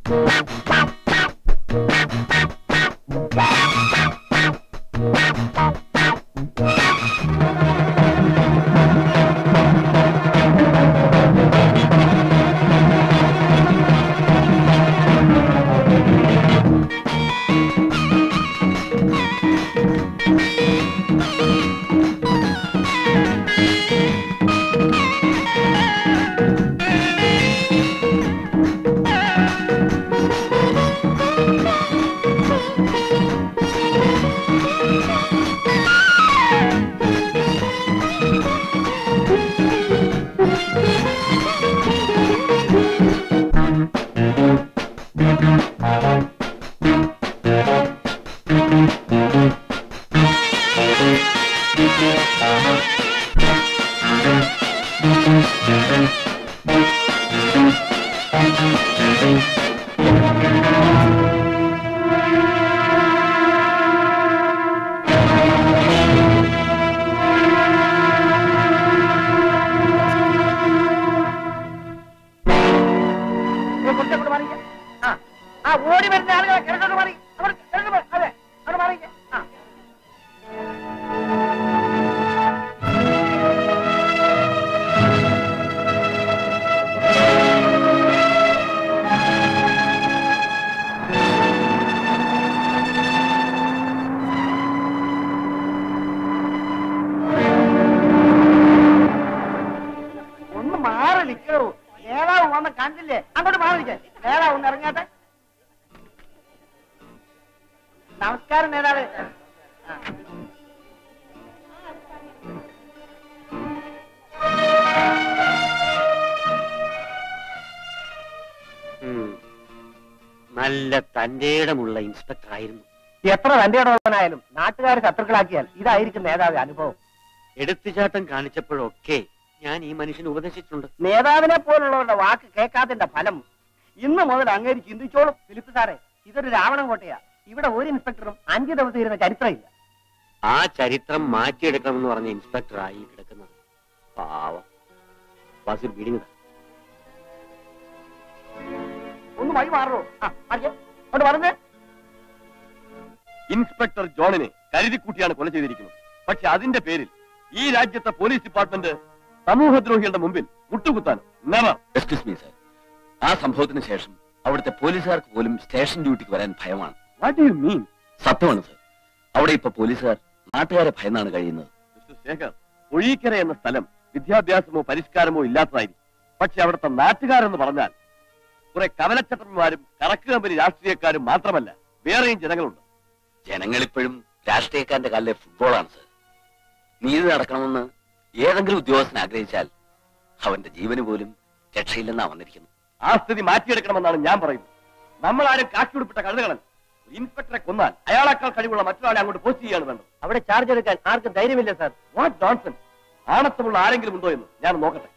കുറച്ചങ്ങോട്ട് മാറിക്ക ആ ആ ഓടി വരുന്ന ആളുകളെ കിടക്കോട്ട് മാറി അവിടെ കിടക്കോട്ട് മാറി. അതെ അവിടെ മാറിക്ക ആ ഒന്ന് മാറി നിൽക്കൂ നേതാവ് വന്ന് കണ്ടില്ലേ അങ്ങോട്ട് മാറി നിൽക്കേ നേതാവ് ഒന്ന് ഇറങ്ങട്ടെ നമസ്കാരം നേതാവ് ആ. ഉം. നല്ല തന്റേടമുള്ള ഇൻസ്പെക്ടർ ആയിരുന്നു എത്ര തന്റെ ഇടവനായാലും നാട്ടുകാരെ ശത്രുക്കളാക്കിയാൽ ഇതായിരിക്കും നേതാവ് അനുഭവം എടുത്തുചാട്ടം കാണിച്ചപ്പോഴൊക്കെ ഞാൻ ഈ മനുഷ്യനെ ഉപദേശിച്ചിട്ടുണ്ട് നേതാവിനെ പോലുള്ളവരുടെ വാക്ക് കേൾക്കാത്തതിന്റെ ഫലം ഇന്ന് മുതൽ അങ്ങേര് ചിന്തിച്ചോളും ഫിലിപ്പ് സാറേ ഇതൊരു രാവണ കോട്ടയാ ഇവിടെ ഒരു ഇൻസ്പെക്ടറും അഞ്ചു ദിവസം ഇരുന്ന ചരിത്രമില്ല ആ ചരിത്രം മാറ്റിയെടുക്കണമെന്ന് പറഞ്ഞ ഇൻസ്പെക്ടർ ആയി കിടക്കുന്നത് പാവം ബസ്സിൽ ബീഡിങ് ഒന്ന് വഴി മാറോ ആ മാറിക്കേ. അങ്ങോട്ട് പറഞ്ഞേ ഇൻസ്പെക്ടർ ജോണിനെ കരുതിക്കൂട്ടിയാണ് കൊല ചെയ്തിരിക്കുന്നത് പക്ഷെ അതിന്റെ പേരിൽ ഈ രാജ്യത്തെ പോലീസ് ഡിപ്പാർട്ട്മെന്റ് സമൂഹദ്രോഹികളുടെ മുമ്പിൽ മുട്ടുകുത്താൻ നെവർ എക്സ്ക്യൂസ് മീ സർ ആ സംഭവത്തിന് ശേഷം അവിടുത്തെ പോലീസുകാർക്ക് പോലും സ്റ്റേഷൻ ഡ്യൂട്ടിക്ക് വരാൻ ഭയമാണ് വാട്ട് യു മീൻ സത്യമാണ് സർ അവിടെ ഇപ്പൊ പോലീസുകാർ നാട്ടുകാരെ ഭയന്നാണ് കഴിയുന്നത് മിസ്റ്റർ ശേഖർ ഒഴീക്കര എന്ന സ്ഥലം വിദ്യാഭ്യാസമോ പരിഷ്കാരമോ ഇല്ലാത്തതായിരിക്കും പക്ഷെ അവിടുത്തെ നാട്ടുകാരെന്ന് പറഞ്ഞാൽ കുറെ കവലച്ചട്ടന്മാരും കറക്ക് കമ്പനി രാഷ്ട്രീയക്കാരും മാത്രമല്ല വേറെയും ജനങ്ങളുണ്ട് ജനങ്ങളിപ്പോഴും രാഷ്ട്രീയക്കാരന്റെ കാലിലെ ഫുട്ബോളാണ് സർ നീതി നടക്കണമെന്ന് ഏതെങ്കിലും ഉദ്യോഗസ്ഥൻ ആഗ്രഹിച്ചാൽ അവന്റെ ജീവന് പോലും രക്ഷയില്ലെന്നാ വന്നിരിക്കുന്നു ആ സ്ഥിതി മാറ്റിയെടുക്കണമെന്നാണ് ഞാൻ പറയുന്നത് നമ്മൾ ആരും കാശുപിടിപ്പിട്ട കഴുതകളൻ ഇൻസ്പെക്ടറെ കൊന്നാൽ അയാളെക്കാൾ കഴിവുള്ള മറ്റൊരാളെ അങ്ങോട്ട് പോസ്റ്റ് ചെയ്യാണ് വേണ്ടത് അവിടെ ചാർജ് എടുക്കാൻ ആർക്കും ധൈര്യമില്ല സാർ വാട്ട് ഡോൺസൺ ആണത്തമുള്ള ആരെങ്കിലും ഉണ്ടോ എന്ന് ഞാൻ നോക്കട്ടെ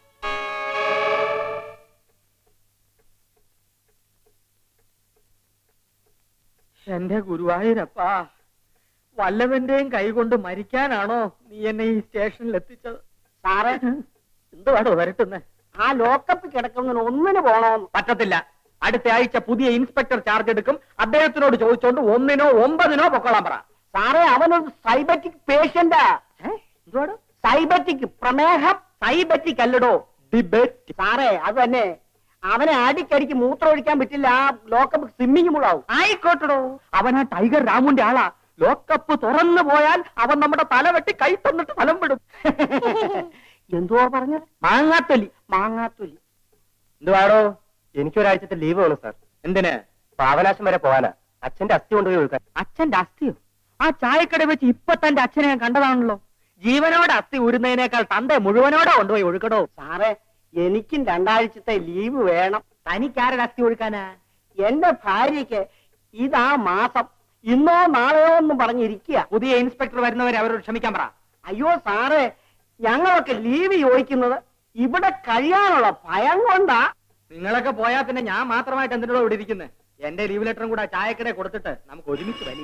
എന്റെ ഗുരുവായൂരപ്പാ വല്ലവന്റെയും കൈകൊണ്ട് മരിക്കാനാണോ നീ എന്നെ ഈ സ്റ്റേഷനിൽ എത്തിച്ചത് സാറേ എന്തുവാടോ വരട്ടുന്നേ ആ ലോക്കപ്പ് കിടക്കുന്നതിന് ഒന്നിന് പോണോന്ന് പറ്റത്തില്ല അടുത്ത ആഴ്ച പുതിയ ഇൻസ്പെക്ടർ ചാർജ് എടുക്കും അദ്ദേഹത്തിനോട് ചോദിച്ചോണ്ട് ഒന്നിനോ ഒമ്പതിനോ പൊക്കോളാൻ പറ സാറേ അവനൊരു സൈബറ്റിക് പേഷ്യന്റാ എന്തുവാടോ സൈബറ്റിക് പ്രമേഹം സൈബറ്റിക് അല്ലടോ ഡിബേറ്റ് സാറേ അത് തന്നെ അവനെ അടിക്കടിക്ക് മൂത്രം ഒഴിക്കാൻ പറ്റില്ല ആ ലോക്കപ്പ് സ്വിമ്മിങ് മുളാവും ആയിക്കോട്ടടോ അവൻ ആ ടൈഗർ രാമുന്റെ ആളാ ലോക്കപ്പ് തുറന്നു പോയാൽ അവൻ നമ്മുടെ തല വെട്ടി കൈ തന്നിട്ട് ഫലം വിടും എന്തുവാ പറഞ്ഞത് മാങ്ങാത്തൊലി മാങ്ങാത്തൊലി എന്തുവാടോ എനിക്കൊരാഴ്ചത്തെ ലീവ് വേണം സാർ എന്തിന് പാവനാശം വരെ പോവാനാ അച്ഛന്റെ അസ്ഥി കൊണ്ടുപോയി ഒഴുക്കാൻ അച്ഛന്റെ അസ്ഥിയോ ആ ചായക്കട വെച്ച് ഇപ്പൊ തന്റെ അച്ഛനെ ഞാൻ കണ്ടതാണല്ലോ ജീവനോടെ അസ്ഥി ഉരുന്നതിനേക്കാൾ തന്റെ മുഴുവനോടെ കൊണ്ടുപോയി ഒഴുക്കടോ സാറേ എനിക്കും രണ്ടാഴ്ചത്തെ ലീവ് വേണം തനിക്കാരുടെ അസ്ഥി ഒഴുക്കാനാ എന്റെ ഭാര്യയ്ക്ക് ഇതാ മാസം ഇന്നോ നാളെയോ എന്നും പറഞ്ഞിരിക്കുക പുതിയ ഇൻസ്പെക്ടർ വരുന്നവരെ അവരോട് ക്ഷമിക്കാൻ പറ അയ്യോ സാറേ ഞങ്ങളൊക്കെ ലീവ് ചോദിക്കുന്നത് ഇവിടെ കഴിയാനുള്ള ഭയം കൊണ്ടാ നിങ്ങളൊക്കെ പോയാ പിന്നെ ഞാൻ മാത്രമായിട്ട് എന്തിനോട് ഇവിടെ ഇരിക്കുന്നത് എന്റെ ലീവ് ലെറ്ററും കൂടെ ആ ചായക്കടയിൽ കൊടുത്തിട്ട് നമുക്ക് ഒരുമിച്ച് വലിയ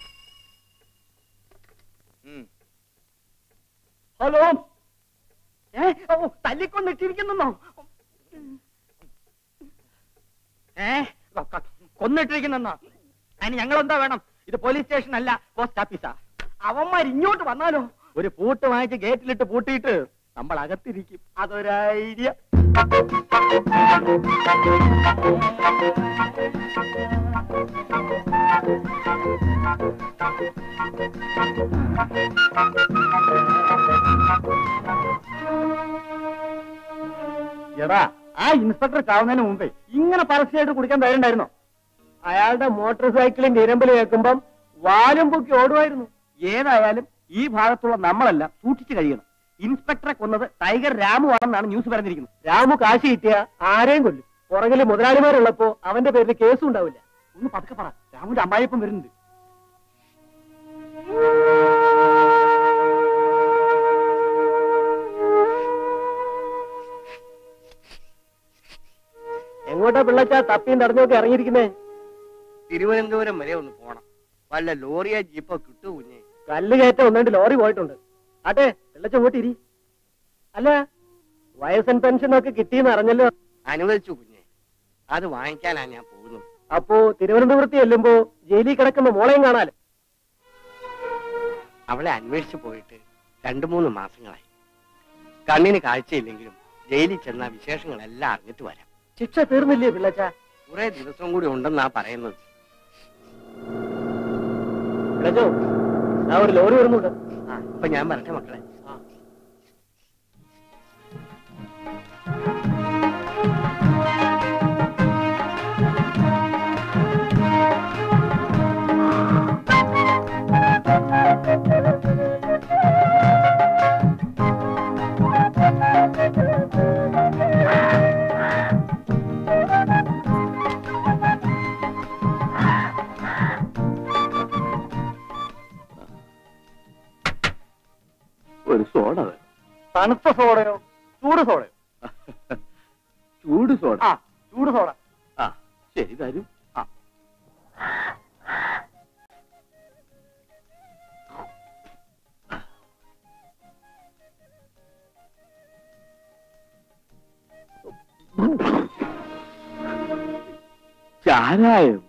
ഹലോ ഏ ഓ തല്ലിക്കൊണ്ടിട്ടിരിക്കുന്നോ ഏ കൊന്നിട്ടിരിക്കുന്നെന്നോ അതിന് ഞങ്ങൾ എന്താ വേണം ഇത് പോലീസ് സ്റ്റേഷൻ അല്ല പോസ്റ്റ് ഓഫീസാ അവന്മാർ ഇങ്ങോട്ട് വന്നാലോ ഒരു പൂട്ട് വാങ്ങിച്ച് ഗേറ്റിലിട്ട് പൂട്ടിയിട്ട് നമ്മൾ അകത്തിരിക്കും അതൊരു ഐഡിയ എടാ ആ ഇൻസ്പെക്ടർ ചാവുന്നതിന് മുമ്പേ ഇങ്ങനെ പരസ്യമായിട്ട് കുടിക്കാൻ ധൈര്യണ്ടായിരുന്നോ അയാളുടെ മോട്ടോർ സൈക്കിളിന്റെ ഇരമ്പിൽ കേൾക്കുമ്പം വാലും പൊക്കി ഓടുമായിരുന്നു ഏതായാലും ഈ ഭാഗത്തുള്ള നമ്മളെല്ലാം സൂക്ഷിച്ചു കഴിയണം ഇൻസ്പെക്ടറെ കൊന്നത് ടൈഗർ രാമു ആണെന്നാണ് ന്യൂസ് പറഞ്ഞിരിക്കുന്നത് രാമു കാശ് കിട്ടിയ ആരെയും കൊല്ലും പുറകില് മുതലാളിമാരുള്ളപ്പോ അവന്റെ പേരിൽ കേസും ഉണ്ടാവില്ല ഒന്ന് പതുക്കെ പറ രാമുന്റെ അമ്മായിപ്പം വരുന്നുണ്ട് എങ്ങോട്ടാ പിള്ളച്ച തപ്പിയും തടഞ്ഞൊക്കെ ഇറങ്ങിയിരിക്കുന്നേ തിരുവനന്തപുരം വരെ ഒന്ന് പോണം വല്ല ലോറിയോ ജീപ്പോ കിട്ടൂ കുഞ്ഞെ കല്ല് കയറ്റം ഒന്നുണ്ട് ലോറി പോയിട്ടുണ്ട് ആട്ടെ പിള്ളച്ച ഇങ്ങോട്ട് ഇരി അല്ല വയസ്സൻ പെൻഷൻ ഒക്കെ കിട്ടിയെന്ന് അറിഞ്ഞല്ലോ അനുവദിച്ചു കുഞ്ഞെ അത് വാങ്ങിക്കാനാ ഞാൻ പോകുന്നത് അപ്പോ തിരുവനന്തപുരത്ത് ചെല്ലുമ്പോ ജയിലിൽ കിടക്കുന്ന മോളെയും കാണാലോ അവളെ അന്വേഷിച്ചു പോയിട്ട് രണ്ടു മൂന്ന് മാസങ്ങളായി കണ്ണിന് കാഴ്ചയില്ലെങ്കിലും ജയിലിൽ ചെന്ന വിശേഷങ്ങളെല്ലാം അറിഞ്ഞിട്ട് വരാം ശിക്ഷ തീർന്നില്ലേ പിള്ളച്ച കുറെ ദിവസം കൂടി ഉണ്ടെന്നാ പറയുന്നത് പിള്ളച്ചോ ആ ഒരു ലോറി വരുന്നുണ്ട് ആ ഇപ്പൊ ഞാൻ വരട്ടെ മക്കളെ ഒരു സോഡ വേണം തണുത്ത സോഡയോ ചൂട് സോഡയോ ചൂട് സോഡ ആ ചൂട് സോഡ ആ ശരി തരും ആ ചാരായം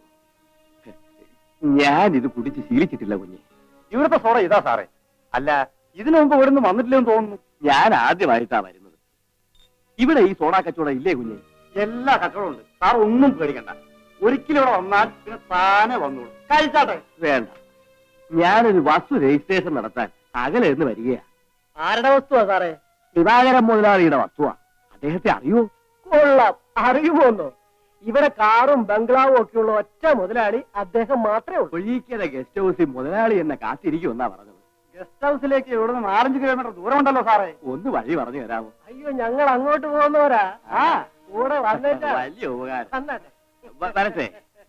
ഞാൻ ഇത് കുടിച്ച് ശീലിച്ചിട്ടില്ല കുഞ്ഞെ ഇവിടുത്തെ സോഡ ഇതാ സാറേ അല്ല ഇതിനു മുമ്പ് ഇവിടുന്ന് വന്നിട്ടില്ലെന്ന് തോന്നുന്നു ഞാൻ ആദ്യമായിട്ടാ വരുന്നത് ഇവിടെ ഈ സോഡാ കച്ചവടം ഇല്ലേ കുഞ്ഞെ എല്ലാ കച്ചവടവും ഉണ്ട് സാർ ഒന്നും പേടിക്കണ്ട ഒരിക്കലും ഇവിടെ വന്നാൽ പിന്നെ താനെ വന്നോളൂ കഴിച്ചാട്ടെ വേണ്ട ഞാനൊരു വസ്തു രജിസ്ട്രേഷൻ നടത്താൻ അകലെ നിന്ന് വരികയാ ആരുടെ വസ്തുവാ സാറേ ദിവാകരൻ മുതലാളിയുടെ വസ്തുവാ അദ്ദേഹത്തെ അറിയോ കൊള്ളാം അറിയുമോന്നോ ഇവിടെ കാറും ബംഗ്ലാവും ഒക്കെ ഉള്ള ഒറ്റ മുതലാളി അദ്ദേഹം മാത്രമേ ഉള്ളൂ ഒഴിക്കര ഗസ്റ്റ് ഹൗസിൽ മുതലാളി എന്നെ കാത്തിരിക്കുമെന്നാ പറഞ്ഞത് ഗസ്റ്റ് ഹൗസിലേക്ക് ഇവിടുന്ന് നാലഞ്ച് കിലോമീറ്റർ ദൂരം ഉണ്ടല്ലോ സാറേ ഒന്ന് വഴി പറഞ്ഞു തരാമോ അയ്യോ ഞങ്ങൾ അങ്ങോട്ട് പോകുന്നവരാ ആ കൂടെ വന്നേറ്റാ വലിയ ഉപകാരം വന്നാട്ടെ വ- വരട്ടെ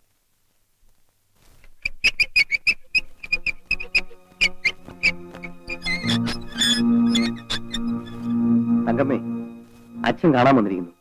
തങ്കമ്മേ അച്ഛൻ കാണാൻ വന്നിരിക്കുന്നു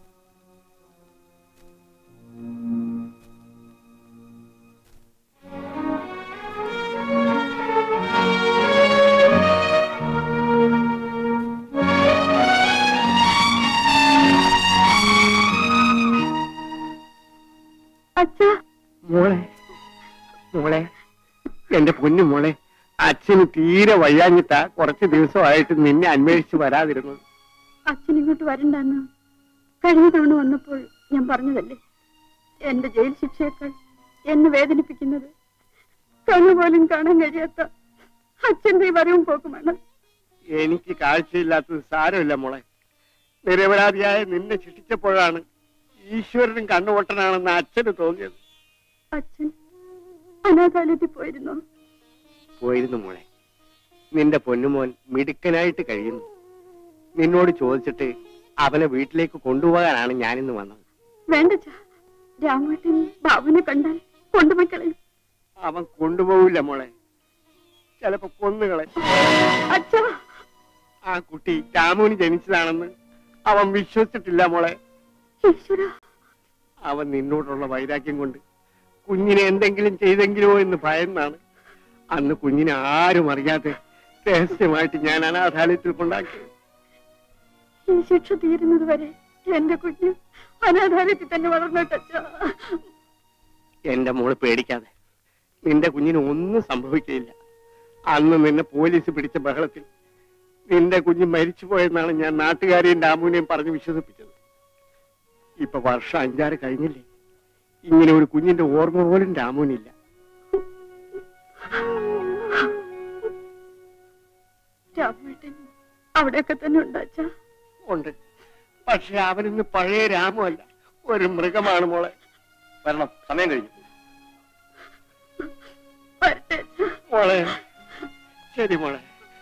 അച്ഛാ മോളെ മോളെ എന്റെ പൊന്നു മോളെ അച്ഛന് തീരെ വയ്യാഞ്ഞിട്ടാ കുറച്ച് ദിവസമായിട്ട് നിന്നെ അന്വേഷിച്ച് വരാതിരുന്നത് അച്ഛൻ ഇങ്ങോട്ട് വരണ്ടെന്ന് കഴിഞ്ഞ തവണ വന്നപ്പോൾ ഞാൻ പറഞ്ഞതല്ലേ എന്റെ ജയിൽ ശിക്ഷയേക്കാൾ എന്നെ വേദനിപ്പിക്കുന്നത് കണ്ണു പോലും കാണാൻ കഴിയാത്ത അച്ഛന്റെ ഈ വരവും പോക്കുമാണ് എനിക്ക് കാഴ്ചയില്ലാത്തത് സാരമില്ല മോളെ നിരപരാധിയായ നിന്നെ ശിക്ഷിച്ചപ്പോഴാണ് ഈശ്വരനും കണ്ണുപൊട്ടനാണെന്ന് അച്ഛന് തോന്നിയത് അച്ഛൻ അനാഥാലയത്തിൽ പോയിരുന്നു പോയിരുന്നു മോളെ നിന്റെ പൊന്നുമോൻ മിടുക്കനായിട്ട് കഴിയുന്നു നിന്നോട് ചോദിച്ചിട്ട് അവനെ വീട്ടിലേക്ക് കൊണ്ടുപോകാനാണ് ഞാനിന്ന് വന്നത് വേണ്ടച്ചാ രാമേട്ടൻ ബാബുവിനെ കണ്ടാൽ കൊണ്ടുപോയിക്കളെ അവൻ കൊണ്ടുപോകില്ല മോളെ ചിലപ്പോ കൊന്നുകളെ അച്ഛാ ആ കുട്ടി രാമുവിന് ജനിച്ചതാണെന്ന് അവൻ വിശ്വസിച്ചിട്ടില്ല മോളെ ഈശ്വര അവൻ നിന്നോടുള്ള വൈരാഗ്യം കൊണ്ട് കുഞ്ഞിനെ എന്തെങ്കിലും ചെയ്തെങ്കിലോ എന്ന് ഭയന്നാണ് അന്ന് കുഞ്ഞിനെ ആരും അറിയാതെ രഹസ്യമായിട്ട് ഞാൻ അനാഥാലയത്തിൽ കൊണ്ടാക്കി ഈ ശിക്ഷ തീരുന്നത് വരെ എന്റെ കുഞ്ഞ് അനാഥാലയത്തിൽ തന്നെ വളർന്നോട്ടച്ഛാ എന്റെ മോള് പേടിക്കാതെ നിന്റെ കുഞ്ഞിന് ഒന്നും സംഭവിക്കുകയില്ല അന്ന് നിന്നെ പോലീസ് പിടിച്ച ബഹളത്തിൽ നിന്റെ കുഞ്ഞ് മരിച്ചുപോയെന്നാണ് ഞാൻ നാട്ടുകാരെയും ഡാമുവിനെയും പറഞ്ഞ് വിശ്വസിപ്പിച്ചത് ഇപ്പൊ വർഷം അഞ്ചാറ് കഴിഞ്ഞില്ലേ ഇങ്ങനെ ഒരു കുഞ്ഞിന്റെ ഓർമ്മ പോലും രാമുവിനില്ല രാമേട്ടൻ അവിടെയൊക്കെ തന്നെ ഉണ്ടാച്ചാ ഉണ്ട് പക്ഷെ അവനിന്ന് പഴയ രാമു അല്ല ഒരു മൃഗമാണ് മോളെ വരണം സമയം കഴിഞ്ഞു വരട്ടെ അച്ഛാ. മോളെ ശരി മോളെ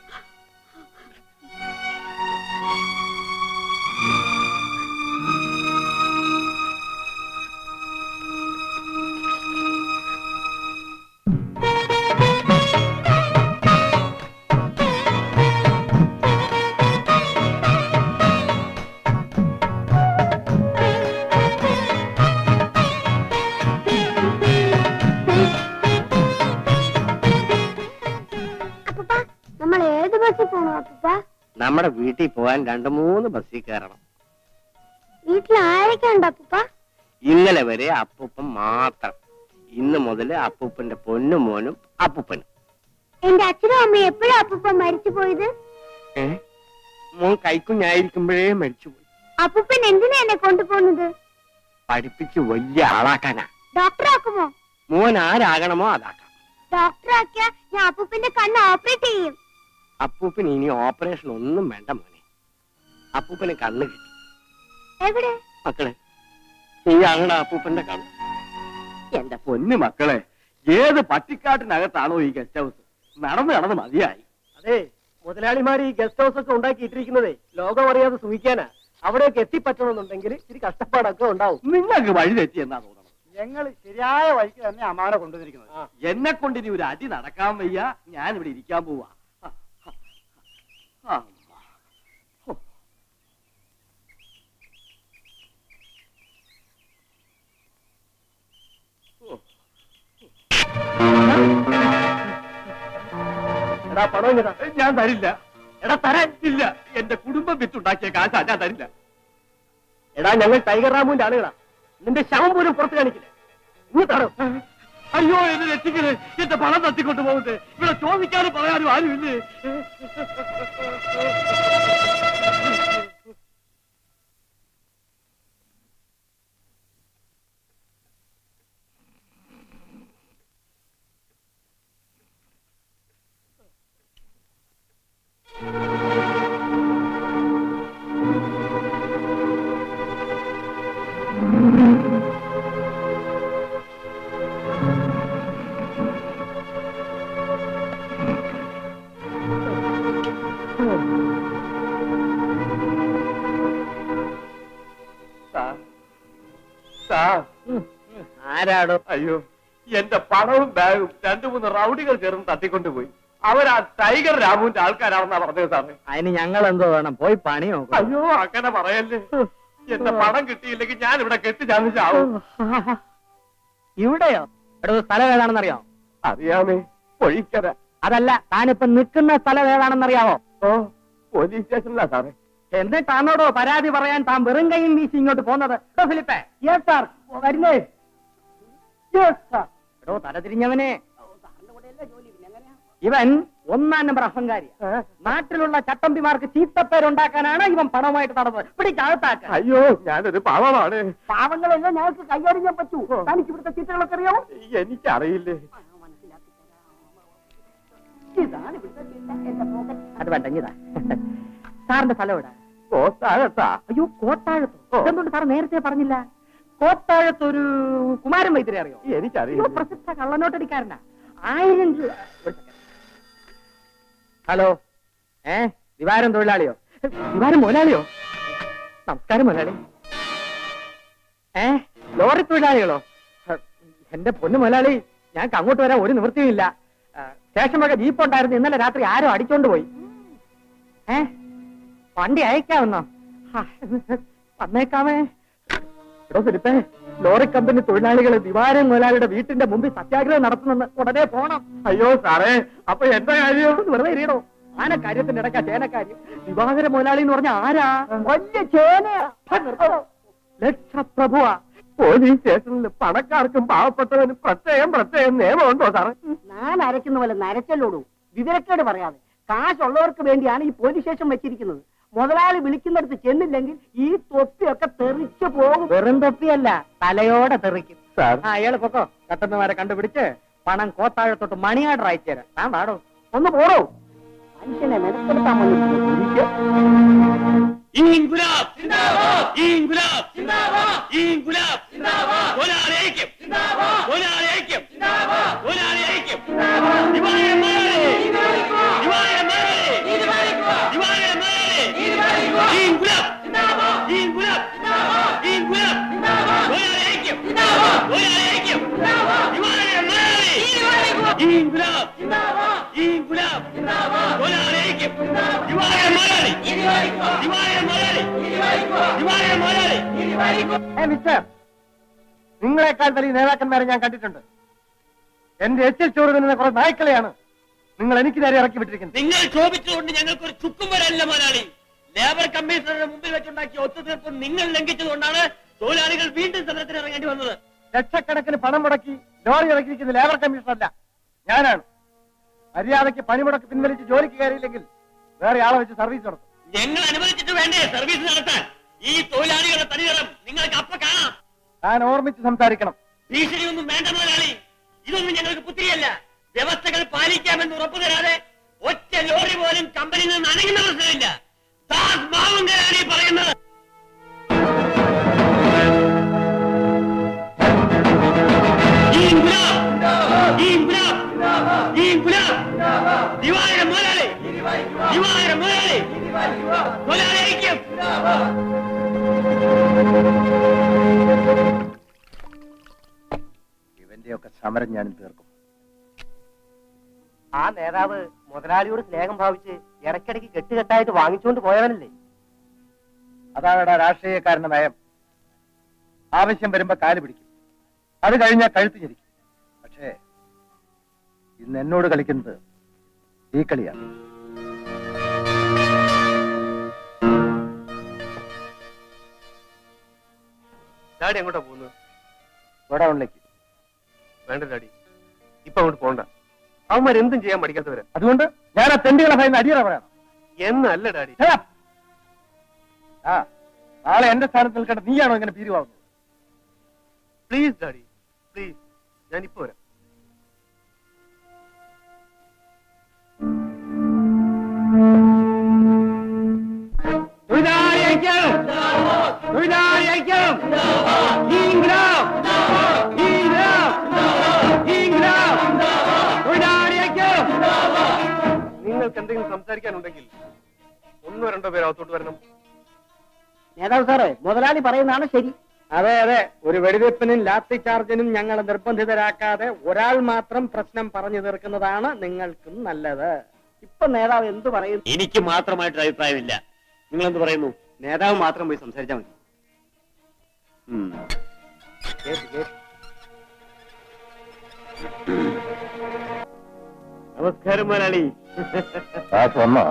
അപ്പൂപ്പ നമ്മൾ ഏത് ബസ്സിൽ പോണോ അപ്പൂപ്പ നമ്മുടെ വീട്ടിൽ പോകാൻ രണ്ടു മൂന്ന് ബസ്സിൽ കയറണം വീട്ടിൽ ആരൊക്കെ ഉണ്ട് അപ്പൂപ്പ ഇന്നലെ വരെ അപ്പൂപ്പൻ മാത്രം ഇന്ന് മുതൽ അപ്പൂപ്പന്റെ പൊന്നും മോനും അപ്പൂപ്പനും എന്റെ അച്ഛനും അമ്മയും എപ്പോഴും അപ്പൂപ്പ മരിച്ചു പോയത് ഏ മോൻ കൈക്കുഞ്ഞായിരിക്കുമ്പോഴേ മരിച്ചുപോയി അപ്പൂപ്പൻ എന്തിനാ എന്നെ കൊണ്ടുപോകുന്നത് പഠിപ്പിച്ച് വലിയ ആളാക്കാനാ ഡോക്ടർ ആക്കുമോ മോൻ ആരാകണമോ അതാക്കാം ഡോക്ടർ ആക്കിയാ ഞാൻ അപ്പൂപ്പന്റെ കണ്ണ് ഓപ്പറേറ്റ് ചെയ്യും അപ്പൂപ്പന് ഇനി ഓപ്പറേഷൻ ഒന്നും വേണ്ട മോനെ അപ്പൂപ്പന് കണ്ണ് കിട്ടി എവിടെ മക്കളെ ഈ ആകണ അപ്പൂപ്പന്റെ കണ്ണ് എന്റെ പൊന്നു മക്കളെ ഏത് പട്ടിക്കാട്ടിനകത്താണോ ഈ ഗസ്റ്റ് ഹൗസ് നടന്ന് നടന്ന് മതിയായി അതെ മുതലാളിമാർ ഈ ഗസ്റ്റ് ഹൗസ് ഒക്കെ ഉണ്ടാക്കിയിട്ടിരിക്കുന്നതേ ലോകം അറിയാതെ സൂഹിക്കാനാ അവിടെയൊക്കെ എത്തിപ്പറ്റണമെന്നുണ്ടെങ്കിൽ ഇച്ചിരി കഷ്ടപ്പാടൊക്കെ ഉണ്ടാവും നിങ്ങൾക്ക് വഴി തെറ്റി എന്നാ തോന്നണം ഞങ്ങൾ ശരിയായ വഴിക്ക് തന്നെ അമ്മാനെ കൊണ്ടുവന്നിരിക്കുന്നത് എന്നെ കൊണ്ട് ഇനി ഒരു അടി നടക്കാൻ വയ്യ ഞാൻ ഇവിടെ ഇരിക്കാൻ പോവാ ആ. ഹോ. എടാ പണം ഇങ്ങതാ ഞാൻ തരില്ല എടാ തരാൻ ഇല്ല എന്റെ കുടുംബം വിറ്റുണ്ടാക്കിയ കാശാ ഞാൻ തരില്ല എടാ ഞങ്ങൾ ടൈഗർ റാമുവിന്റെ ആളുകളാ നിന്റെ ശവം പോലും പുറത്ത് കാണിക്കില്ല ഇനി തടോ അയ്യോ എന്നെ രക്ഷിക്കല് എന്റെ പണം തട്ടിക്കൊണ്ട് പോകുന്നത് ഇവിടെ ചോദിക്കാനും പറയാനും ആരുമില്ലേ സാർ സാർ ആരാടോ അയ്യോ എന്റെ പണവും ബാഗും രണ്ടു മൂന്ന് റൗഡികൾ ചേർന്ന് തട്ടിക്കൊണ്ടുപോയി അവരാ ടൈഗർ രാമുവിന്റെ ആൾക്കാരാണെന്നാ പറഞ്ഞത് സാറേ അതിന് ഞങ്ങൾ എന്തോ വേണം പോയി പണി നോക്കാം അയ്യോ അങ്ങനെ പറയല്ലേ എന്റെ പണം കിട്ടിയില്ലെങ്കിൽ ഞാൻ ഇവിടെ കെട്ടി ചാവും ഇവിടെയോ എടോ സ്ഥലം ഏതാണെന്നറിയോ അറിയാമേ പൊഴിക്കര അതല്ല താനിപ്പോ നിൽക്കുന്ന സ്ഥലം ഏതാണെന്നറിയാവോ ഓ പോലീസ് സ്റ്റേഷനിലാ സാറേ എന്നിട്ടാണോടോ പരാതി പറയാൻ താൻ വെറും കൈയും വീശി ഇങ്ങോട്ട് പോന്നത് എടോ ഫിലിപ്പേ യെസ് സാർ വരുന്നേ യെസ് സാർ എടോ തല തിരിഞ്ഞവനെ ഇവൻ ഒന്നാം നമ്പർ അഹങ്കാരി നാട്ടിലുള്ള ചട്ടമ്പിമാർക്ക് ചീത്തപ്പേരുണ്ടാക്കാനാണ് ഇവൻ പണവുമായിട്ട് നടന്നത് പിടിച്ചകത്താക്ക അയ്യോ ഞാനൊരു പാവമാണ് പാവങ്ങളെല്ലാം ഞങ്ങൾക്ക് കൈകാര്യം ചെയ്യാൻ പറ്റൂ തനിക്ക് ഇവിടുത്തെ ചീത്തകളൊക്കെ അറിയാമോ എനിക്കറിയില്ലേ അത് വേണ്ട ഇതാ സാറിന്റെ സ്ഥലം എവിടെ കോത്താഴത്താ അയ്യോ കോത്താഴത്തോ ഇതെന്തുകൊണ്ട് സാർ നേരത്തെ പറഞ്ഞില്ല കോത്താഴത്ത് ഒരു കുമാരൻ വൈദ്യരെ അറിയോ അയ്യോ എനിക്കറിയില്ല പ്രസിദ്ധ കള്ളനോട്ടടിക്കാരനാ ആയിരം രൂപ ഒരു second. ഹലോ ഏ ദിവാരം തൊഴിലാളിയോ ദിവാരം മുതലാളിയോ നമസ്കാരം മുതലാളി ഏ ലോറി തൊഴിലാളികളോ ഹ, എന്റെ പൊന്നു മുതലാളി ഞങ്ങൾക്ക് അങ്ങോട്ട് വരാൻ ഒരു നിവൃത്തിയുമില്ല ആ, സ്റ്റേഷൻ വക ജീപ്പ് ഉണ്ടായിരുന്നു ഇന്നലെ രാത്രി ആരോ അടിച്ചോണ്ട് പോയി ഏ വണ്ടി അയക്കാമെന്നോ ഹാ, വന്നേക്കാമേ എടോ ഫിലിപ്പേ ലോറി കമ്പനി തൊഴിലാളികൾ ദിവാരൻ മുതലാളിയുടെ വീട്ടിന്റെ മുമ്പിൽ സത്യാഗ്രഹം നടത്തുന്നെന്ന് ഉടനെ പോണം അയ്യോ സാറേ അപ്പൊ എന്താ കാര്യം ഒന്ന് വെറുതെ ഇരിയടോ ആന കാര്യത്തിന്റെ ഇടയ്ക്കാ ചേനക്കാര്യം ദിവാകര മുതലാളി എന്ന് പറഞ്ഞ ആരാ വലിയ ചേനയാ ലക്ഷപ്രഭുവാ പോലീസ് സ്റ്റേഷനിൽ പണക്കാർക്കും പാവപ്പെട്ടവനും പ്രത്യേകം പ്രത്യേകം നിയമമുണ്ടോ സാറേ ഞാൻ അരയ്ക്കുന്ന പോലെ നരച്ചല്ലോടൂ വിവരക്കേട് പറയാതെ കാശുള്ളവർക്ക് വേണ്ടിയാണ് ഈ പോലീസ് സ്റ്റേഷൻ വെച്ചിരിക്കുന്നത് മുതലാളി വിളിക്കുന്നിടത്ത് ചെന്നില്ലെങ്കിൽ ഈ തൊപ്പിയൊക്കെ തെറിച്ചു പോകും വെറും തൊപ്പിയല്ല തലയോടെ തെറിക്കും സാർ ആ അയാൾ പൊക്കോ കട്ടുന്നവരെ കണ്ടുപിടിച്ച് പണം കോത്താഴത്തോട്ട് മണി ഓർഡർ അയച്ചു തരാം താൻ വാടോ ഒന്ന് പോടോ മനുഷ്യനെ മെനക്കെടുത്താൻ വന്നിരിക്കുന്നു പോലീസ്. ഇൻകുലാബ് ഇൻകുലാബ് ഇൻകുലാബ് ഒരാളെ ഐക്യം ഒരാളെ ഐക്യം ഒരാളെ ഐക്യം ദിവായ മാരെ ദിവായ മാരെ ദിവായ മാരെ ഇൻകുലാബ് ഇൻകുലാബ് ഇൻകുലാബ് ഒരാളെ ഐക്യം ഒരാളെ ഐക്യം ദിവായ മാരെ ഇൻകുലാബ് ഇൻകുലാബ് ഒരാളെ ഐക്യം ദിവായ മാരെ ദിവായ മാരെ ദിവായ മാരെ ഏ മിസ്റ്റർ നിങ്ങളെക്കാൾ വലിയ നേതാക്കന്മാരെ ഞാൻ കണ്ടിട്ടുണ്ട് എന്റെ എച്ചിൽ ചോറ് തിന്നുന്ന കുറെ നായ്ക്കളെയാണ് നിങ്ങൾ എനിക്ക് നേരെ ഇറക്കി വിട്ടിരിക്കുന്നത് നിങ്ങൾ ക്ഷോഭിച്ചുകൊണ്ട് ഞങ്ങൾക്ക് ഒരു ചുക്കും വരല്ല മുതലാളി ലേബർ കമ്മീഷണറുടെ മുമ്പിൽ വെച്ചുണ്ടാക്കിയ ഒത്തുതീർപ്പ് നിങ്ങൾ ലംഘിച്ചതുകൊണ്ടാണ് തൊഴിലാളികൾ വീണ്ടും സമരത്തിന് ഇറങ്ങേണ്ടി വന്നത് ലക്ഷക്കണക്കിന് പണം മുടക്കി ലോറി ഇറക്കിയിരിക്കുന്ന ലേബർ കമ്മീഷണറല്ല ഞാനാണ് മര്യാദയ്ക്ക് പണിമുടക്ക് പിൻവലിച്ച് ജോലിക്ക് കയറിയില്ലെങ്കിൽ വേറെ ആളെ വെച്ച് സർവീസ് നടത്തും ഞങ്ങൾ അനുവദിച്ചിട്ട് വേണ്ടേ സർവീസ് നടത്താൻ ഈ തൊഴിലാളികളുടെ തനിനിറം നിങ്ങൾക്ക് അപ്പ കാണാം താൻ ഓർമ്മിച്ച് സംസാരിക്കണം ഭീഷണിയൊന്നും വേണ്ട മുതലാളി ഇതൊന്നും ഞങ്ങൾക്ക് പുത്തിരിയല്ല വ്യവസ്ഥകൾ പാലിക്കാമെന്ന് ഉറപ്പു തരാതെ ഒറ്റ ലോറി പോലും കമ്പനിയിൽ നിന്ന് അനങ്ങുന്ന പ്രശ്നമില്ല ദാസ് മാവുങ്കലാണ് ഈ പറയുന്നത് ഇൻകുലാബ് ഇൻകുലാബ് ഇൻകുലാബ് ദിവായ മുതലാളി ദിവായ മുതലാളി മുതലാളി ഐക്യം ഇവന്റെയൊക്കെ സമരം ഞാനും തീർക്കും ആ നേതാവ് മുതലാളിയോട് സ്നേഹം ഭാവിച്ച് ഇടയ്ക്കിടയ്ക്ക് കെട്ടുകെട്ടായിട്ട് വാങ്ങിച്ചുകൊണ്ട് പോയവനല്ലേ അതാണ് രാഷ്ട്രീയക്കാരന്റെ നയം ആവശ്യം വരുമ്പോ കാല് പിടിക്കും അത് കഴിഞ്ഞാൽ കഴുത്ത് ഞെരിക്കും പക്ഷേ ഇന്ന് എന്നോട് കളിക്കുന്നത് ഈ കളിയാണ് ഡാഡി എങ്ങോട്ടാ പോകുന്നത് ഗോഡൌണിലേക്ക് വേണ്ട ഡാഡി ഇപ്പൊ അങ്ങോട്ട് പോകണ്ട അവന്മാർ എന്തും ചെയ്യാൻ പഠിക്കാത്തവരാ അതുകൊണ്ട് ഞാൻ ആ തെണ്ടികളെ ഭയന്ന് അടിയറ പറയണം എന്നല്ല ഡാഡി Shut up. ആ നാളെ എന്റെ സ്ഥാനത്ത് നിൽക്കേണ്ട നീയാണോ ഇങ്ങനെ പീരുവാകുന്നത് പ്ലീസ് ഡാഡി പ്ലീസ് ഞാൻ ഇപ്പൊ വരാം തൊഴിലാളി ഐക്യം തൊഴിലാളി ഐക്യം ഇൻക്ലാബ് ഇൻക്ലാബ് ഇൻക്ലാബ് തൊഴിലാളി ഐക്യം നിങ്ങൾക്ക് എന്തെങ്കിലും സംസാരിക്കാനുണ്ടെങ്കിൽ ഒന്നോ രണ്ടോ പേര് അകത്തോട്ട് വരണം നേതാവ് സാറേ മുതലാളി പറയുന്നതാണ് ശരി അതെ അതെ ഒരു വെടിവെപ്പിനും ലാത്തി ചാർജിനും ഞങ്ങളെ നിർബന്ധിതരാക്കാതെ ഒരാൾ മാത്രം പ്രശ്നം പറഞ്ഞു തീർക്കുന്നതാണ് നിങ്ങൾക്കും നല്ലത് ഇപ്പൊ നേതാവ് എന്ത് പറയും എനിക്ക് മാത്രമായിട്ടൊരു അഭിപ്രായമില്ല നിങ്ങൾ എന്ത് പറയുന്നു നേതാവ് മാത്രം പോയി സംസാരിച്ചാൽ മതി ഉം. കേട്ട് കേട്ട് നമസ്കാരം മുതലാളി വന്നോ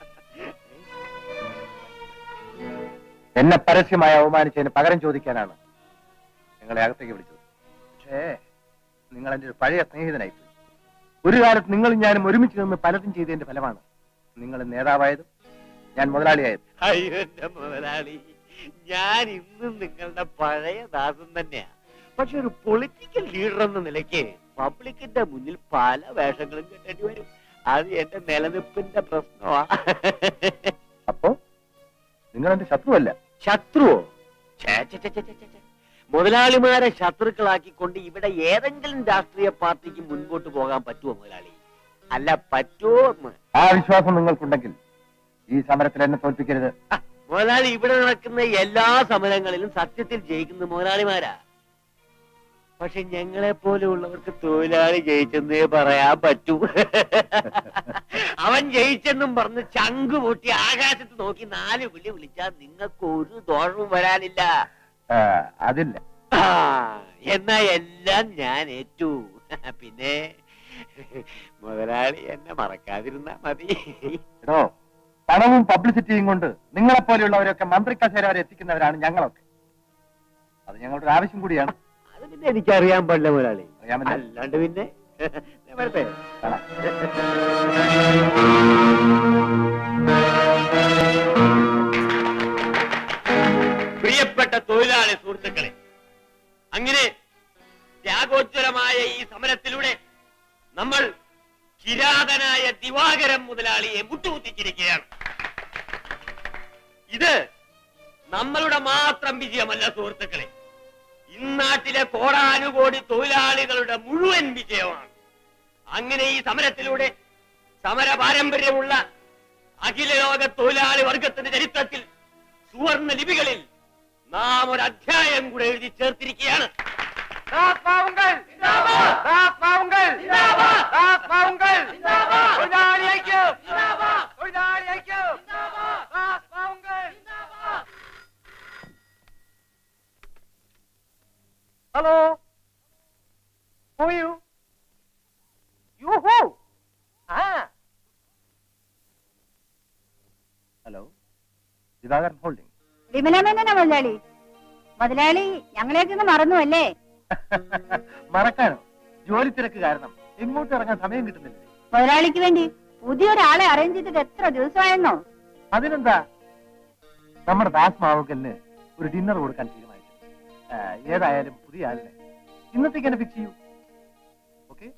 എന്നെ പരസ്യമായി അവമാനിച്ചതിന് പകരം ചോദിക്കാനാണ് നിങ്ങളെ അകത്തേക്ക് വിളിച്ചത് പക്ഷേ നിങ്ങൾ എന്റെ ഒരു പഴയ സ്നേഹിതനായി പോയി. ഒരു കാലത്ത് നിങ്ങളും ഞാനും ഒരുമിച്ച് നിന്ന് പലതും ചെയ്തതിന്റെ ഫലമാണ് നിങ്ങൾ നേതാവായതും ഞാൻ മുതലാളിയായത് അയ്യോ എന്റെ മുതലാളി ഞാൻ ഇന്നും നിങ്ങളുടെ പഴയ ദാസൻ തന്നെയാ പക്ഷെ ഒരു പൊളിറ്റിക്കൽ ലീഡർ എന്ന നിലയ്ക്ക് പബ്ലിക്കിന്റെ മുന്നിൽ പല വേഷങ്ങളും കെട്ടേണ്ടി വരും അത് എന്റെ നിലനിൽപ്പിന്റെ പ്രശ്നമാ അപ്പോ നിങ്ങൾ എന്റെ ശത്രുവല്ല ശത്രുവോ ഛേ, ഛേ, ഛേ, ഛേ, ഛേ, ഛേ. മുതലാളിമാരെ ശത്രുക്കളാക്കിക്കൊണ്ട് ഇവിടെ ഏതെങ്കിലും രാഷ്ട്രീയ പാർട്ടിക്ക് മുൻപോട്ട് പോകാൻ പറ്റുമോ മുതലാളി അല്ല പറ്റുമോ എന്ന് ആ വിശ്വാസം നിങ്ങൾക്കുണ്ടെങ്കിൽ ഈ സമരത്തിൽ എന്നെ തോൽപ്പിക്കരുത് മുതലാളി ഇവിടെ നടക്കുന്ന എല്ലാ സമരങ്ങളിലും സത്യത്തിൽ ജയിക്കുന്ന മുതലാളിമാരാ പക്ഷെ ഞങ്ങളെ പോലെയുള്ളവർക്ക് തൊഴിലാളി ജയിച്ചെന്നേ പറയാൻ പറ്റൂ അവൻ ജയിച്ചെന്നും പറഞ്ഞ് ചങ്ക് പൊട്ടി ആകാശത്ത് നോക്കി നാല് വിളി വിളിച്ചാൽ നിങ്ങൾക്ക് ഒരു ദോഷവും വരാനില്ല ആ, അതില്ല ആ, എന്നാ എല്ലാം ഞാൻ ഏറ്റു പിന്നെ മുതലാളി എന്നെ മറക്കാതിരുന്നാ മതി എടോ പണവും പബ്ലിസിറ്റിയും കൊണ്ട് നിങ്ങളെ പോലെയുള്ളവരൊക്കെ മന്ത്രി കസേര വരെ എത്തിക്കുന്നവരാണ് ഞങ്ങളൊക്കെ അത് ഞങ്ങളുടെ ഒരു ആവശ്യം കൂടിയാണ് അത് പിന്നെ എനിക്കറിയാൻ പാടില്ല മുതലാളി അറിയാമല്ലോ. അല്ലാണ്ട് പിന്നെ ഞാൻ വരട്ടെ കാണാം. പ്രിയപ്പെട്ട തൊഴിലാളി സുഹൃത്തുക്കളെ അങ്ങനെ ത്യാഗോജ്വലമായ ഈ സമരത്തിലൂടെ നമ്മൾ കിരാതനായ ദിവാകരം മുതലാളിയെ മുട്ടുകുത്തിച്ചിരിക്കുകയാണ് ഇത് നമ്മളുടെ മാത്രം വിജയമല്ല സുഹൃത്തുക്കളെ ഇന്നാട്ടിലെ കോടാനുകോടി തൊഴിലാളികളുടെ മുഴുവൻ വിജയമാണ് അങ്ങനെ ഈ സമരത്തിലൂടെ സമര പാരമ്പര്യമുള്ള അഖില ലോക തൊഴിലാളി വർഗത്തിന്റെ ചരിത്രത്തിൽ സുവർണ ലിപികളിൽ നാം ഒരു അധ്യായം കൂടെ എഴുതി ചേർത്തിരിക്കുകയാണ് hello who you you who ആ ഹലോ ദിവാകരൻ ഹോൾഡിംഗ് വിമലമേനോനാ മുതലാളി മുതലാളി ഞങ്ങളെയൊക്കെ ഇങ്ങ് മറന്നു അല്ലേ മറക്കാനോ ജോലി തിരക്ക് കാരണം എങ്ങോട്ട് ഇറങ്ങാൻ സമയം കിട്ടുന്നില്ല മുതലാളിക്ക് വേണ്ടി പുതിയൊരാളെ അറേഞ്ച് ചെയ്തിട്ട് എത്ര ദിവസമായെന്നോ അതിനെന്താ നമ്മുടെ ദാസ് മാവുക്കലിന് ഒരു ഡിന്നർ കൊടുക്കാൻ തീരുമാനിച്ചു ആ, ഏതായാലും പുതിയ ആളിനെ ഇന്നത്തേക്ക് തന്നെ ഫിക്സ് ചെയ്യൂ ഓക്കെ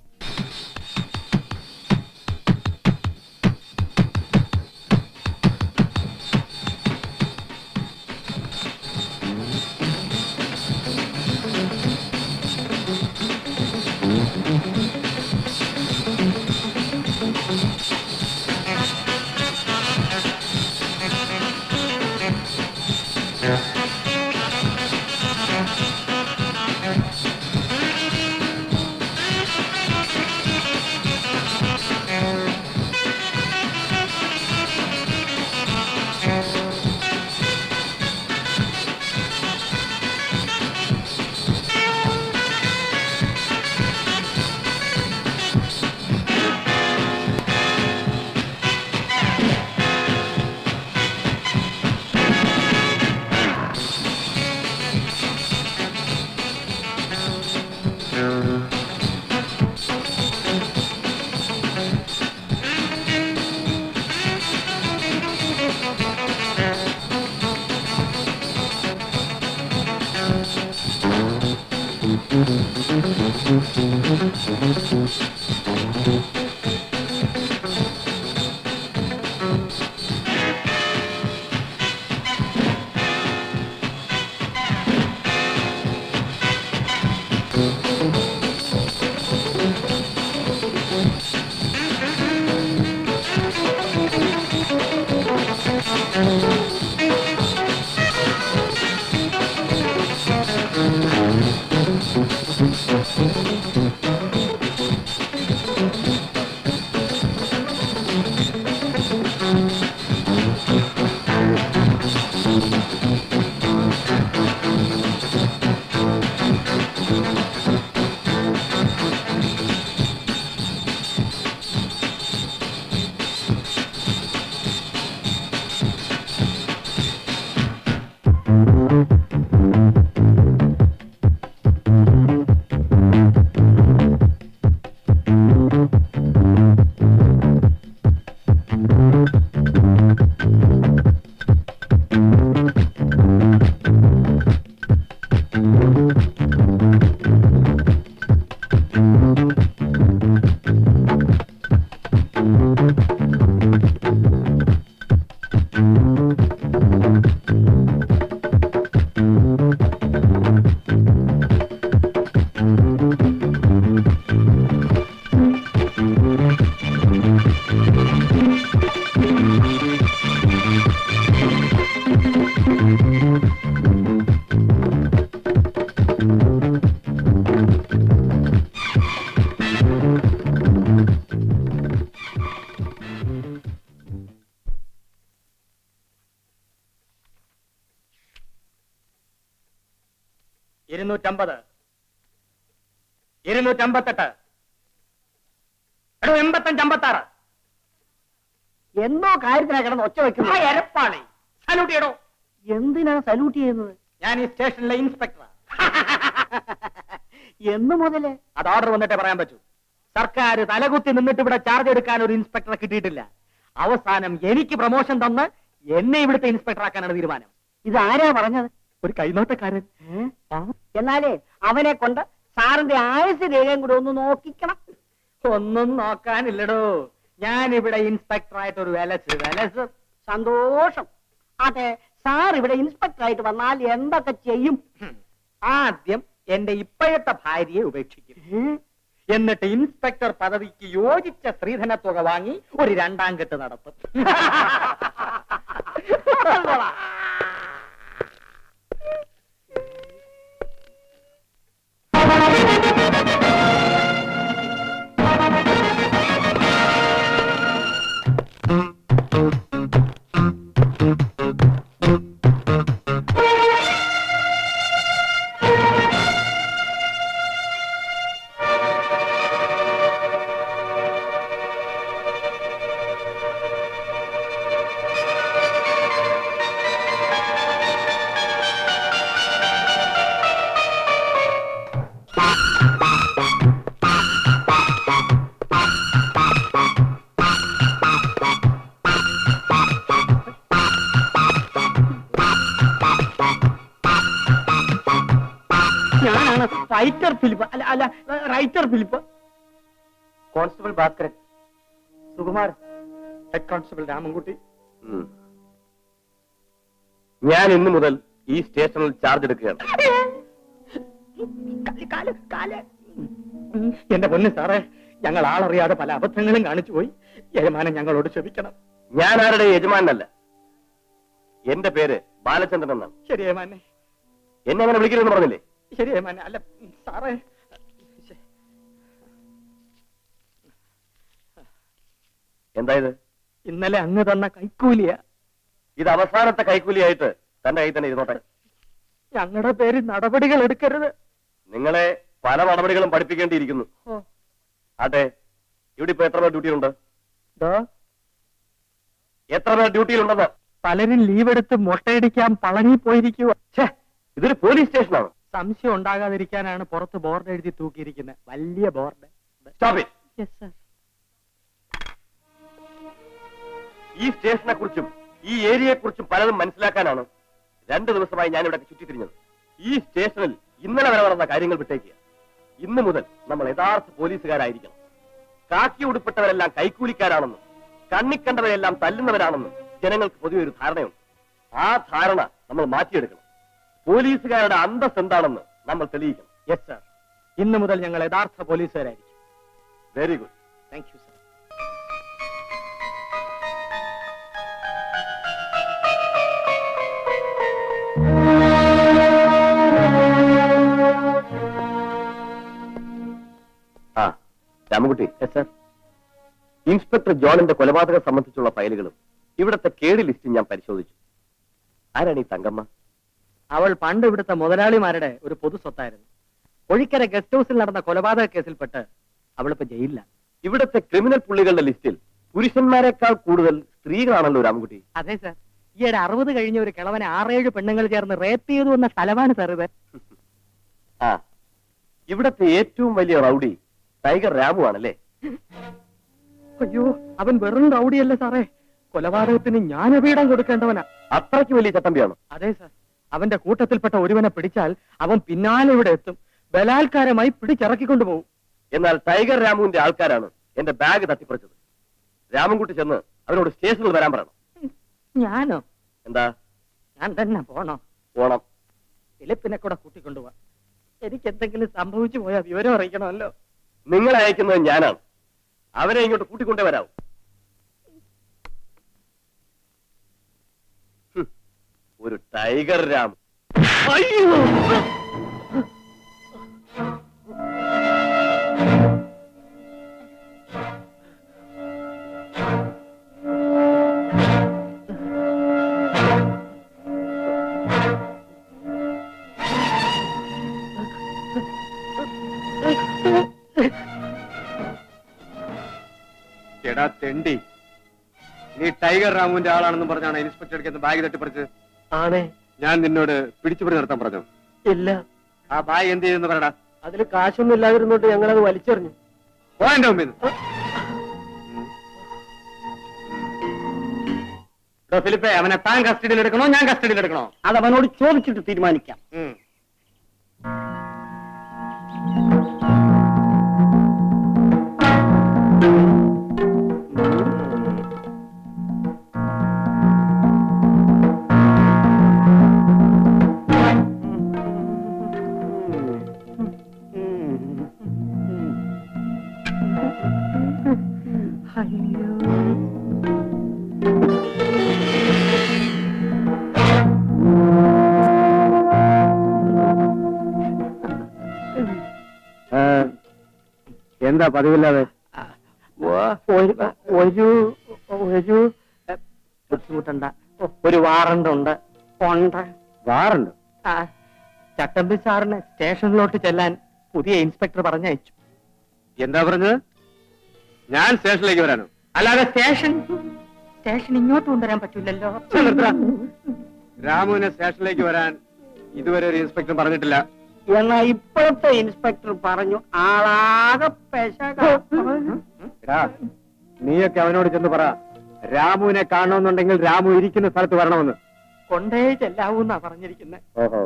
ഇരുന്നൂറ്റമ്പത് ഇരുന്നൂറ്റമ്പത്തെട്ട് എടോ എൺപത്തഞ്ച് അമ്പത്താറ് എന്തോ കാര്യത്തിനാ കിടന്ന് ഒച്ച ആ വെക്കുന്നത് എരപ്പാളി സല്യൂട്ട് ചെയ്യടോ എന്തിനാ സല്യൂട്ട് ചെയ്യുന്നത് ഞാൻ ഈ സ്റ്റേഷനിലെ ഇൻസ്പെക്ടറാ എന്ന് മുതല് അത് ഓർഡർ വന്നിട്ടേ പറയാൻ പറ്റൂ സർക്കാർ തലകുത്തി നിന്നിട്ട് ഇവിടെ ചാർജ് എടുക്കാൻ ഒരു ഇൻസ്പെക്ടറെ കിട്ടിയിട്ടില്ല അവസാനം എനിക്ക് പ്രൊമോഷൻ തന്ന് എന്നെ ഇവിടുത്തെ ഇൻസ്പെക്ടർ ആക്കാനാണ് തീരുമാനം ഇത് ആരാ പറഞ്ഞത് ഒരു കൈനോട്ടക്കാരൻ ആ, എന്നാലേ അവനെ കൊണ്ട് സാറിന്റെ ആയുസ് രേഖയും കൂടെ ഒന്ന് നോക്കിക്കണം ഒന്നും നോക്കാനില്ലടോ ഞാൻ ഇവിടെ ഇൻസ്പെക്ടർ ആയിട്ട് ഒരു വിലസ് വിലസ് സന്തോഷം അതെ സാർ ഇവിടെ ഇൻസ്പെക്ടർ ആയിട്ട് വന്നാൽ എന്തൊക്കെ ചെയ്യും ഹും. ആദ്യം എന്റെ ഇപ്പോഴത്തെ ഭാര്യയെ ഉപേക്ഷിക്കും ഏ? എന്നിട്ട് ഇൻസ്പെക്ടർ പദവിക്ക് യോജിച്ച സ്ത്രീധന തുക വാങ്ങി ഒരു രണ്ടാം കെട്ട് നടത്തും ഞാനാണ് ഫൈറ്റർ ഫിലിപ്പ് അല്ല അല്ല writer Philip constable Bhaskaran Sukumar head constable Ramankutty ഉം. ഞാൻ ഇന്നു മുതൽ ഈ സ്റ്റേഷനിൽ ചാർജ് എടുക്കുകയാണ് കാല്, കാല്, കാല്. എന്റെ പൊന്ന് സാറേ ഞങ്ങൾ ആളറിയാതെ പല അബദ്ധങ്ങളും കാണിച്ചു പോയി യജമാനൻ ഞങ്ങളോട് ക്ഷമിക്കണം ഞാൻ ആരുടെ യജമാനല്ല എന്റെ പേര് ബാലചന്ദ്രൻ എന്നാണ് ശരി യജമാനെ എന്നെ അങ്ങനെ വിളിക്കരുതെന്ന് പറഞ്ഞില്ലേ ശരി യജമാനെ അല്ല സാറേ ശ്ശെ. എന്തായത് ഇന്നലെ അങ്ങ് തന്ന കൈക്കൂലിയ ഇത് അവസാനത്തെ കൈക്കൂലിയായിട്ട് തന്റെ കയ്യിൽ തന്നെ ഇരുന്നോട്ടെ ഞങ്ങളുടെ പേര് നടപടികൾ എടുക്കരുത് നിങ്ങളെ പല നടപടികളും പഠിപ്പിക്കേണ്ടിയിരിക്കുന്നു ഓ, ആട്ടെ ഇവിടെ ഇപ്പൊ എത്ര പേർ ഡ്യൂട്ടിയിലുണ്ട് ദോ, എത്ര പേർ ഡ്യൂട്ടിയിലുണ്ടെന്ന് പലരും ലീവ് എടുത്ത് മുട്ടയടിക്കാൻ പളനി പോയിരിക്കുക ഛേ ഇതൊരു പോലീസ് സ്റ്റേഷനാണ് സംശയം ഉണ്ടാകാതിരിക്കാനാണ് പുറത്ത് ബോർഡ് എഴുതി തൂക്കിയിരിക്കുന്നത് വലിയ board stop it yes sir ഈ സ്റ്റേഷനെ കുറിച്ചും ഈ ഏരിയയെ കുറിച്ചും പലതും മനസ്സിലാക്കാനാണ് രണ്ടു ദിവസമായി ഞാൻ ഇവിടെ ചുറ്റിത്തിരിഞ്ഞത് ഈ സ്റ്റേഷനിൽ ഇന്നലെ വരെ നടന്ന കാര്യങ്ങൾ വിട്ടേക്കുക ഇന്നു മുതൽ നമ്മൾ യഥാർത്ഥ പോലീസുകാരായിരിക്കണം കാക്കി ഉടുപ്പിട്ടവരെല്ലാം കൈക്കൂലിക്കാരാണെന്നും കണ്ണിക്കണ്ടവരെല്ലാം തല്ലുന്നവരാണെന്നും ജനങ്ങൾക്ക് പൊതുവെ ഒരു ധാരണയുണ്ട് ആ ധാരണ നമ്മൾ മാറ്റിയെടുക്കണം പോലീസുകാരുടെ അന്തസ് എന്താണെന്ന് നമ്മൾ തെളിയിക്കണം യെസ് സർ ഇന്ന് മുതൽ ഞങ്ങൾ യഥാർത്ഥ പോലീസുകാരായിരിക്കും very good thank you sir ആ രാമൻകുട്ടി യെസ് സർ ഇൻസ്പെക്ടർ ജോണിന്റെ കൊലപാതകം സംബന്ധിച്ചുള്ള ഫയലുകളും ഇവിടത്തെ കേടി ലിസ്റ്റും ഞാൻ പരിശോധിച്ചു ആരാണ് ഈ തങ്കമ്മ അവൾ പണ്ട് ഇവിടുത്തെ മുതലാളിമാരുടെ ഒരു പൊതു സ്വത്തായിരുന്നു ഒഴിക്കര ഗസ്റ്റ് ഹൗസിൽ നടന്ന കൊലപാതക കേസിൽപ്പെട്ട് അവളിപ്പോ ജയിലിലാണ് ഇവിടത്തെ ക്രിമിനൽ പുള്ളികളുടെ ലിസ്റ്റിൽ പുരുഷന്മാരെക്കാൾ കൂടുതൽ സ്ത്രീകളാണല്ലോ രാമൻകുട്ടി അതെ സർ ഈയിടെ അറുപത് കഴിഞ്ഞ ഒരു കിളവനെ ആറേഴ് പെണ്ണുങ്ങൾ ചേർന്ന് റേപ്പ് ചെയ്തു എന്ന സ്ഥലമാണ് സാർ ഇത് ആ ഇവിടത്തെ ഏറ്റവും വലിയ റൗഡി ടൈഗർ രാമു ആണല്ലേ അയ്യോ അവൻ വെറും റൗഡിയല്ല സാറേ കൊലപാതകത്തിന് ജ്ഞാനപീഠം കൊടുക്കേണ്ടവനാ അത്രയ്ക്ക് വലിയ ചട്ടമ്പിയാണോ അതെ സാർ അവന്റെ കൂട്ടത്തിൽപ്പെട്ട ഒരുവനെ പിടിച്ചാൽ അവൻ പിന്നാലെ ഇവിടെ എത്തും ബലാത്കാരമായി പിടിച്ചിറക്കിക്കൊണ്ടുപോകും എന്നാൽ ടൈഗർ രാമുവിന്റെ ആൾക്കാരാണ് എന്റെ ബാഗ് തട്ടിപ്പറിച്ചത് രാമൻകുട്ടി ചെന്ന് അവരോട് സ്റ്റേഷനിൽ വരാൻ പറയണം ഞാനോ എന്താ ഞാൻ തന്നെ പോണോ പോണം ഫിലിപ്പിനെ കൂടെ കൂട്ടിക്കൊണ്ടുപോവാ എനിക്ക് എന്തെങ്കിലും സംഭവിച്ചു പോയാൽ വിവരം അറിയിക്കണമല്ലോ നിങ്ങളെ അയക്കുന്നത് ഞാനാണ് അവരെ ഇങ്ങോട്ട് കൂട്ടിക്കൊണ്ടേ വരാവൂ ഹും, ഒരു ടൈഗർ രാം അയ്യോ എടാ തെണ്ടി നീ ടൈഗർ രാമുവിന്റെ ആളാണെന്ന് പറഞ്ഞാണ് ഇൻസ്പെക്ടർ എടുക്കുന്ന ബാഗ് തട്ടിപ്പറിച്ചത് ആണേ ഞാൻ നിന്നോട് പിടിച്ചുപറി നടത്താൻ പറഞ്ഞു ഇല്ല ആ ബായ് എന്ത് ചെയ്യുന്നു പറയടാ അതിൽ കാശൊന്നും ഇല്ലാതിരുന്നോണ്ട് ഞങ്ങളത് വലിച്ചെറിഞ്ഞു പോ എന്റെ മുമ്പിൽ നിന്ന്. എടോ ഫിലിപ്പേ അവനെ താൻ കസ്റ്റഡിയിൽ എടുക്കണോ ഞാൻ കസ്റ്റഡിയിൽ എടുക്കണോ അത് അവനോട് ചോദിച്ചിട്ട് തീരുമാനിക്കാം ഉം. എന്താ പതിവില്ലാതെ ഒരു ഒരു ഒരു എ, ബുദ്ധിമുട്ടണ്ട ഒരു വാറണ്ട് ഉണ്ട് ഉണ്ട് വാറുണ്ട് ആ, ചട്ടമ്പി സാറിന് സ്റ്റേഷനിലോട്ട് ചെല്ലാൻ പുതിയ ഇൻസ്പെക്ടർ പറഞ്ഞയച്ചു എന്താ പറഞ്ഞത് ഞാൻ സ്റ്റേഷനിലേക്ക് വരാനോ അല്ലാതെ സ്റ്റേഷൻ സ്റ്റേഷൻ ഇങ്ങോട്ട് കൊണ്ടുവരാൻ പറ്റില്ലല്ലോ ഛെ, നിർത്തടാ. രാമുവിനെ സ്റ്റേഷനിലേക്ക് വരാൻ ഇതുവരെ ഒരു ഇൻസ്പെക്ടർ പറഞ്ഞിട്ടില്ല എന്നാ ഇപ്പോഴത്തെ ഇൻസ്പെക്ടർ പറഞ്ഞു ആളാകെ പെശക എടാ നീയൊക്കെ അവനോട് ചെന്ന് പറ രാമുവിനെ കാണണമെന്നുണ്ടെങ്കിൽ രാമു ഇരിക്കുന്ന സ്ഥലത്ത് വരണമെന്ന് കൊണ്ടേ ചെല്ലാവൂന്നാ പറഞ്ഞിരിക്കുന്നത് ഓഹോ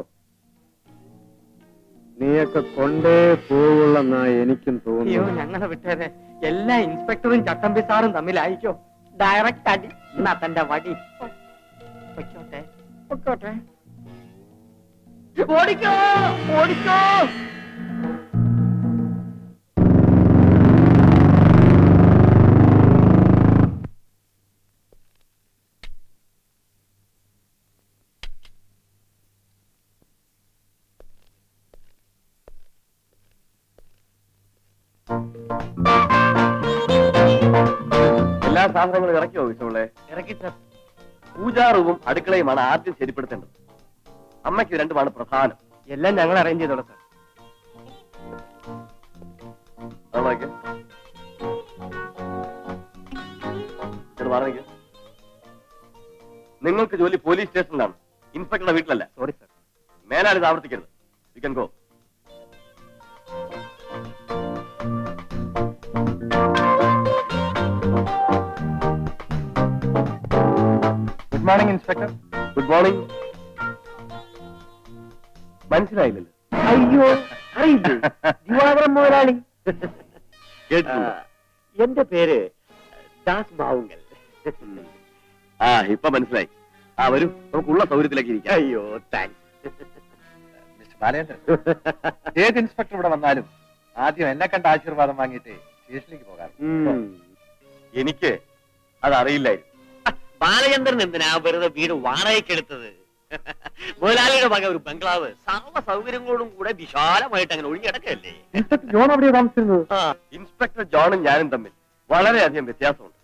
നീയൊക്കെ കൊണ്ടേ പോവുള്ളെന്നാ എനിക്കും അയ്യോ തോന്നുന്നു ഞങ്ങളെ വിട്ടേരെ എല്ലാ ഇൻസ്പെക്ടറും ചട്ടമ്പി സാറും തമ്മിലായിക്കോ ഡയറക്റ്റ് അടി എന്നാ തന്റെ വടി പൊയ്ക്കോട്ടെ പൊയ്ക്കോട്ടെ ഓടിക്കോ ഓടിക്കോ എല്ലാ സാധനങ്ങളും ഇറക്കിയോ വിഷമുള്ളേ ഇറക്കി സാർ പൂജാ റൂമും അടുക്കളയുമാണ് ആദ്യം ശരിപ്പെടുത്തേണ്ടത് അമ്മയ്ക്ക് രണ്ടുമാണ് പ്രധാനം എല്ലാം ഞങ്ങൾ അറേഞ്ച് ചെയ്തോളാം സാർ അതൊക്കെ പറഞ്ഞേക്ക് നിങ്ങൾക്ക് ജോലി പോലീസ് സ്റ്റേഷനിലാണ് ഇൻസ്പെക്ടറുടെ വീട്ടിലല്ല സോറി സാർ മേലാൽ ഇത് ആവർത്തിക്കരുത് you can go good morning inspector good morning മനസ്സിലായില്ലല്ലോ അയ്യോ അറിയില്ലേ ദിവാകരൻ മുതലാളി കേട്ടിട്ടുണ്ട്. എന്റെ പേര് ദാസ് ബാവുങ്കൽ ആ ഇപ്പൊ മനസ്സിലായി ആ വരൂ നമുക്കുള്ള സൗകര്യത്തിലേക്ക് ഇരിക്കാം അയ്യോ താങ്ക്സ് മിസ്റ്റർ ബാലേന്ദ്രൻ ഏത് ഇൻസ്പെക്ടർ ഇവിടെ വന്നാലും ആദ്യം എന്നെ കണ്ട ആശീർവാദം വാങ്ങിയിട്ട് സ്റ്റേഷനിലേക്ക് പോകാറ് എനിക്ക് അതറിയില്ലായിരുന്നു ബാലചന്ദ്രൻ എന്തിനാ വെറുതെ വീട് വാടകയ്ക്കെടുത്തത് മുതലാളിയുടെ വക ഒരു ബംഗ്ലാവ് സർവ്വ സൗകര്യങ്ങളോടും കൂടെ വിശാലമായിട്ട് അങ്ങനെ ഒഴിഞ്ഞടക്കല്ലേ ഇൻസ്പെക്ടർ ജോൺ എവിടെയാ താമസിച്ചിരുന്നത് ആ ഇൻസ്പെക്ടർ ജോണും ഞാനും തമ്മിൽ വളരെയധികം വ്യത്യാസമുണ്ട്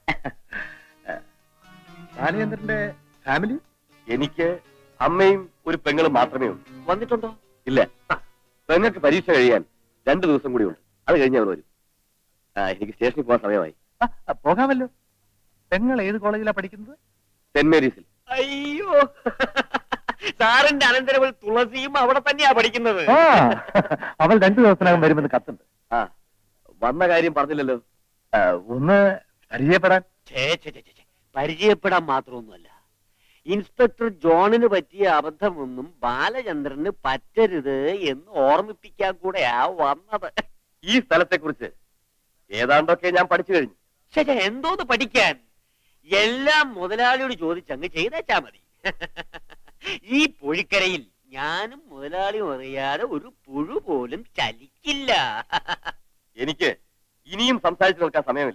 ബാലചന്ദ്രന്റെ ഫാമിലി എനിക്ക് അമ്മയും ഒരു പെങ്ങളും മാത്രമേ ഉള്ളൂ വന്നിട്ടുണ്ടോ ഇല്ല പെങ്ങൾക്ക് പരീക്ഷ കഴിയാൻ രണ്ടു ദിവസം കൂടി ഉണ്ട് അത് കഴിഞ്ഞ് അവർ വരും ആ എനിക്ക് സ്റ്റേഷനിൽ പോകാൻ സമയമായി പോകാമല്ലോ പെങ്ങൾ ഏത് കോളേജിലാ പഠിക്കുന്നത് സെന്റ് മേരീസിൽ അയ്യോ സാറിന്റെ അനന്തരവൾ തുളസിയും അവിടെ തന്നെയാ പഠിക്കുന്നത് ആ, അവൾ രണ്ടു ദിവസത്തിനകം വരുമെന്ന് കത്തുണ്ട് ആ വന്ന കാര്യം പറഞ്ഞില്ലല്ലോ ആ, ഒന്ന് പരിചയപ്പെടാൻ ഛേ, ഛേ, ഛേ, ഛേ, ഛേ. പരിചയപ്പെടാൻ മാത്രമൊന്നുമല്ല ഇൻസ്പെക്ടർ ജോണിന് പറ്റിയ അബദ്ധമൊന്നും ബാലചന്ദ്രന് പറ്റരുത് എന്ന് ഓർമ്മിപ്പിക്കാൻ കൂടെയാ വന്നത് ഈ സ്ഥലത്തെ കുറിച്ച് ഏതാണ്ടൊക്കെ ഞാൻ പഠിച്ചു കഴിഞ്ഞു ശേ ശേ, എന്തോന്ന് പഠിക്കാൻ എല്ലാം മുതലാളിയോട് ചോദിച്ചങ്ങ് ചെയ്തേച്ചാ മതി ഈ പൊഴിക്കരയിൽ ഞാനും മുതലാളിയും അറിയാതെ ഒരു പുഴു പോലും ചലിക്കില്ല എനിക്ക് ഇനിയും സംസാരിച്ചു നിൽക്കാൻ സമയമില്ല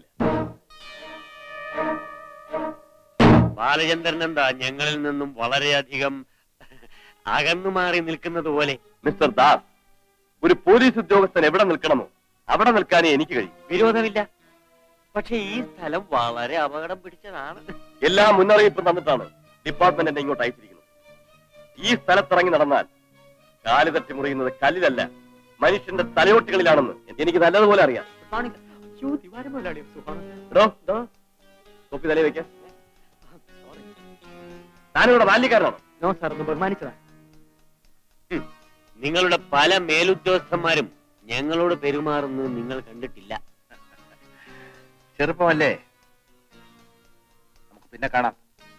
ബാലചന്ദ്രൻ എന്താ ഞങ്ങളിൽ നിന്നും വളരെയധികം അകന്നു മാറി നിൽക്കുന്നത് പോലെ മിസ്റ്റർ ദാസ് ഒരു പോലീസ് ഉദ്യോഗസ്ഥൻ എവിടെ നിൽക്കണമോ അവിടെ നിൽക്കാനേ എനിക്ക് കഴിയും വിരോധമില്ല പക്ഷെ ഈ സ്ഥലം വളരെ അപകടം പിടിച്ചതാണ് എല്ലാ മുന്നറിയിപ്പും തന്നിട്ടാണ് ഡിപ്പാർട്ട്മെന്റ് എന്നെ ഇങ്ങോട്ട് അയച്ചിരിക്കുന്നത് ഈ സ്ഥലത്തിറങ്ങി നടന്നാൽ കാല് തട്ടി മുറിയുന്നത് കല്ലിലല്ല മനുഷ്യന്റെ തലയോട്ടികളിലാണെന്ന് എനിക്ക് നല്ലതുപോലെ അറിയാം അയ്യോ, ദിവാരം മുതലാളി, സുഖാണ്. എടോ തൊപ്പി തലയിൽ വെക്കാൻ താനിവിടെ ബാല്യക്കാരനാണോ നോ സാർ ഒന്ന് ബഹുമാനിച്ചതാ നിങ്ങളുടെ പല മേലുദ്യോഗസ്ഥന്മാരും ഞങ്ങളോട് പെരുമാറുന്നത് നിങ്ങൾ കണ്ടിട്ടില്ല ചെറുപ്പമല്ലേ നമുക്ക് പിന്നെ കാണാം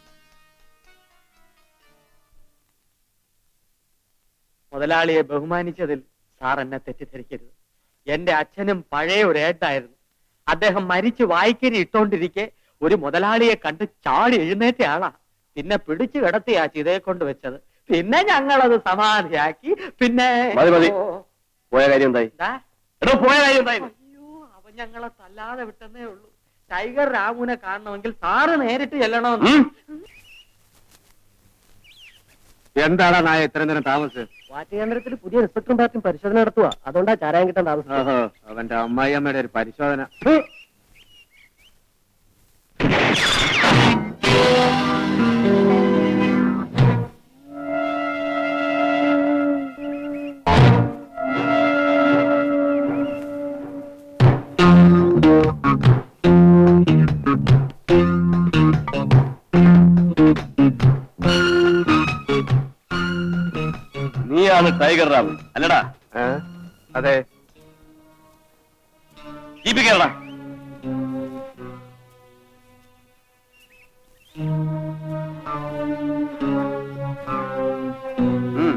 മുതലാളിയെ ബഹുമാനിച്ചതിൽ സാർ എന്നെ തെറ്റിദ്ധരിക്കരുത് എന്റെ അച്ഛനും പഴയ ഒരു ഏട്ടായിരുന്നു അദ്ദേഹം മരിച്ച് വായിക്കരി ഇട്ടോണ്ടിരിക്കെ ഒരു മുതലാളിയെ കണ്ട് ചാടി എഴുന്നേറ്റ ആളാ പിന്നെ പിടിച്ചു കിടത്തിയാ ചിതയെ കൊണ്ട് വെച്ചത് പിന്നെ ഞങ്ങളത് സമാധിയാക്കി പിന്നെ മതി, മതി. ഓ, പോയ കാര്യം എന്തായി എന്താ? എടോ പോയ കാര്യം എന്തായി അയ്യോ അവൻ ഞങ്ങളെ തല്ലാതെ വിട്ടെന്നേ ഉള്ളൂ ടൈഗർ രാമുവിനെ കാണണമെങ്കിൽ സാറ് നേരിട്ട് ചെല്ലണമെന്ന് ഉം? എന്താടാ നായ ഇത്രയും നേരം താമസിച്ചത് വാറ്റ് കേന്ദ്രത്തിൽ പുതിയ ഇൻസ്പെക്ടറും പാർട്ടിയും പരിശോധന നടത്തുക അതുകൊണ്ടാ ചാരായം കിട്ടാൻ താമസിച്ചത് ഓഹോ അവന്റെ അമ്മായിയമ്മയുടെ ഒരു പരിശോധന നീയാണ് ടൈഗർ റാം അല്ലടാ ഏ? അതെ ജീപ്പ് കയറടാ ഉം.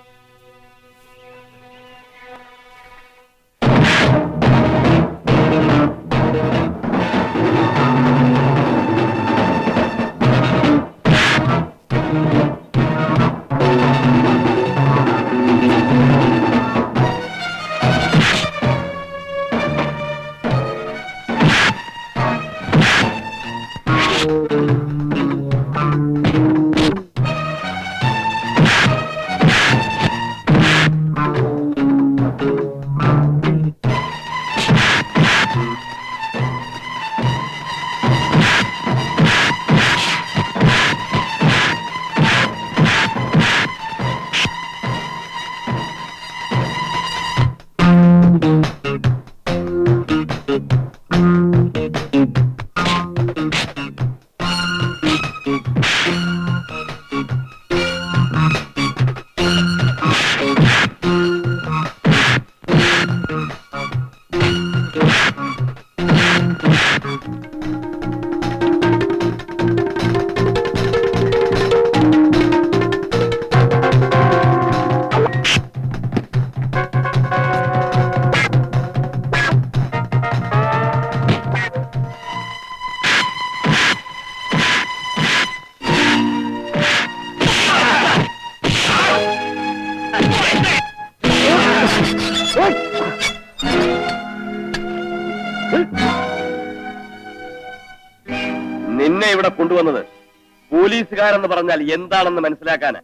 നിന്നെ ഇവിടെ കൊണ്ടുവന്നത് പോലീസുകാരെന്ന് പറഞ്ഞാൽ എന്താണെന്ന് മനസ്സിലാക്കാന്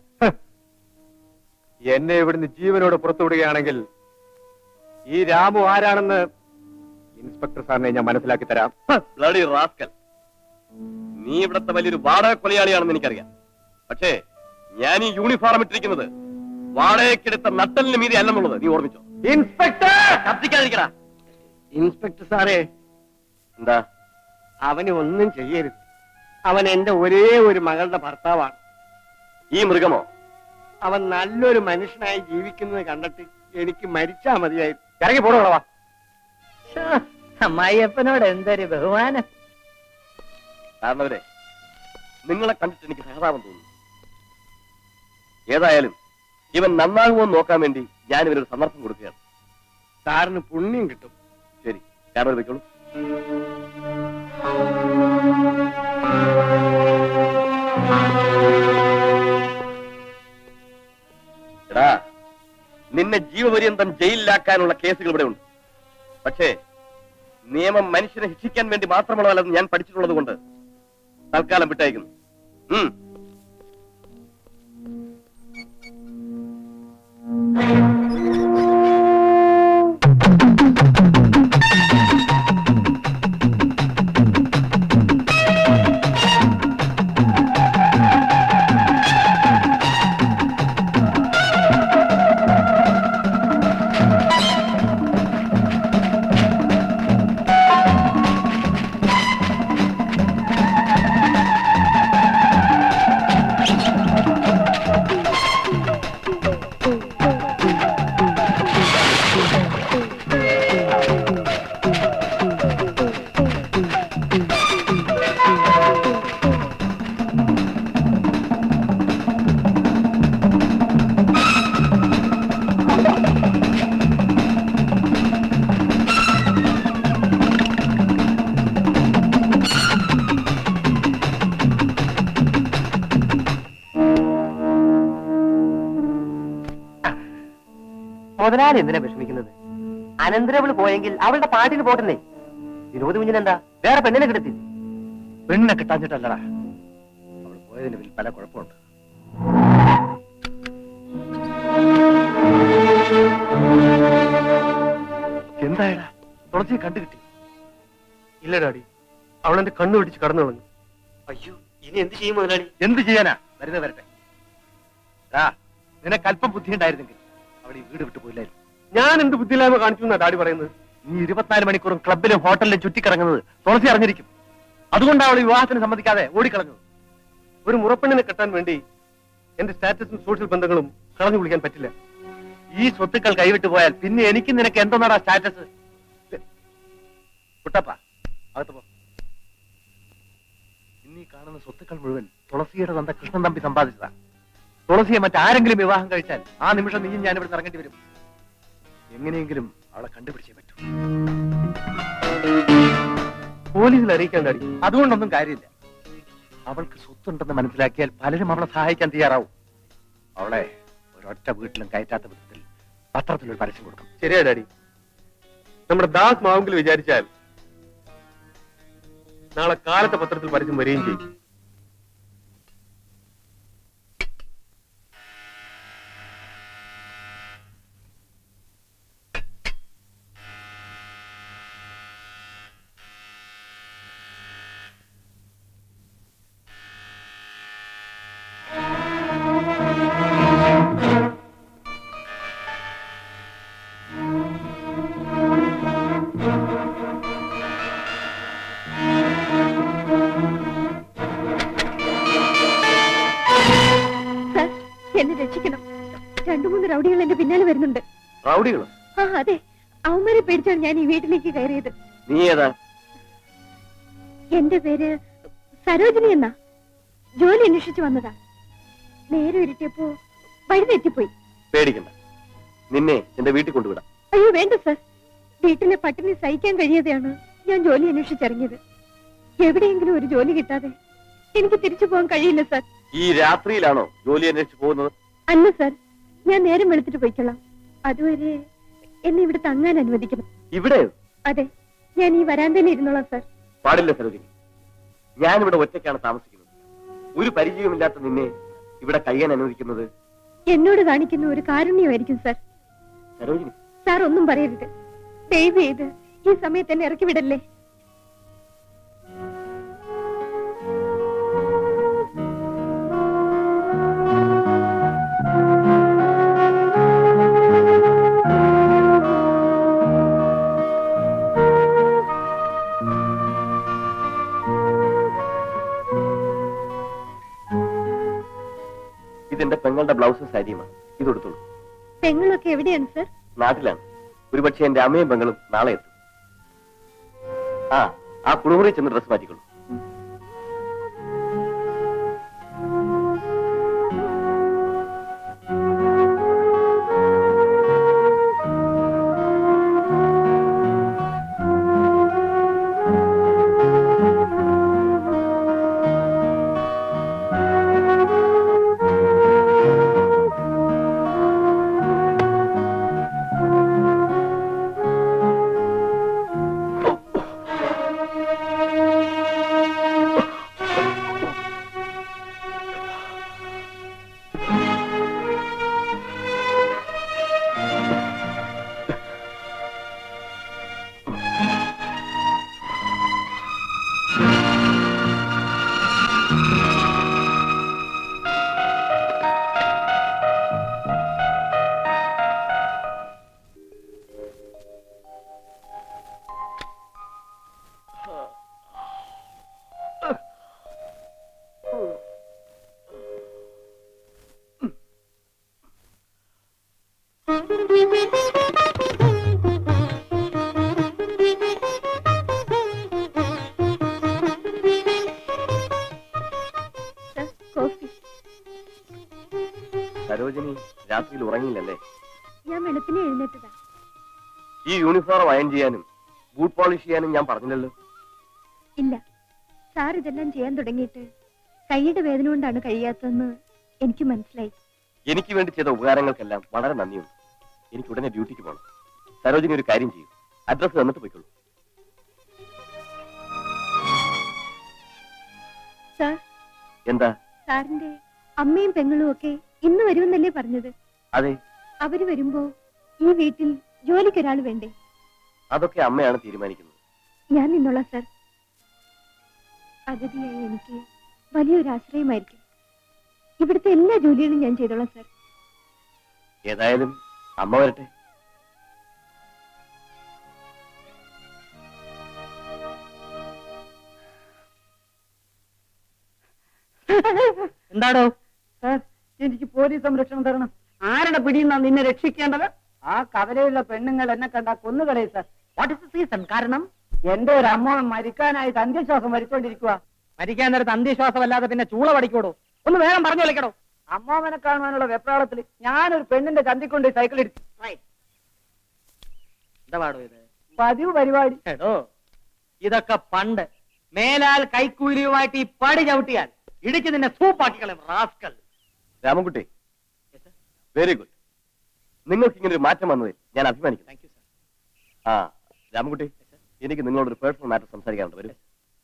എന്നെ ഇവിടുന്ന് ജീവനോട് പുറത്തുവിടുകയാണെങ്കിൽ ഈ രാമു ആരാണെന്ന് ഇൻസ്പെക്ടർ സാറിനെ ഞാൻ മനസ്സിലാക്കി തരാം ബ്ലഡി റാസ്കൽ നീ ഇവിടത്തെ വലിയൊരു വാടക കൊലയാളിയാണെന്ന് എനിക്കറിയാം പക്ഷേ ഞാൻ ഈ യൂണിഫോം ഇട്ടിരിക്കുന്നത് വാടകയ്ക്കെടുത്ത നട്ടലിന് മീതി അല്ലെന്നുള്ളത് നീ ഓർമ്മിച്ചോ ഇൻസ്പെക്ടർ കത്തിക്കാതിരിക്കടാ ഇൻസ്പെക്ടർ സാറേ എന്താ അവന് ഒന്നും ചെയ്യരുത് അവൻ എന്റെ ഒരേ ഒരു മകളുടെ ഭർത്താവാണ് ഈ മൃഗമോ അവൻ നല്ലൊരു മനുഷ്യനായി ജീവിക്കുന്നത് കണ്ടിട്ട് എനിക്ക് മരിച്ചാ മതിയായിരുന്നു ഇറങ്ങി പോടുകളവാ അമ്മായിയപ്പനോട് എന്തൊരു ബഹുമാനം കാരണവരെ നിങ്ങളെ കണ്ടിട്ട് എനിക്ക് സഹതാപം തോന്നുന്നു ഏതായാലും ഇവൻ നന്നാകുമോ എന്ന് നോക്കാൻ വേണ്ടി ഞാൻ ഇവനൊരു സന്ദർഭം കൊടുക്കുകയാണ് സാറിന് പുണ്യം കിട്ടും ശരി ക്യാമറ വെക്കോളൂ എടാ നിന്നെ ജീവപര്യന്തം ജയിലിലാക്കാനുള്ള കേസുകൾ ഇവിടെ ഉണ്ട് പക്ഷേ നിയമം മനുഷ്യനെ ശിക്ഷിക്കാൻ വേണ്ടി മാത്രമുള്ളതല്ലെന്ന് ഞാൻ പഠിച്ചിട്ടുള്ളത് കൊണ്ട് തൽക്കാലം വിട്ടയക്കുന്നു ഉം. മുതലാളി എന്തിനാ വിഷമിക്കുന്നത് അനന്തരവള് പോയെങ്കിൽ അവളുടെ പാട്ടിന് പോട്ടെന്നേ വിനോദ് കുഞ്ഞിനെന്താ വേറെ പെണ്ണിനെ കിടത്തി പെണ്ണിനെ കിട്ടാഞ്ഞിട്ടല്ലടാ അവൾ പോയതിന് പിന്നിൽ പല കുഴപ്പമുണ്ട് എന്തായടാ തുളസിയെ കണ്ടു കിട്ടി ഇല്ല ഡാഡി അവൾ എന്റെ കണ്ണു പിടിച്ച് കടന്നു കളഞ്ഞു അയ്യോ ഇനി എന്ത് ചെയ്യും മുതലാളി എന്ത് ചെയ്യാനാ വരുന്നത് വരട്ടെ ആ നിനക്ക് അല്പം ബുദ്ധി ഉണ്ടായിരുന്നെങ്കിൽ അവൾ ഈ വീട് വിട്ടു പോയില്ലായിരുന്നു ഞാൻ എന്ത് ബുദ്ധിയില്ലായ്മ കാണിച്ചു എന്നാ ഡാഡി പറയുന്നത് നീ ഇരുപത്തിനാല് മണിക്കൂറും ക്ലബിലും ഹോട്ടലിലും ചുറ്റിക്കിറങ്ങുന്നത് തുളസി അറിഞ്ഞിരിക്കും അതുകൊണ്ടാണ് അവൾ വിവാഹത്തിന് സമ്മതിക്കാതെ ഓടിക്കളഞ്ഞത് ഒരു മുറപ്പെണ്ണിനെ കെട്ടാൻ വേണ്ടി എന്റെ സ്റ്റാറ്റസും സോഷ്യൽ ബന്ധങ്ങളും കളഞ്ഞു വിളിക്കാൻ പറ്റില്ല ഈ സ്വത്തുക്കൾ കൈവിട്ടു പോയാൽ പിന്നെ എനിക്ക് നിനക്ക് എന്തെന്നാടാ സ്റ്റാറ്റസ് കുട്ടപ്പ അകത്ത് പോ ഇന്നീ കാണുന്ന സ്വത്തുക്കൾ മുഴുവൻ തുളസിയുടെ തന്ത കൃഷ്ണൻ തമ്പി സമ്പാദിച്ചതാ തുളസിയെ മറ്റാരെങ്കിലും വിവാഹം കഴിച്ചാൽ ആ നിമിഷം നീയും ഞാൻ ഇവിടെ ഇറങ്ങേണ്ടി വരും എങ്ങനെയെങ്കിലും അവളെ കണ്ടുപിടിച്ചേ പറ്റൂ പോലീസിൽ അറിയിക്കാൻ ഡാഡി അതുകൊണ്ടൊന്നും കാര്യമില്ല അവൾക്ക് സ്വത്തുണ്ടെന്ന് മനസ്സിലാക്കിയാൽ പലരും അവളെ സഹായിക്കാൻ തയ്യാറാവും അവളെ ഒരൊറ്റ വീട്ടിലും കയറ്റാത്ത വിധത്തിൽ പത്രത്തിലൊരു പരസ്യം കൊടുക്കും ശരിയാ ഡാഡി നമ്മുടെ ദാസ് മാവെങ്കിൽ വിചാരിച്ചാൽ നാളെ കാലത്തെ പത്രത്തിൽ പരസ്യം വരികയും ചെയ്യും സർ എന്നെ രക്ഷിക്കണം രണ്ടു മൂന്ന് റൗഡികൾ എന്റെ പിന്നാലെ വരുന്നുണ്ട് റൗഡികളും ആ അതെ അവന്മാരെ പേടിച്ചാണ് ഞാൻ ഈ വീട്ടിലേക്ക് കയറിയത് നീ ഏതാ എന്റെ പേര് സരോജിനി എന്നാ ജോലി അന്വേഷിച്ചു വന്നതാ നേരെ ഇരുട്ടിയപ്പോ വഴി തെറ്റിപ്പോയി പേടിക്കണ്ട നിന്നെ എന്റെ വീട്ടിൽ കൊണ്ടുവിടാം അയ്യോ വേണ്ട സർ വീട്ടിലെ പട്ടിണി സഹിക്കാൻ കഴിയാതെയാണ് ഞാൻ ജോലി അന്വേഷിച്ചിറങ്ങിയത് എവിടെയെങ്കിലും ഒരു ജോലി കിട്ടാതെ എനിക്ക് തിരിച്ചു പോകാൻ കഴിയില്ല സർ ഈ രാത്രിയിലാണോ ജോലി അന്വേഷിച്ച് പോകുന്നത് അല്ല സർ ഞാൻ നേരം വെളുത്തിട്ട് പോയിക്കൊള്ളാം അതുവരെ എന്നെ ഇവിടെ തങ്ങാൻ അനുവദിക്കണം ഇവിടെ അതെ ഞാൻ ഈ വരാന്തയിൽ ഇരുന്നോളാം സർ പാടില്ല സരോജിനി ഞാനിവിടെ ഒറ്റയ്ക്കാണ് താമസിക്കുന്നത് ഒരു പരിചയവുമില്ലാത്ത നിന്നെ ഇവിടെ കഴിയാൻ അനുവദിക്കുന്നത് എന്നോട് കാണിക്കുന്ന ഒരു കാരുണ്യമായിരിക്കും സർ സരോജിനി സാർ ഒന്നും പറയരുത് ദയവ് ചെയ്ത് ഈ സമയത്ത് എന്നെ ഇറക്കി വിടല്ലേ ഇതെന്റെ പെങ്ങളുടെ ബ്ലൗസും സാരിയുമാണ് ഇതെടുത്തോളൂ പെങ്ങളൊക്കെ എവിടെയാണ് സർ നാട്ടിലാണ് ഒരുപക്ഷെ എന്റെ അമ്മയും പെങ്ങളും നാളെ എത്തും ആ ആ കുളിമുറി ചെന്ന് ഡ്രസ് മാറ്റിക്കൊള്ളൂ സർ കോഫി സരോജിനി രാത്രിയിൽ ഉറങ്ങിയില്ലല്ലേ ഞാൻ വെളുപ്പിനെ എഴുന്നേറ്റതാ ഈ യൂണിഫോം അയൺ ചെയ്യാനും ബൂട്ട് പോളിഷ് ചെയ്യാനും ഞാൻ പറഞ്ഞില്ലല്ലോ ഇല്ല സാർ ഇതെല്ലാം ചെയ്യാൻ തുടങ്ങിയിട്ട് കൈയുടെ വേദന കൊണ്ടാണ് കഴിയാത്തതെന്ന് എനിക്ക് മനസ്സിലായി എനിക്ക് വേണ്ടി ചെയ്ത ഉപകാരങ്ങൾക്കെല്ലാം വളരെ നന്ദിയുണ്ട് എനിക്ക് ഉടനെ ഡ്യൂട്ടിക്ക് പോകണം സരോജിനി ഒരു കാര്യം ചെയ്യൂ അഡ്രസ് തന്നിട്ട് പോയിക്കോളൂ സാർ എന്താ സാറിന്റെ അമ്മയും പെങ്ങളും ഒക്കെ ഇന്ന് വരുമെന്നല്ലേ പറഞ്ഞത് അതെ അവര് വരുമ്പോ ഈ വീട്ടിൽ ജോലിക്കൊരാൾ വേണ്ടേ അതൊക്കെ അമ്മയാണ് തീരുമാനിക്കുന്നത് ഞാൻ നിന്നോളാം സാർ അതിഥിയായി എനിക്ക് വലിയൊരു ആശ്രയമായിരിക്കും ഇവിടുത്തെ എല്ലാ ജോലികളും ഞാൻ ചെയ്തോളാം സാർ ഏതായാലും അമ്മ വരട്ടെ എന്താടോ സാർ എനിക്ക് പോലീസ് സംരക്ഷണം തരണം ആരുടെ പിടിയിൽ നിന്നാ നിന്നെ രക്ഷിക്കേണ്ടത് ആ കവലയുള്ള പെണ്ണുങ്ങൾ എന്നെ കണ്ടാ കൊന്നുകളെ സാർ വാട്ട് ഇസ് സീസൺ കാരണം എന്റെ ഒരു അമ്മ മരിക്കാനായിട്ട് അന്ത്യശ്വാസം മരിച്ചോണ്ടിരിക്കുക മരിക്കാൻ നേരത്ത് അന്ത്യശ്വാസം അല്ലാതെ പിന്നെ ചൂള പഠിക്കൂടോ ഒന്ന് വേഗം പറഞ്ഞു വിളിക്കടോ അമ്മാവനെ കാണുവാനുള്ള വെപ്രാളത്തിൽ ഞാനൊരു പെണ്ണിന്റെ ചന്തിക്കൊണ്ട് സൈക്കിൾ എടുത്തു എന്താ പാടോ ഇത് പതിവ് പരിപാടി എടോ ഇതൊക്കെ പണ്ട് മേലാൽ കൈക്കൂലിയുമായിട്ട് ഈ പടി ചവിട്ടിയാൽ ഇടിച്ച് നിന്നെ സൂപ്പാക്കി കളയും റാസ്കൽ രാമൻകുട്ടി വെരി ഗുഡ് നിങ്ങൾക്ക് ഇങ്ങനെ ഒരു മാറ്റം വന്നതിൽ ഞാൻ അഭിമാനിക്കുന്നു താങ്ക് യു സാർ ആ രാമൻകുട്ടി എനിക്ക് നിങ്ങളോട് ഒരു പേഴ്സണൽ മാറ്റർ സംസാരിക്കാനുണ്ട് വരും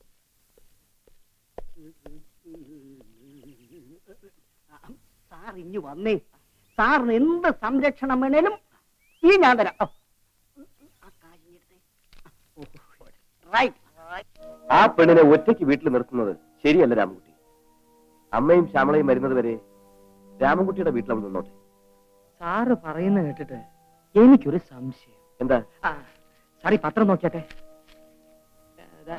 സാർ ഇഞ്ഞു വന്നേ സാറിന് എന്ത് സംരക്ഷണം വേണേലും ഈ ഞാൻ തരാം ഓ. ആ കാര്യം എടുത്തേ. ഓ, റൈറ്റ് ആ പെണ്ണിനെ ഒറ്റയ്ക്ക് വീട്ടിൽ നിർത്തുന്നത് ശരിയല്ല രാമൻകുട്ടി അമ്മയും ശ്യാമളയും വരുന്നത് വരെ രാമൻകുട്ടിയുടെ വീട്ടിൽ അവൾ നിന്നോട്ടെ സാറ് പറയുന്ന കേട്ടിട്ട് എനിക്കൊരു സംശയം എന്താ ആ, സാർ ഈ പത്രം നോക്കിയാട്ടെ ദാ,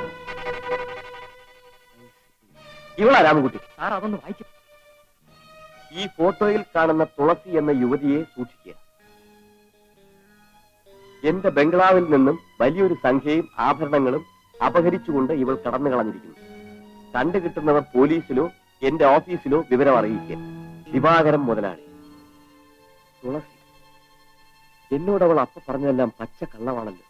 ഇവളാ രാമൻകുട്ടി സാർ അതൊന്ന് വായിച്ചു ഈ ഫോട്ടോയിൽ കാണുന്ന തുളസി എന്ന യുവതിയെ സൂക്ഷിക്കുക എന്റെ ബംഗ്ലാവിൽ നിന്നും വലിയൊരു സംഖ്യയും ആഭരണങ്ങളും അപഹരിച്ചുകൊണ്ട് ഇവൾ കടന്നു കളഞ്ഞിരിക്കുന്നു കണ്ടു കിട്ടുന്നവർ പോലീസിലോ എന്റെ ഓഫീസിലോ വിവരം അറിയിക്കുക ദിവാകരം മുതലാളി തുളസി എന്നോട് അവൾ അപ്പ പറഞ്ഞതെല്ലാം പച്ച കള്ളമാണല്ലോ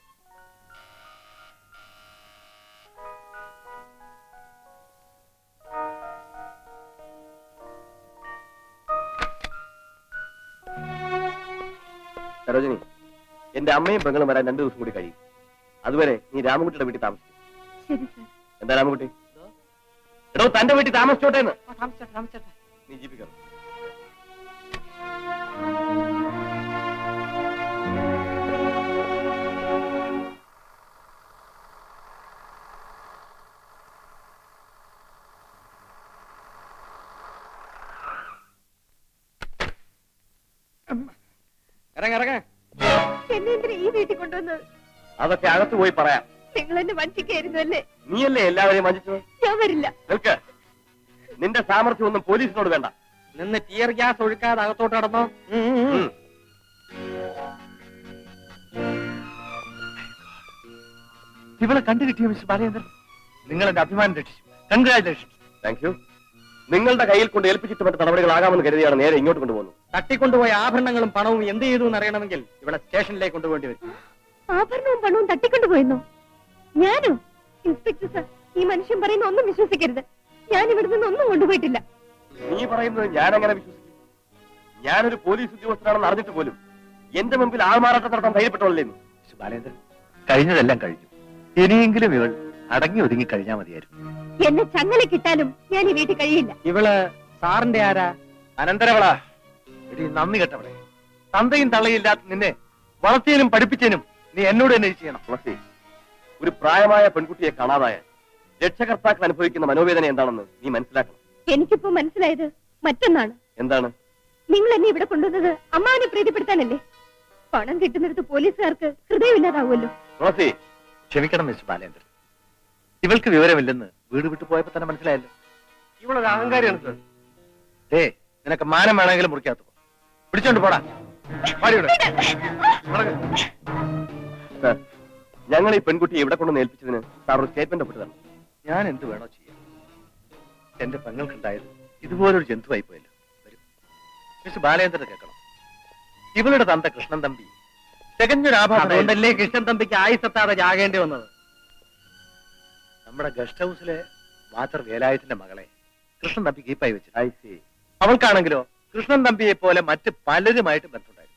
സരോജിനി എന്റെ അമ്മയും പെങ്ങളും വരാൻ രണ്ടു ദിവസം കൂടി കഴിയും അതുവരെ നീ രാമൻകുട്ടിയുടെ വീട്ടിൽ താമസിക്കും ശരി സാർ എന്താ രാമൻകുട്ടി എടോ തന്റെ വീട്ടിൽ താമസിച്ചോട്ടെ എന്ന് ആ, താമസിച്ചോട്ടെ താമസിച്ചോട്ടെ നീ ജീപ്പിൽ കയറ്. ഇറങ്ങ ഇറങ്ങ എന്നെ എന്തിനാ ഈ വീട്ടിൽ കൊണ്ടുവന്നത് അതൊക്കെ അകത്ത് പോയി പറയാം നിങ്ങൾ എന്നെ വഞ്ചിക്കായിരുന്നു അല്ലേ നീയല്ലേ എല്ലാവരെയും വഞ്ചിച്ചത് ഞാൻ വരില്ല നിൽക്ക് നിന്റെ സാമർഥ്യം ഒന്നും പോലീസിനോട് വേണ്ട നിന്ന് ടിയർ ഗ്യാസ് ഒഴുക്കാതെ അകത്തോട്ട് കടന്നോ ഉം, ഉം, ഉം. ഉം. ഇവളെ കണ്ടു കിട്ടിയ മിസ്റ്റർ ബാലചന്ദ്രൻ നിങ്ങൾ എന്റെ അഭിമാനം രക്ഷിച്ചു കൺഗ്രാറ്റുലേഷൻ താങ്ക് യു നിങ്ങളുടെ കയ്യിൽ കൊണ്ട് ഏൽപ്പിച്ചിട്ട് മറ്റു നടപടികളാകാമെന്ന് കരുതിയാണ് നേരെ ഇങ്ങോട്ട് കൊണ്ടുപോകുന്നത് തട്ടിക്കൊണ്ടുപോയ ആഭരണങ്ങളും പണവും എന്ത് ചെയ്തു എന്ന് അറിയണമെങ്കിൽ ഇവിടെ സ്റ്റേഷനിലേക്ക് കൊണ്ടുപോകേണ്ടി വരും ആഭരണവും പണവും തട്ടിക്കൊണ്ടുപോയെന്നോ ഞാനോ ഇൻസ്പെക്ടർ സർ ഈ മനുഷ്യൻ പറയുന്ന ഒന്നും വിശ്വസിക്കരുത് ഞാൻ ഇവിടെ നിന്ന് ഒന്നും കൊണ്ടുപോയിട്ടില്ല നീ പറയുന്നത് ഞാൻ എങ്ങനെ വിശ്വസിക്കും ഞാനൊരു പോലീസ് ഉദ്യോഗസ്ഥനാണെന്ന് അറിഞ്ഞിട്ട് പോലും എന്റെ മുമ്പിൽ ആൾമാറാട്ടം നടത്താൻ ധൈര്യപ്പെട്ടോളല്ലേ നീ മിസ്റ്റർ ബാലേന്ദ്രൻ കഴിഞ്ഞതെല്ലാം കഴിഞ്ഞു ഇനിയെങ്കിലും ഇവൾ അടങ്ങി ഒതുങ്ങി കഴിഞ്ഞാൽ മതിയായിരുന്നു എന്നെ ചങ്ങല കിട്ടാനും ഞാൻ ഈ വീട്ടിൽ കഴിയില്ല ഇവള് സാറിന്റെ ആരാ അനന്തരവളാ എടി നന്ദി കെട്ടവളെ തന്തയും തള്ളയില്ലാത്ത നിന്നെ വളർത്തിയതിനും പഠിപ്പിച്ചതിനും നീ എന്നോട് തന്നെ ഇത് ചെയ്യണം തുളസി ഒരു പ്രായമായ പെൺകുട്ടിയെ കാണാതായാൽ രക്ഷകർത്താക്കൾ അനുഭവിക്കുന്ന മനോവേദന എന്താണെന്ന് നീ മനസ്സിലാക്കണം എനിക്കിപ്പോ മനസ്സിലായത് മറ്റൊന്നാണ് എന്താണ് നിങ്ങൾ എന്നെ ഇവിടെ കൊണ്ടുവന്നത് അമ്മാവനെ പ്രീതിപ്പെടുത്താനല്ലേ പണം കിട്ടുന്നിടത്ത് പോലീസുകാർക്ക് ഹൃദയമില്ലാതാവുമല്ലോ തുളസി ക്ഷമിക്കണം മിസ്റ്റർ ബാലേന്ദ്രൻ ഇവൾക്ക് വിവരമില്ലെന്ന് വീട് വിട്ടു പോയപ്പോ തന്നെ മനസ്സിലായല്ലോ ഇവളൊരു അഹങ്കാരിയാണ് സർ ഏ നിനക്ക് മാനം വേണമെങ്കിലും മുറിക്കാത്ത പിടിച്ചോണ്ട് പോടാ വാടി ഇവിടെ. നടക്ക്. സർ ഞങ്ങൾ ഈ പെൺകുട്ടിയെ ഇവിടെ കൊണ്ട് ഏൽപ്പിച്ചതിന് സാർ ഒരു സ്റ്റേറ്റ്മെന്റ് ഒപ്പിട്ട് തരണം ഞാൻ എന്ത് വേണോ ചെയ്യാം എന്റെ പെങ്ങൾക്കുണ്ടായത് ഇതുപോലൊരു ജന്തുവായി പോയല്ലോ വരൂ മിസ്റ്റർ ബാലേന്ദ്രൻ കേൾക്കണം ഇവളുടെ തന്ത കൃഷ്ണൻ തമ്പി തികഞ്ഞൊരാഭാസം അതുകൊണ്ടല്ലേ കൃഷ്ണൻ തമ്പിക്ക് ആയുസത്താതെ ജാകേണ്ടി വന്നത് നമ്മുടെ ഗസ്റ്റ് ഹൗസിലെ വാച്ചർ വേലായത്തിന്റെ മകളെ കൃഷ്ണൻ തമ്പി കീപ്പായി വെച്ചിട്ട് ഐ സി അവൾക്കാണെങ്കിലോ കൃഷ്ണൻ തമ്പിയെ പോലെ മറ്റ് പലരുമായിട്ട് ബന്ധമുണ്ടായിരുന്നു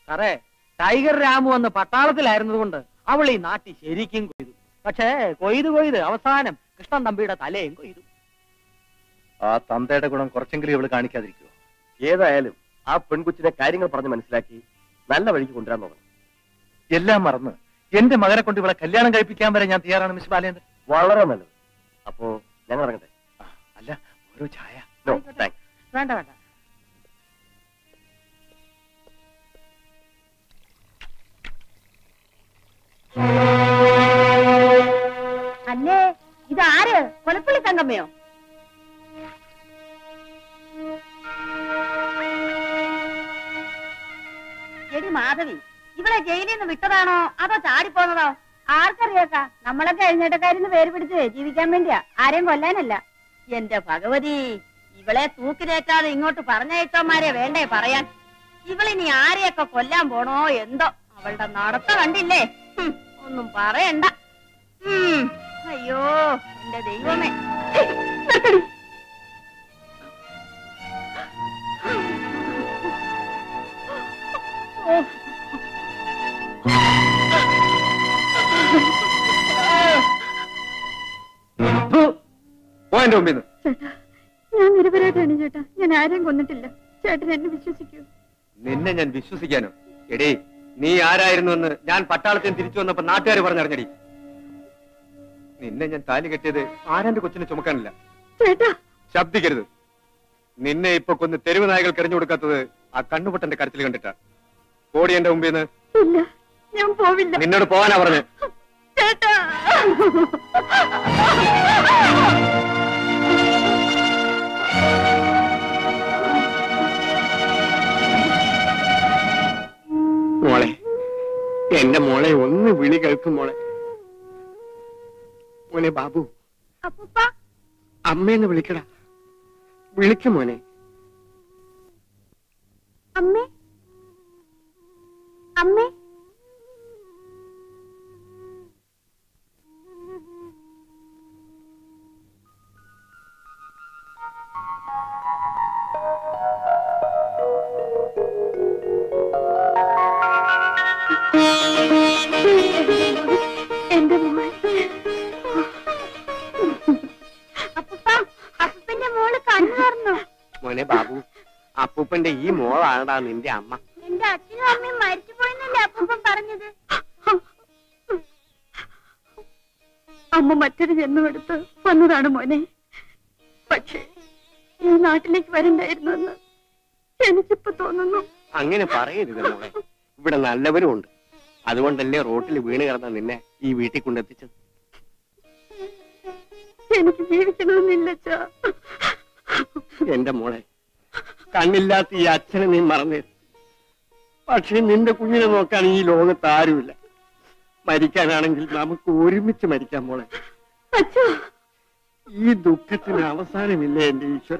സാറേ ടൈഗർ രാമു അന്ന് പട്ടാളത്തിലായിരുന്നതുകൊണ്ട് അവൾ ഈ നാട്ടിൽ ശരിക്കും കൊയ്തു പക്ഷേ കൊയ്ത് കൊയ്ത് അവസാനം കൃഷ്ണൻ തമ്പിയുടെ തലയും കൊയ്തു ആ തന്തയുടെ ഗുണം കുറച്ചെങ്കിലും ഇവള് കാണിക്കാതിരിക്കുവോ ഏതായാലും ആ പെൺകുച്ചിനെ കാര്യങ്ങൾ പറഞ്ഞ് മനസ്സിലാക്കി നല്ല വഴിക്ക് കൊണ്ടുവരാൻ നോക്കണം എല്ലാം മറന്ന് എന്റെ മകനെ കൊണ്ട് ഇവളെ കല്യാണം കഴിപ്പിക്കാൻ വരെ ഞാൻ തയ്യാറാണ് മിസ് ബാലേന്ദ്രൻ വളരെ നല്ലത് അപ്പോ ഞങ്ങൾ ഇറങ്ങട്ടെ അല്ല ഓരോ ചായ നോ താങ്ക്സ് വേണ്ട വേണ്ട അല്ലേ ഇതാര് കൊലപ്പള്ളി തങ്കമ്മയോ എടി മാധവി ഇവളെ ജയിലിൽ നിന്ന് വിട്ടതാണോ അതോ ചാടിപ്പോന്നതോ ആർക്കറിയാക്ക നമ്മളൊക്കെ എഴുന്നേട്ടക്കാരിന്ന് പേര് പിടിച്ച് ജീവിക്കാൻ വേണ്ടിയാ ആരെയും കൊല്ലാനല്ല എന്റെ ഭഗവതി ഇവളെ തൂക്കിലേറ്റാതെ ഇങ്ങോട്ട് പറഞ്ഞയച്ചോമാരെ വേണ്ടേ പറയാൻ ഇവളിനി ആരെയൊക്കെ കൊല്ലാൻ പോണോ എന്തോ അവളുടെ നടത്ത കണ്ടില്ലേ ഹും, ഒന്നും പറയണ്ട ഉം, അയ്യോ എന്റെ ദൈവമേ നിർത്തടി. ഓ പോ എന്റെ മുമ്പിൽ നിന്ന് ചേട്ടാ ഞാൻ നിരപരാധിയാണ് ചേട്ടാ ഞാൻ ആരെയും കൊന്നിട്ടില്ല ചേട്ടൻ എന്നെ വിശ്വസിക്കൂ നിന്നെ ഞാൻ വിശ്വസിക്കാനോ എടേ നീ ആരായിരുന്നു എന്ന് ഞാൻ പട്ടാളത്തിന് തിരിച്ചു വന്നപ്പോ നാട്ടുകാർ പറഞ്ഞറിഞ്ഞടി നിന്നെ ഞാൻ താലി കെട്ടിയത് ആരാന്റെ കൊച്ചിനെ ചുമക്കാനില്ല ചേട്ടാ ശബ്ദിക്കരുത് നിന്നെ ഇപ്പൊ കൊന്ന് തെരുവ് നായകൾ കെറിഞ്ഞു കൊടുക്കാത്തത് ആ കണ്ണുപൊട്ടന്റെ കരച്ചിൽ കണ്ടിട്ടാ ഓടി എന്റെ മുമ്പിൽ നിന്ന് ഇല്ല ഞാൻ പോവില്ല നിന്നോട് പോകാനാ പറഞ്ഞത് ചേട്ടാ മോളെ എന്റെ മോളെ ഒന്ന് വിളി കേൾക്കും മോളെ മോനെ ബാബു അപ്പൂപ്പ അമ്മയെന്ന് വിളിക്കടാ വിളിക്കും മോനെ അമ്മേ അമ്മേ എന്റെ മോൻ അപ്പൂപ്പ അപ്പൂപ്പന്റെ മോള് കണ്ണു തുറന്നു മോനെ ബാബു അപ്പൂപ്പന്റെ ഈ മോളാണടാ നിന്റെ അമ്മ എന്റെ അച്ഛനും അമ്മയും മരിച്ചു പോയെന്നല്ലേ അപ്പൂപ്പൻ പറഞ്ഞത് അമ്മ മറ്റൊരു ജന്മമെടുത്ത് വന്നതാണ് മോനെ പക്ഷേ ഈ നാട്ടിലേക്ക് വരണ്ടായിരുന്നു എന്ന് എനിക്കിപ്പോ തോന്നുന്നു അങ്ങനെ പറയരുത് മോളെ ഇവിടെ നല്ലവരും ഉണ്ട് അതുകൊണ്ടല്ലേ റോട്ടിൽ വീണ് കിടന്ന നിന്നെ ഈ വീട്ടിൽ കൊണ്ടെത്തിച്ചത് എനിക്ക് ജീവിക്കണമെന്നില്ല അച്ഛാ എന്റെ മോളെ കണ്ണില്ലാത്ത ഈ അച്ഛനെ നീ മറന്നേ പക്ഷെ നിന്റെ കുഞ്ഞിനെ നോക്കാൻ ഈ ലോകത്ത് ആരുമില്ല മരിക്കാനാണെങ്കിൽ നമുക്ക് ഒരുമിച്ച് മരിക്കാം മോളെ അച്ഛാ ഈ ദുഃഖത്തിന് അവസാനമില്ല എന്റെ ഈശ്വര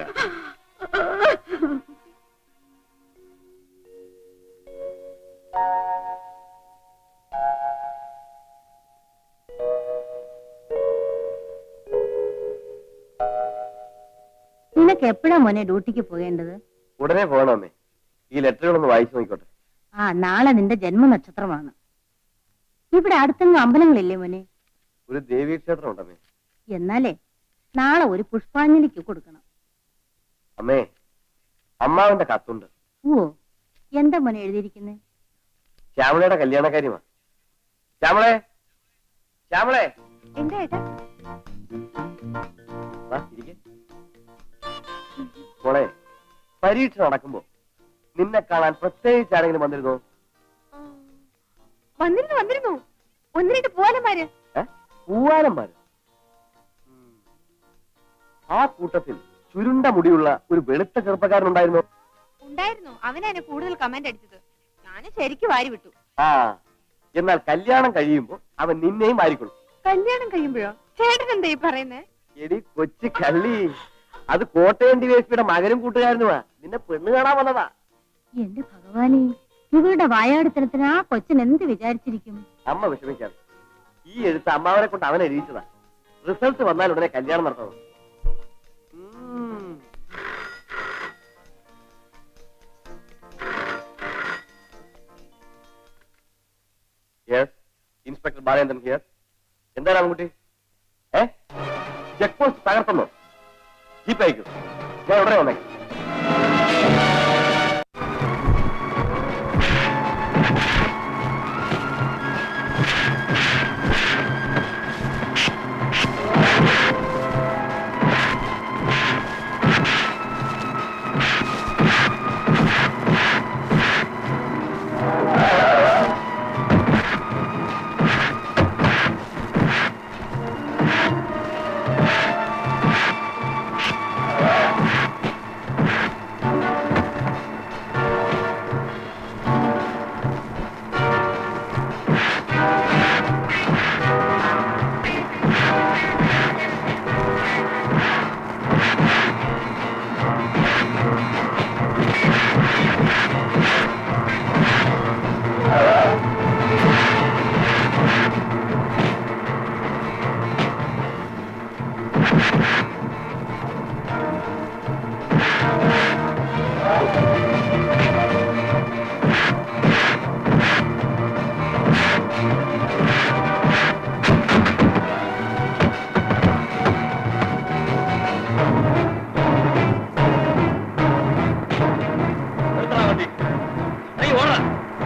നിനക്ക് എപ്പോഴാ മോനെ ഡ്യൂട്ടിക്ക് പോകേണ്ടത് ഉടനെ പോകണമേ ഈ ലെറ്ററുകളൊന്ന് വായിച്ചു നോക്കിക്കോട്ടെ ആ നാളെ നിന്റെ ജന്മനക്ഷത്രമാണ് ഇവിടെ അടുത്തെങ്ങും അമ്പലങ്ങളില്ലേ മോനെ ഒരു ദേവീക്ഷേത്രം ഉണ്ടമ്മേ എന്നാലേ നാളെ ഒരു പുഷ്പാഞ്ജലിക്ക് കൊടുക്കണം അമ്മേ അമ്മാവന്റെ കത്തുണ്ട് ഓ എന്താ മോനെ എഴുതിയിരിക്കുന്നേ ശ്യാമളയുടെ കല്യാണക്കാര്യമാ ശ്യാമളെ ശ്യാമളെ എന്താ ഏട്ടാ വാ, ഇരിക്ക്. മോളെ പരീക്ഷ നടക്കുമ്പോ നിന്നെ കാണാൻ പ്രത്യേകിച്ച് ആരെങ്കിലും വന്നിരുന്നോ വന്നിരുന്നു വന്നിരുന്നു ഒന്ന് രണ്ട് പോലന്മാര് ഏ പൂവാലന്മാര് ഉം. ആ കൂട്ടത്തിൽ ചുരുണ്ട മുടിയുള്ള ഒരു വെളുത്ത ചെറുപ്പക്കാരനുണ്ടായിരുന്നോ ഉണ്ടായിരുന്നു അവനാ എന്നെ കൂടുതൽ കമന്റ് അടിച്ചത് ഞാന് ശരിക്കും വാരി വിട്ടു ആ എന്നാൽ കല്യാണം കഴിയുമ്പോ അവൻ നിന്നെയും മാറിക്കൊള്ളും കല്യാണം കഴിയുമ്പോഴോ ചേട്ടൻ എന്താ ഈ പറയുന്നേ എടി കൊച്ചു കള്ളി അത് കോട്ടയം ഡിവൈഎസ്പിയുടെ മകനും കൂട്ടുകാരനുമാ നിന്നെ പെണ്ണ് കാണാൻ വന്നതാ എന്റെ ഭഗവാനെ ഇവരുടെ വായാടിത്തരത്തിന് ആ കൊച്ചൻ എന്ത് വിചാരിച്ചിരിക്കും അമ്മ വിഷമിക്കാതെ ഈ എഴുത്ത് അമ്മാവനെ കൊണ്ട് അവനെ എഴുതിച്ചതാ റിസൾട്ട് വന്നാൽ ഉടനെ കല്യാണം നടത്തണം ഉം. ഇൻസ്പെക്ടർ ബാലേന്ദ്രൻ ഹിയർ എന്താണ് ആൺകുട്ടി ഏ ചെക്ക് പോസ്റ്റ് തകർത്തുന്നോ ജീപ്പ് അയക്കൂ ഞാൻ ഉടനെ വന്നേക്കാം നിർത്തടാ വണ്ടി നീ ഓടാ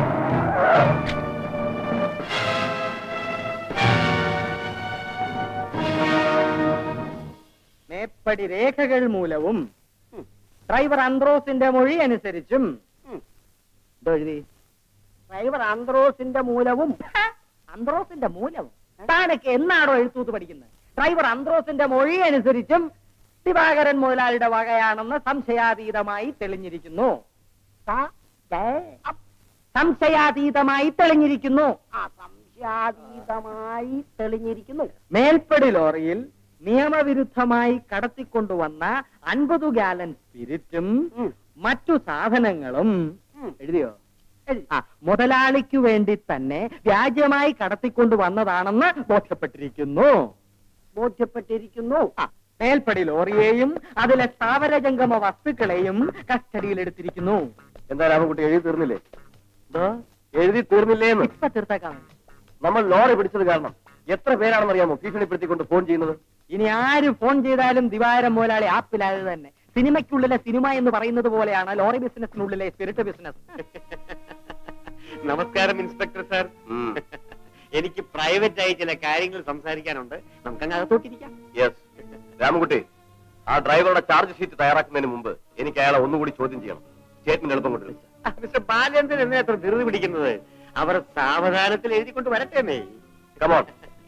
മേപ്പടി രേഖകൾ മൂലവും ഡ്രൈവർ അന്ത്രോസിന്റെ മൊഴി അനുസരിച്ചും ഇതോ എഴുതി ഡ്രൈവർ അന്ത്രോസിന്റെ മൂലവും അന്ത്രോസിന്റെ മൂലവും താനൊക്കെ എന്നാണോ എഴുത്തൂത്ത് പഠിക്കുന്നത് ഡ്രൈവർ അന്ത്രോസിന്റെ മൊഴി അനുസരിച്ചും ദിവാകരൻ മുതലാളിയുടെ വകയാണെന്ന് സംശയാതീതമായി തെളിഞ്ഞിരിക്കുന്നു ത- ദേ- അപ്പ്. സംശയാതീതമായി തെളിഞ്ഞിരിക്കുന്നു ആ സംശയാതീതമായി തെളിഞ്ഞിരിക്കുന്നു മേൽപ്പടി ലോറിയിൽ നിയമവിരുദ്ധമായി കടത്തിക്കൊണ്ടുവന്ന അൻപത് ഗാലൻ സ്പിരിറ്റും മറ്റു സാധനങ്ങളും എഴുതിയോ ആ മുതലാളിക്ക് വേണ്ടി തന്നെ വ്യാജമായി കടത്തിക്കൊണ്ടുവന്നതാണെന്ന് ബോധ്യപ്പെട്ടിരിക്കുന്നു ബോധ്യപ്പെട്ടിരിക്കുന്നു ആ മേൽപ്പടി ലോറിയെയും അതിലെ സ്ഥാവരജംഗമ വസ്തുക്കളെയും കസ്റ്റഡിയിലെടുത്തിരിക്കുന്നു എന്താ രാമൻകുട്ടി എഴുതി തീർന്നില്ലേ എഴുതി തീർന്നില്ലേന്ന് ഇപ്പൊ തീർത്തേക്കാം നമ്മൾ ലോറി പിടിച്ചത് കാരണം എത്ര പേരാണെന്നറിയാമോ ഭീഷണിപ്പെടുത്തിക്കൊണ്ട് ഫോൺ ചെയ്യുന്നത് ഇനി ആര് ഫോൺ ചെയ്താലും ദിവാരം മുതലാളി ആപ്പിലായത് തന്നെ സിനിമയ്ക്കുള്ളിലെ സിനിമ എന്ന് പറയുന്നത് പോലെയാണ് ലോറി ബിസിനസിനുള്ളിലെ സ്പിരിറ്റ് ബിസിനസ് നമസ്കാരം ഇൻസ്പെക്ടർ സാർ ഉം. എനിക്ക് പ്രൈവറ്റ് ആയി ചില കാര്യങ്ങൾ സംസാരിക്കാനുണ്ട് നമുക്കങ്ങ് അകത്തോട്ടിരിക്കാം യെസ് രാമൻകുട്ടി ആ ഡ്രൈവറുടെ ചാർജ് ഷീറ്റ് തയ്യാറാക്കുന്നതിന് മുമ്പ് എനിക്ക് അയാളെ ഒന്നുകൂടി ചോദ്യം ചെയ്യണം സ്റ്റേറ്റ്മെന്റ് എളുപ്പം കൊണ്ടുവരും മിസ്റ്റർ ബാലേന്ദ്രൻ എന്നെ അത്ര ധൃതി പിടിക്കുന്നത് അവർ സാവധാനത്തിൽ എഴുതിക്കൊണ്ട് വരട്ടെ കമോൺ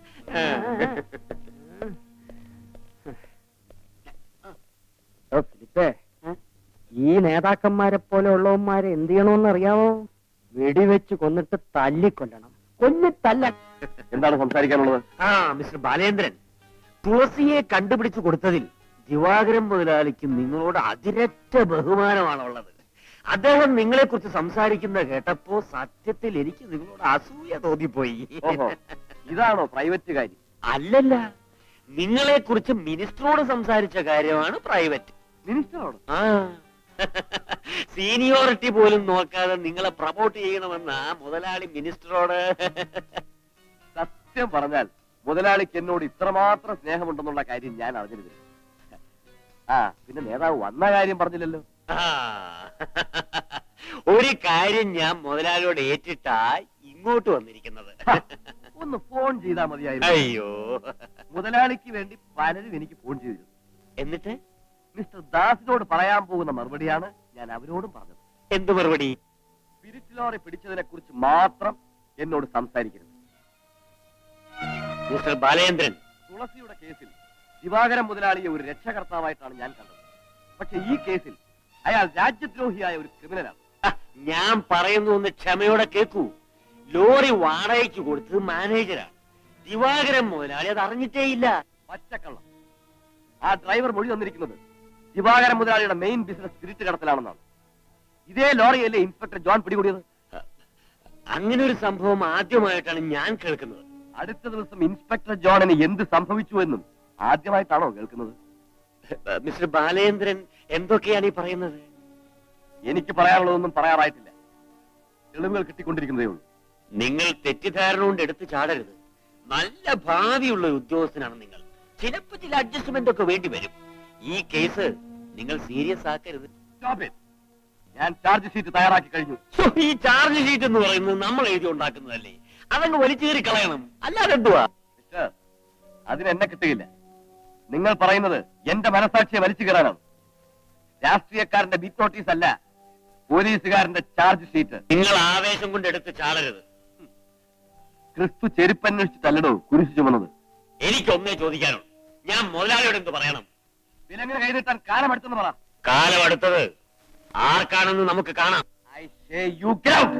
ഫിലിപ്പേ ഈ നേതാക്കന്മാരെ പോലെ ഉള്ളവന്മാരെ എന്ത് ചെയ്യണമെന്ന് അറിയാമോ വെടിവെച്ച് കൊന്നിട്ട് തല്ലിക്കൊല്ലണം കൊല്ലി തല്ല എന്താണ് സംസാരിക്കാനുള്ളത് ആ മിസ്റ്റർ ബാലേന്ദ്രൻ തുളസിയെ കണ്ടുപിടിച്ചു കൊടുത്തതിൽ ദിവാകരൻ മുതലാളിക്ക് നിങ്ങളോട് അതിരറ്റ ബഹുമാനമാണുള്ളത് അദ്ദേഹം നിങ്ങളെ കുറിച്ച് സംസാരിക്കുന്ന കേട്ടപ്പോ സത്യത്തിൽ എനിക്ക് നിങ്ങളോട് അസൂയ തോന്നിപ്പോയി ഓഹോ ഇതാണോ പ്രൈവറ്റ് കാര്യം അല്ലല്ല നിങ്ങളെ കുറിച്ച് മിനിസ്റ്ററോട് സംസാരിച്ച കാര്യമാണ് പ്രൈവറ്റ് മിനിസ്റ്ററോട് ആ സീനിയോറിറ്റി പോലും നോക്കാതെ നിങ്ങളെ പ്രൊമോട്ട് ചെയ്യണമെന്ന മുതലാളി മിനിസ്റ്ററോട് സത്യം പറഞ്ഞാൽ മുതലാളിക്ക് എന്നോട് ഇത്രമാത്രം സ്നേഹമുണ്ടെന്നുള്ള കാര്യം ഞാൻ അറിഞ്ഞിരുന്നില്ല ആ പിന്നെ നേതാവ് വന്ന കാര്യം പറഞ്ഞില്ലല്ലോ ആ. ഒരു കാര്യം ഞാൻ മുതലാളിയോട് ഏറ്റിട്ടാ ഇങ്ങോട്ട് വന്നിരിക്കുന്നത് ഹ, ഒന്ന് ഫോൺ ചെയ്താൽ മതിയായിരുന്നു അയ്യോ മുതലാളിക്ക് വേണ്ടി പലരും എനിക്ക് ഫോൺ ചെയ്തിരുന്നു എന്നിട്ട് മിസ്റ്റർ ദാസിനോട് പറയാൻ പോകുന്ന മറുപടിയാണ് ഞാൻ അവരോടും പറഞ്ഞത് എന്ത് മറുപടി സ്പിരിറ്റ് ലോറി പിടിച്ചതിനെ കുറിച്ച് മാത്രം എന്നോട് സംസാരിക്കരുത് മിസ്റ്റർ ബാലേന്ദ്രൻ തുളസിയുടെ കേസിൽ ദിവാകരൻ മുതലാളിയെ ഒരു രക്ഷകർത്താവായിട്ടാണ് ഞാൻ കണ്ടത് പക്ഷെ ഈ കേസിൽ അയാൾ രാജ്യദ്രോഹിയായ ഒരു ക്രിമിനലാണ് ആ, ഞാൻ പറയുന്നു ഒന്ന് ക്ഷമയോടെ കേൾക്കൂ ലോറി വാടകയ്ക്ക് കൊടുത്തത് മാനേജരാണ് ദിവാകരൻ മുതലാളി അത് അറിഞ്ഞിട്ടേയില്ല പച്ചക്കള്ളം ആ ഡ്രൈവർ മൊഴി തന്നിരിക്കുന്നത് ദിവാകരൻ മുതലാളിയുടെ മെയിൻ ബിസിനസ് സ്പിരിറ്റ് കടത്തലാണെന്നാണ് ഇതേ ലോറിയല്ലേ ഇൻസ്പെക്ടർ ജോൺ പിടികൂടിയത് അങ്ങനെ ഒരു സംഭവം ആദ്യമായിട്ടാണ് ഞാൻ കേൾക്കുന്നത് അടുത്ത ദിവസം ഇൻസ്പെക്ടർ ജോണിന് എന്ത് സംഭവിച്ചു എന്നും ആദ്യമായിട്ടാണോ കേൾക്കുന്നത് മിസ്റ്റർ ബാലേന്ദ്രൻ എന്തൊക്കെയാണ് ഈ പറയുന്നത് എനിക്ക് പറയാനുള്ളതൊന്നും പറയാറായിട്ടില്ല തെളിവുകൾ കിട്ടിക്കൊണ്ടിരിക്കുന്നതേ ഉള്ളൂ നിങ്ങൾ തെറ്റിദ്ധാരണ കൊണ്ട് എടുത്തു ചാടരുത് നല്ല ഭാവിയുള്ള ഒരു ഉദ്യോഗസ്ഥനാണ് നിങ്ങൾ ചിലപ്പോ ചില അഡ്ജസ്റ്റ്മെന്റ് ഒക്കെ വേണ്ടി വരും ഈ കേസ് നിങ്ങൾ സീരിയസ് ആക്കരുത് Stop it. ഞാൻ ചാർജ് ഷീറ്റ് തയ്യാറാക്കി കഴിഞ്ഞു ഹോ, ഈ ചാർജ് ഷീറ്റ് എന്ന് പറയുന്നത് നമ്മൾ എഴുതി ഉണ്ടാക്കുന്നതല്ലേ അതങ്ങ് വലിച്ചേറി കളയണം അല്ലാതെ എന്തുവാ മിസ്റ്റർ അതിന് എന്നെ കിട്ടുകയില്ല നിങ്ങൾ പറയുന്നത് എന്റെ മനസാക്ഷിയെ വലിച്ചു കയറാനാണ് രാഷ്ട്രീയക്കാരന്റെ ബിറ്റ് നോട്ടീസ് അല്ല പോലീസുകാരന്റെ ചാർജ് ഷീറ്റ് നിങ്ങൾ ആവേശം കൊണ്ട് എടുത്ത് ചാടരുത് ക്രിസ്തു ചെരുപ്പന്വേഷിച്ചിട്ടല്ലടോ കുരിശു ചുമന്നത് എനിക്കൊന്നേ ചോദിക്കാനുള്ളൂ ഞാൻ മുതലാളിയോട് എന്ത് പറയണം വിലങ്ങനെ കൈനീട്ടാൻ കാലമെടുത്തെന്ന് പറ കാലം അടുത്തത് ആർക്കാണെന്ന് നമുക്ക് കാണാം I say you get out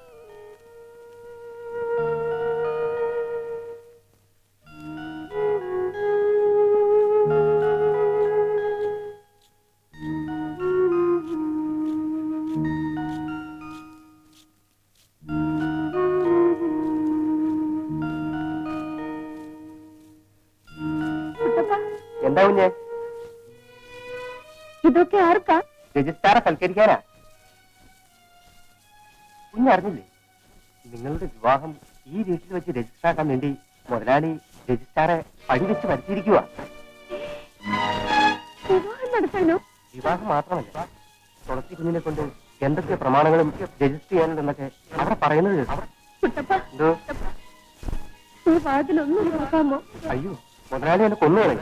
എന്താ കുഞ്ഞെ ഇതൊക്കെ ആർക്കാ രജിസ്ട്രാറെ സൽക്കരിക്കാനാ കുഞ്ഞറിഞ്ഞില്ലേ നിങ്ങളുടെ വിവാഹം ഈ വീട്ടിൽ വെച്ച് രജിസ്റ്റർ ആക്കാൻ വേണ്ടി മുതലാളി രജിസ്ട്രാറെ പടിവെച്ച് വരുത്തിയിരിക്കുക വിവാഹം നടത്താനോ വിവാഹം മാത്രമല്ല തുളസി കുഞ്ഞിനെ കൊണ്ട് എന്തൊക്കെ പ്രമാണങ്ങളും രജിസ്റ്റർ ചെയ്യാനുണ്ടെന്നൊക്കെ അവിടെ പറയുന്നത് കേൾക്കാം. കുട്ടപ്പ എന്തോ ഈ വാതിലൊന്നും നോക്കാമോ അയ്യോ മുതലാളി എന്നെ കൊന്നുകളെ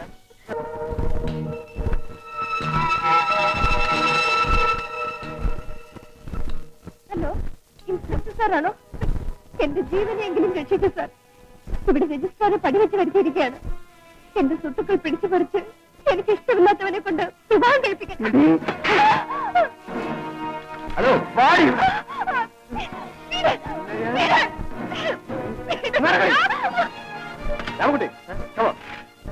ഹലോ ഇൻസ്പെക്ടർ സാറാണോ എന്റെ ജീവനെയെങ്കിലും രക്ഷിക്കൂ സാർ ഇവിടെ രജിസ്ട്രാറെ പടിവെച്ച് വരുത്തിയിരിക്കുകയാണ് എന്റെ സ്വത്തുക്കൾ പിടിച്ചു പറിച്ച് എനിക്ക് ഇഷ്ടമില്ലാത്തവനെ കൊണ്ട് വിവാഹം കഴിപ്പിക്കാൻ ഹലോ വാടി രാമകുട്ടി come on.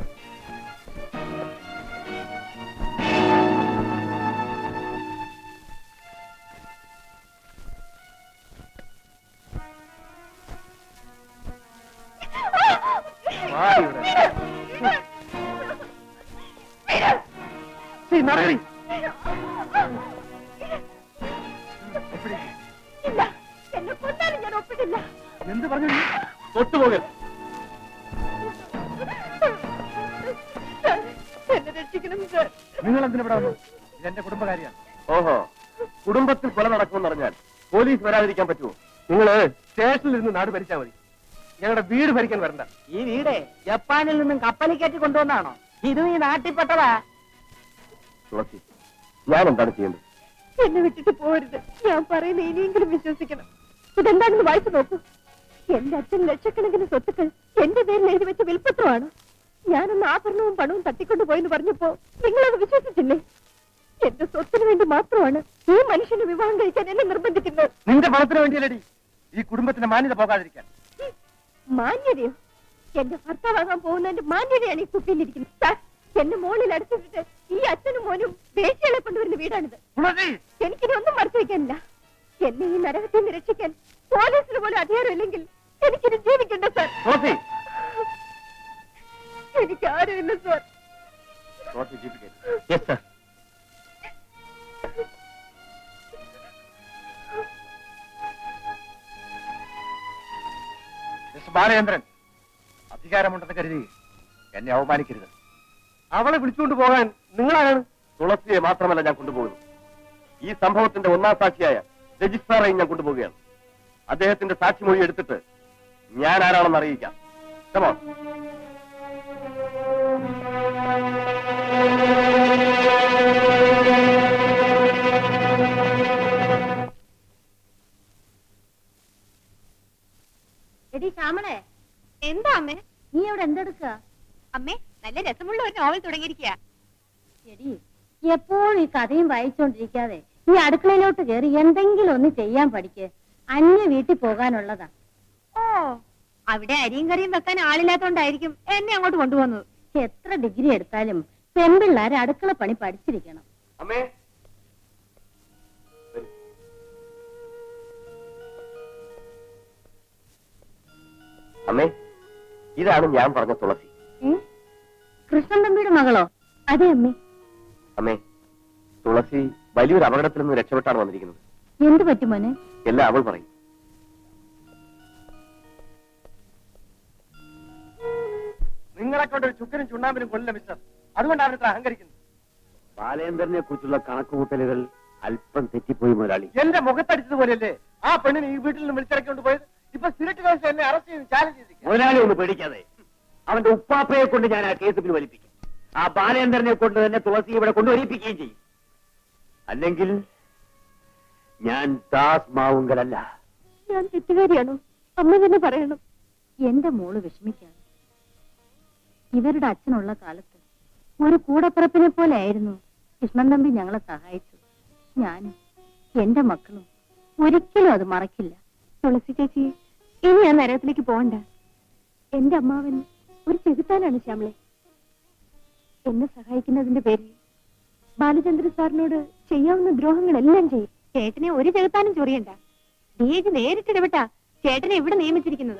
വാടി ഇവിടെ. ശരി, നടക്കടി. ഇല്ല എന്നെ കൊന്നാലും ഞാൻ ഒപ്പിടില്ല എന്ത് പറഞ്ഞു നീ? തൊട്ടുപോകരുത് സാർ, എന്നെ രക്ഷിക്കണം സാർ നിങ്ങൾ എന്തിനാ ഇവിടെ വന്നു ഇതെന്റെ കുടുംബകാരിയാണ് ഓഹോ കുടുംബത്തിൽ കൊല നടക്കുമെന്ന് പറഞ്ഞാൽ പോലീസ് വരാതിരിക്കാൻ പറ്റുമോ നിങ്ങൾ സ്റ്റേഷനിൽ ഇരുന്ന് നാട് ഭരിച്ചാൽ മതി ഞങ്ങളുടെ വീട് ഭരിക്കാൻ വരണ്ട ഈ വീട് ജപ്പാനിൽ നിന്നും കപ്പലിൽ കയറ്റി കൊണ്ടുവന്നാണോ ഇതും ഈ നാട്ടിൽപ്പെട്ടതാ തുളസി ഞാൻ എന്താണ് ചെയ്യേണ്ടത് എന്നെ വിട്ടിട്ട് പോരുത് ഞാൻ പറയുന്ന ഇനിയെങ്കിലും വിശ്വസിക്കണം ഇതെന്താണെന്ന് വായിച്ചു നോക്കൂ എന്റെ അച്ഛൻ ലക്ഷക്കണക്കിന് സ്വത്തുക്കൾ എന്റെ പേരിൽ എഴുതി വെച്ച വിൽപ്പത്രമാണ് ഞാനൊന്ന് ആഭരണവും പണവും തട്ടിക്കൊണ്ടു പോയെന്ന് പറഞ്ഞപ്പോ നിങ്ങളത് വിശ്വസിച്ചില്ലേ എന്റെ സ്വത്തിന് വേണ്ടി മാത്രമാണ് ഈ മനുഷ്യന് വിവാഹം കഴിക്കാൻ എന്നെ നിർബന്ധിക്കുന്നത് നിന്റെ പണത്തിന് വേണ്ടിയല്ലടി ഈ കുടുംബത്തിന്റെ മാന്യത പോകാതിരിക്കാൻ മാന്യതയോ എന്റെ ഭർത്താവാകാൻ പോകുന്നതിന്റെ മാന്യതയാണ് ഈ കുപ്പിയിലിരിക്കുന്നത് സാർ എന്നെ മോളിൽ അടച്ചിട്ടിട്ട് ഈ അച്ഛനും മോനും വേശ്യകളെ കൊണ്ടുവരുന്ന വീടാണിത് തുളസി എനിക്കിനി ഒന്നും മറച്ചു വയ്ക്കാനില്ല എന്നെ ഈ നരകത്തിൽ നിന്ന് രക്ഷിക്കാൻ പോലീസിന് പോലും അധികാരമില്ലെങ്കിൽ എനിക്കിനി ജീവിക്കണ്ട സാർ തുളസി എനിക്ക് ആരുമില്ല സാർ തുളസി ജീവിക്കരുത് യെസ് സർ മിസ്റ്റർ ബാലചന്ദ്രൻ അധികാരമുണ്ടെന്ന് കരുതി എന്നെ അവമാനിക്കരുത് അവളെ വിളിച്ചുകൊണ്ട് പോകാൻ നിങ്ങളാരാണ് തുളസിയെ മാത്രമല്ല ഞാൻ കൊണ്ടുപോകുന്നത് ഈ സംഭവത്തിന്റെ ഒന്നാം സാക്ഷിയായ രജിസ്ട്രാറെയും ഞാൻ കൊണ്ടുപോവുകയാണ് അദ്ദേഹത്തിന്റെ സാക്ഷിമൊഴി എടുത്തിട്ട് ഞാൻ ആരാണെന്ന് അറിയിക്കാം Come on. എടി ശ്യാമളെ എന്താ അമ്മേ നീ അവിടെ എന്തെടുക്ക അമ്മേ നല്ല രസമുള്ള ഒരു നോവൽ തുടങ്ങിയിരിക്കുക എടി എപ്പോഴും ഈ കഥയും വായിച്ചോണ്ടിരിക്കാതെ ഈ അടുക്കളയിലോട്ട് കയറി എന്തെങ്കിലും ഒന്ന് ചെയ്യാൻ പഠിക്ക് അന്യ വീട്ടിൽ പോകാനുള്ളതാ ഓ അവിടെ അരിയും കറിയും വെക്കാൻ ആളില്ലാത്തോണ്ടായിരിക്കും എന്നെ അങ്ങോട്ട് കൊണ്ടുപോകുന്നത് എത്ര ഡിഗ്രി എടുത്താലും പെൺപിള്ളേർ അടുക്കള പണി പഠിച്ചിരിക്കണം അമ്മേ അമ്മേ ഇതാണ് ഞാൻ പറഞ്ഞ തുളസി ഏ കൃഷ്ണൻ തമ്പിയുടെ മകളോ അതെ അമ്മേ അമ്മേ തുളസി വലിയൊരു അപകടത്തിൽ നിന്ന് രക്ഷപ്പെട്ടാണ് വന്നിരിക്കുന്നത് എന്ത് പറ്റും മോനെ എല്ലാം അവൾ പറയും നിങ്ങളെ കൊണ്ട് ഒരു ചുക്കനും ചുണ്ണാമ്പിനും കൊള്ളില്ല മിസ്റ്റർ അതുകൊണ്ടാണ് ഇത്ര അഹങ്കരിക്കുന്നത് ബാലേന്ദ്രനെ കുറിച്ചുള്ള കണക്കുകൂട്ടലുകൾ അല്പം തെറ്റിപ്പോയി മുതലാളി എന്റെ മുഖത്തടിച്ചതുപോലെയല്ലേ ആ പെണ്ണിനെ ഈ വീട്ടിൽ നിന്ന് വിളിച്ചിറക്കൊണ്ട് പോയത് ഇപ്പൊ സ്പിരിറ്റ് കേസ് എന്നെ അറസ്റ്റ് ചെയ്ത് ചാലഞ്ച് ചെയ്തിരിക്കുക മുതലാളി ഒന്ന് പേടിക്കാതെ അവന്റെ ഉപ്പാപ്പയെ കൊണ്ട് ഞാൻ ആ കേസ് പിൻവലിപ്പിക്കും ആ ബാലേന്ദ്രനെ കൊണ്ട് തന്നെ തുളസി ഇവിടെ കൊണ്ടുവരിപ്പിക്കുകയും ചെയ്യും അല്ലെങ്കിൽ ഞാൻ ദാസ് മാവുങ്കലല്ല ഞാൻ തെറ്റുകാരിയാണോ അമ്മ തന്നെ പറയണം എന്റെ മോള് വിഷമിക്കാണ് ഇവരുടെ അച്ഛനുള്ള കാലത്ത് ഒരു കൂടപ്പിറപ്പിനെ പോലെ ആയിരുന്നു കൃഷ്ണൻ തമ്പി ഞങ്ങളെ സഹായിച്ചത് ഞാനും എന്റെ മക്കളും ഒരിക്കലും അത് മറക്കില്ല തുളസി ചേച്ചി ഇനി ആ നരകത്തിലേക്ക് പോകണ്ട എന്റെ അമ്മാവൻ ഒരു ചെകുത്താനാണ് ശ്യാമളെ എന്നെ സഹായിക്കുന്നതിന്റെ പേരിൽ ബാലചന്ദ്ര സാറിനോട് ചെയ്യാവുന്ന ദ്രോഹങ്ങളെല്ലാം ചെയ്യും ചേട്ടനെ ഒരു ചെകുത്താനും ചൊറിയണ്ട ഡി ജി നേരിട്ടിടപെട്ടാ ചേട്ടനെ ഇവിടെ നിയമിച്ചിരിക്കുന്നത്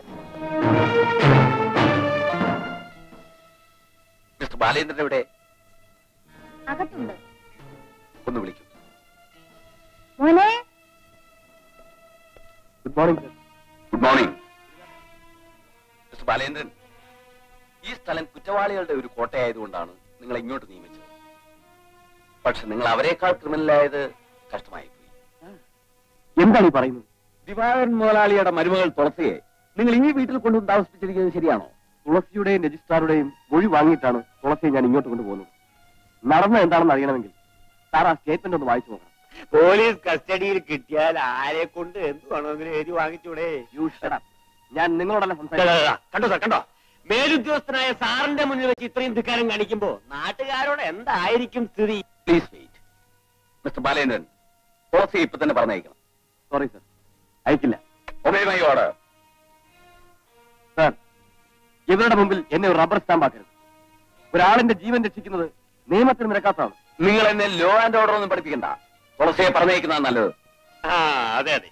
മിസ്റ്റർ ബാലേന്ദ്രൻ എവിടെ അകത്തുണ്ട് ഒന്ന് വിളിക്കൂ മോനെ good morning sir good morning mister Balendran ഈ സ്ഥലം കുറ്റവാളികളുടെ ഒരു കോട്ടയായതുകൊണ്ടാണ് നിങ്ങൾ ഇങ്ങോട്ട് നിയമിച്ചത് പക്ഷെ നിങ്ങൾ അവരെക്കാൾ ക്രിമിനലായത് കഷ്ടമായി പോയി എന്താണ് ഈ പറയുന്നത് ദിവാകരൻ മുതലാളിയുടെ മരുമകൾ തുളസിയെ നിങ്ങൾ ഈ വീട്ടിൽ കൊണ്ടുവന്ന് താമസിപ്പിച്ചിരിക്കുന്നത് ശരിയാണോ തുളസിയുടെയും രജിസ്ട്രാറുടെയും മൊഴി വാങ്ങിയിട്ടാണ് തുളസിയെ ഞാൻ ഇങ്ങോട്ട് കൊണ്ടുപോകുന്നത് നടന്നത് എന്താണെന്ന് അറിയണമെങ്കിൽ സാർ ആ സ്റ്റേറ്റ്മെന്റ് ഒന്ന് വായിച്ചു നോക്കണം പോലീസ് കസ്റ്റഡിയിൽ കിട്ടിയാൽ ആരെ കൊണ്ട് എന്ത് വേണമെങ്കിലും എഴുതി വാങ്ങിച്ചൂടെ യു ഷടപ്പ് ഞാൻ നിങ്ങളോടല്ല ദാ, ദാ, സംസാരിക്കുന്നത് ദാ, കണ്ടോ സാർ കണ്ടോ മേലുദ്യോഗസ്ഥനായ സാറിന്റെ മുന്നിൽ വെച്ച് ഇത്രയും ധിക്കാരം കാണിക്കുമ്പോ നാട്ടുകാരോട് എന്തായിരിക്കും സ്ഥിതി പ്ലീസ് വെയിറ്റ് മിസ്റ്റർ ബാലേന്ദ്രൻ തുളസിയെ ഇപ്പൊ തന്നെ പറഞ്ഞയക്കണം സോറി സർ അയക്കില്ല ഒബേ മൈ ഓർഡർ സാർ ഇവരുടെ മുമ്പിൽ എന്നെ ഒരു റബ്ബർ സ്റ്റാമ്പ് ആക്കരുത് ഒരാളിന്റെ ജീവൻ രക്ഷിക്കുന്നത് നിയമത്തിന് നിരക്കാത്തതാണ് നിങ്ങൾ എന്നെ ലോ ആൻഡ് ഓർഡർ ഒന്നും പഠിപ്പിക്കണ്ട തുളസിയെ പറഞ്ഞയക്കുന്നതാണ് നല്ലത് ആ അതെ അതെ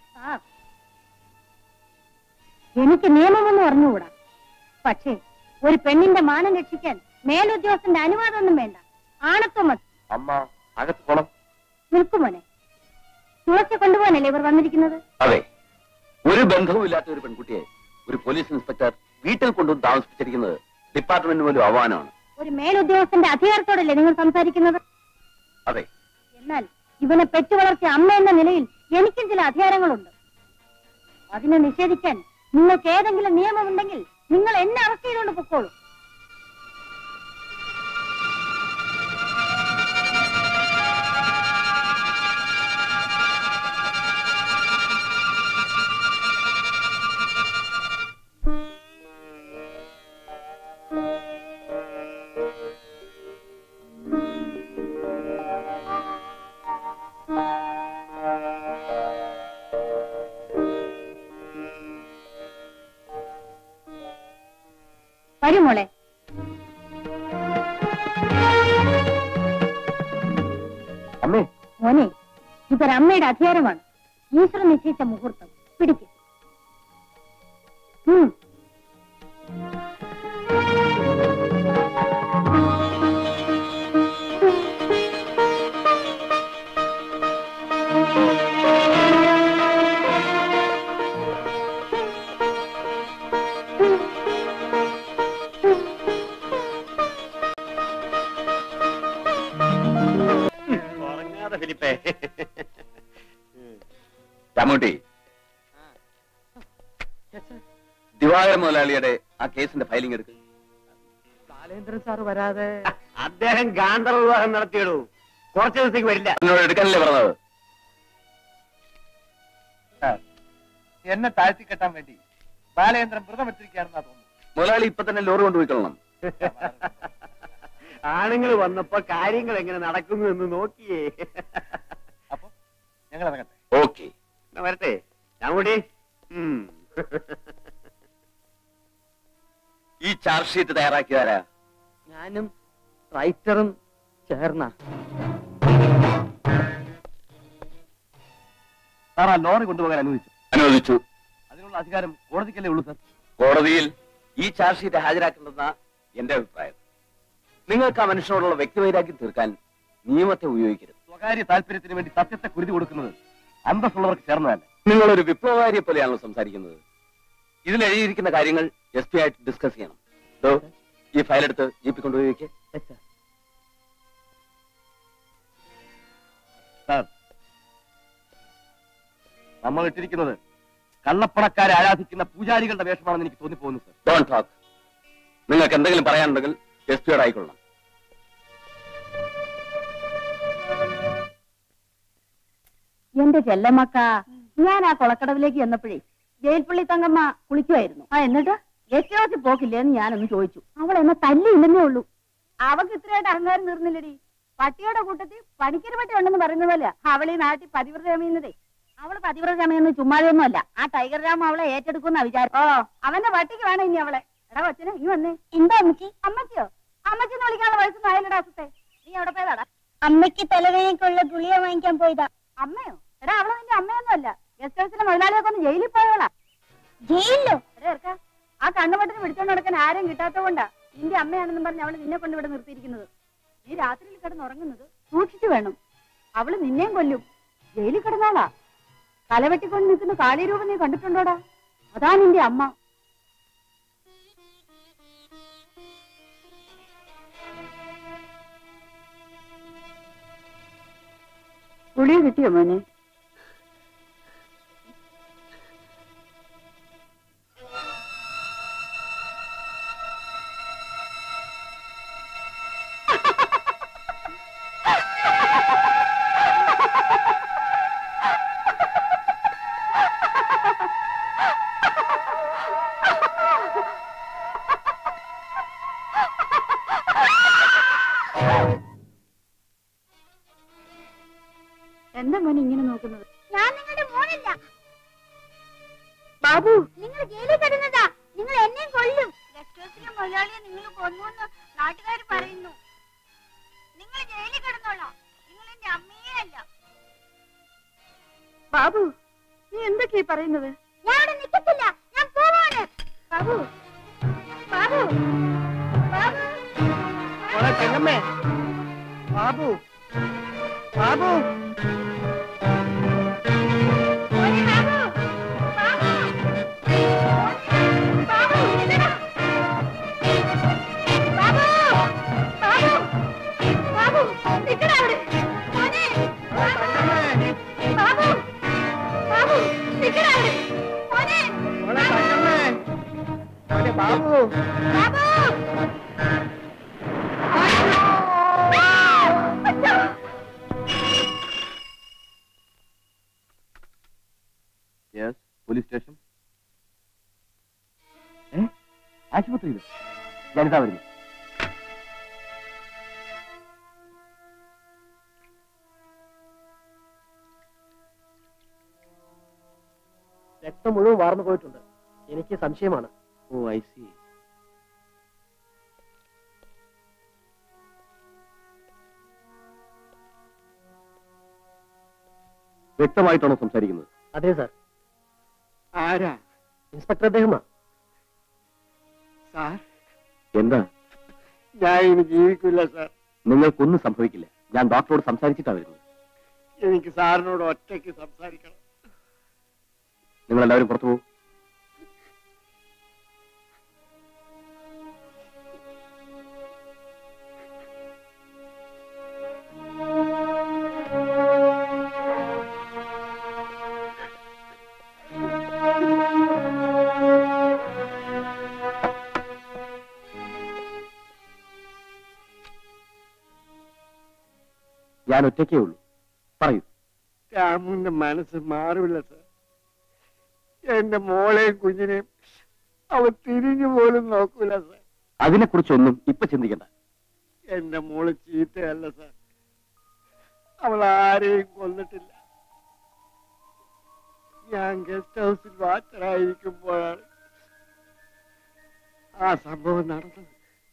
എനിക്ക് നിയമമൊന്നും അറിഞ്ഞുകൂടാ പക്ഷേ ഒരു പെണ്ണിന്റെ മാനം രക്ഷിക്കാൻ മേലുദ്യോഗസ്ഥന്റെ അനുവാദമൊന്നും വേണ്ട ആണത്വം മതി അമ്മ അകത്ത് പോണം നിൽക്കുമോനെ തുളസി കൊണ്ടുപോകാനല്ലേ ഇവർ വന്നിരിക്കുന്നത് അതെ ഒരു ബന്ധവുമില്ലാത്ത ഒരു പെൺകുട്ടിയെ ഒരു പോലീസ് ഇൻസ്പെക്ടർ വീട്ടിൽ കൊണ്ടുവന്ന് താമസിപ്പിച്ചിരിക്കുന്നത് ഡിപ്പാർട്ട്മെന്റ് പോലും അവമാനമാണ് ഒരു മേലുദ്യോഗസ്ഥന്റെ അധികാരത്തോടല്ലേ നിങ്ങൾ സംസാരിക്കുന്നത് അതെ എന്നാൽ ഇവനെ പെറ്റു വളർത്തിയ അമ്മ എന്ന നിലയിൽ എനിക്കും ചില അധികാരങ്ങളുണ്ട് അതിനെ നിഷേധിക്കാൻ നിങ്ങൾക്ക് ഏതെങ്കിലും നിയമമുണ്ടെങ്കിൽ നിങ്ങൾ എന്നെ അറസ്റ്റ് ചെയ്തുകൊണ്ട് പൊക്കോളൂ വരൂ മോളെ അമ്മേ മോനെ ഇതൊരമ്മയുടെ അധികാരമാണ് ഈശ്വരൻ നിശ്ചയിച്ച മുഹൂർത്തം പിടിക്കും ഉറങ്ങാതെ ഫിലിപ്പേ രാമൂട്ടി ദിവാകരൻ മുതലാളിയുടെ ആ കേസിന്റെ ഫയലിംഗ് എടുക്ക് ബാലേന്ദ്രൻ സാർ വരാതെ അദ്ദേഹം ഗാന്ധർവ വിവാഹം നടത്തിയിടൂ കുറച്ച് ദിവസത്തേക്ക് വരില്ല എന്നോട് എടുക്കാനല്ലേ പറഞ്ഞത് എന്നെ താഴ്ത്തി കെട്ടാൻ വേണ്ടി ബാലചന്ദ്രൻ വ്രതം വെച്ചിരിക്കുകയാണെന്നാ തോന്നുന്നു മുതലാളി ഇപ്പൊ തന്നെ ലോറി കൊണ്ടുപോയിക്കൊള്ളണം ആണുങ്ങൾ വന്നപ്പോ കാര്യങ്ങൾ എങ്ങനെ നടക്കുന്നു എന്ന് നോക്കിയേ അപ്പൊ ഞങ്ങൾ ഇറങ്ങട്ടെ ഓക്കെ എന്നാ വരട്ടെ ഞാൻ കൂടി ഉം. ഈ ചാർജ് ഷീറ്റ് തയ്യാറാക്കിയതാരാ ഞാനും റൈറ്ററും ചേർന്ന സാർ ആ ലോറി കൊണ്ടുപോകാൻ അനുവദിച്ചു അനുവദിച്ചു അതിനുള്ള അധികാരം കോടതിക്കല്ലേ ഉള്ളൂ സാർ കോടതിയിൽ ഈ ചാർജ് ഷീറ്റ് ഹാജരാക്കേണ്ടെന്ന എന്റെ അഭിപ്രായം നിങ്ങൾക്ക് ആ മനുഷ്യനോടുള്ള വ്യക്തിവൈരാഗ്യം തീർക്കാൻ നിയമത്തെ ഉപയോഗിക്കരുത് സ്വകാര്യ താല്പര്യത്തിന് വേണ്ടി സത്യത്തെ കുരുതി കൊടുക്കുന്നത് അന്തസ്സുള്ളവർക്ക് ചേർന്നതല്ല നിങ്ങൾ ഒരു വിപ്ലവകാരിയെ പോലെയാണല്ലോ സംസാരിക്കുന്നത് ഇതിൽ എഴുതിയിരിക്കുന്ന കാര്യങ്ങൾ എസ് പി ആയിട്ട് ഡിസ്കസ് ചെയ്യണം ദോ, ഈ ഫയൽ എടുത്ത് ജീപ്പിൽ കൊണ്ടുപോയി വെക്കേ സാർ നമ്മൾ ഇട്ടിരിക്കുന്നത് കള്ളപ്പണക്കാരെ ആരാധിക്കുന്ന പൂജാരികളുടെ വേഷമാണെന്ന് എനിക്ക് തോന്നിപ്പോകുന്നു സാർ ഡോൺ ടോക്ക് നിങ്ങൾക്ക് എന്തെങ്കിലും പറയാനുണ്ടെങ്കിൽ എസ് പിയോട് ആയിക്കൊള്ളണം എന്റെ ചെല്ലമ്മക്ക ഞാൻ ആ കൊളക്കടവിലേക്ക് ചെന്നപ്പോഴേ ജയിൽപ്പള്ളി തങ്കമ്മ കുളിക്കുമായിരുന്നു ആ എന്നിട്ട് ഗസ്റ്റ് ഹൗസിൽ പോക്കില്ലേന്ന് ഞാനൊന്ന് ചോദിച്ചു അവൾ എന്നെ തല്ലിയില്ലെന്നേ ഉള്ളൂ അവക്ക് ഇത്രയായിട്ട് അഹങ്കാരം തീർന്നില്ലടി പട്ടിയുടെ കൂട്ടത്തിൽ പണിക്കര് പട്ടി ഉണ്ടെന്ന് പറയുന്ന പോലെ അവൾ ഈ നാട്ടിൽ പതിവ്രതമീന്നതേ അവള് പതിവ്രതമയെന്ന് ചുമ്മാതെയൊന്നുമല്ല ആ ടൈഗർ രാമ അവളെ ഏറ്റെടുക്കുന്ന വിചാരം ഓ അവന്റെ പട്ടിക്ക് വേണം ഇനി അവളെ എടാ കൊച്ചനെ നീ വന്നേ എന്താ അമ്മച്ചി അമ്മച്ചിയോ അമ്മച്ചി എന്ന് വിളിക്കാനുള്ള വയസ്സൊന്നും ആയില്ലടാ അസുത്തെ നീ എവിടെ പോയതാടാ അമ്മയ്ക്ക് തലവേദനയ്ക്കുള്ള ഗുളിക വാങ്ങിക്കാൻ പോയതാ അമ്മയോ എടാ അവള് നിന്റെ അമ്മയൊന്നും അല്ല ഗസ്റ്റ് ഹൗസിലെ മുതലാളിയൊക്കെ ഒന്ന് ജയിലിൽ പോയോളാ ജയിലിലോ എടാ ഇറക്കാ ആ കണ്ണുപട്ടിന് പിടിച്ചോണ്ട് നടക്കാൻ ആരും കിട്ടാത്തതുകൊണ്ടാ നിന്റെ അമ്മയാണെന്നും പറഞ്ഞ് അവള് നിന്നെ കൊണ്ട് ഇവിടെ നിർത്തിയിരിക്കുന്നത് നീ രാത്രിയിൽ കിടന്ന് ഉറങ്ങുന്നത് സൂക്ഷിച്ചു വേണം അവള് നിന്നെയും കൊല്ലും ജയിലിൽ കിടന്നാളാ തലവെട്ടിക്കൊണ്ട് നിൽക്കുന്ന കാളിരൂപം നീ കണ്ടിട്ടുണ്ടോടാ അതാ നിന്റെ അമ്മ ഗുളിക കിട്ടിയോ മോനെ എന്താ മോനെ ഇങ്ങനെ നോക്കുന്നത് ഞാൻ നിങ്ങളുടെ മോനല്ല ബാബു നിങ്ങൾ ജയിലിൽ കിടന്നതാ നിങ്ങൾ എന്നെയും കൊല്ലും ഗസ്റ്റ് ഹൗസിലെ മുതലാളിയെ നിങ്ങൾ കൊന്നുവെന്ന് നാട്ടുകാർ പറയുന്നു നിങ്ങൾ ജയിലിൽ കിടന്നോളാം നിങ്ങൾ എന്റെ അമ്മയേ അല്ല ബാബു നീ എന്തൊക്കെയാ പറയുന്നത് ഞാൻ അവിടെ നിൽക്കത്തില്ല ഞാൻ പോവാണ് ബാബു ബാബു ബാബു മോളെ ചെങ്ങമ്മേ ബാബു ബാബു മോനെ ബാബു ബാബു ബാബു നിൽക്കടാ. ബാബു ബാബു ബാബു നിൽക്കടാ അവിടെ മോനെ ബാബു ബാബു നിൽക്കടാ അവിടെ മോനെ മോളെ തങ്കമ്മേ മോനെ Babu Babu yes police station ഏ ആശുപത്രിയിൽ ഞാനിതാ വരുന്നു രക്തം മുഴുവൻ വാർന്നു പോയിട്ടുണ്ട് എനിക്ക് സംശയമാണ് ഓ ഐ സി വ്യക്തമായിട്ടാണോ സംസാരിക്കുന്നത് അതെ സാർ ആരാ ഇൻസ്പെക്ടർ അദ്ദേഹമാ സാർ എന്താ ഞാൻ ഇനി ജീവിക്കില്ല സാർ നിങ്ങൾക്കൊന്നും സംഭവിക്കില്ല ഞാൻ ഡോക്ടറോട് സംസാരിച്ചിട്ടാ വരുന്നത് എനിക്ക് സാറിനോട് ഒറ്റയ്ക്ക് സംസാരിക്കണം നിങ്ങൾ എല്ലാവരും പുറത്തു പോകും ഞാൻ ഒറ്റയ്ക്കേ ഉള്ളൂ പറയൂ രാമുവിന്റെ മനസ്സ് മാറില്ല സാർ എന്റെ മോളെയും കുഞ്ഞിനെയും അവ തിരിഞ്ഞു പോലും നോക്കൂല സാർ അതിനെക്കുറിച്ചൊന്നും ഇപ്പൊ ചിന്തിക്കണ്ട എന്റെ മോള് ചീത്തയല്ല സാർ അവൾ ആരെയും കൊന്നിട്ടില്ല ഞാൻ ഗസ്റ്റ് ഹൗസിൽ വാച്ചറായിരിക്കുമ്പോഴാണ് ആ സംഭവം നടന്നത്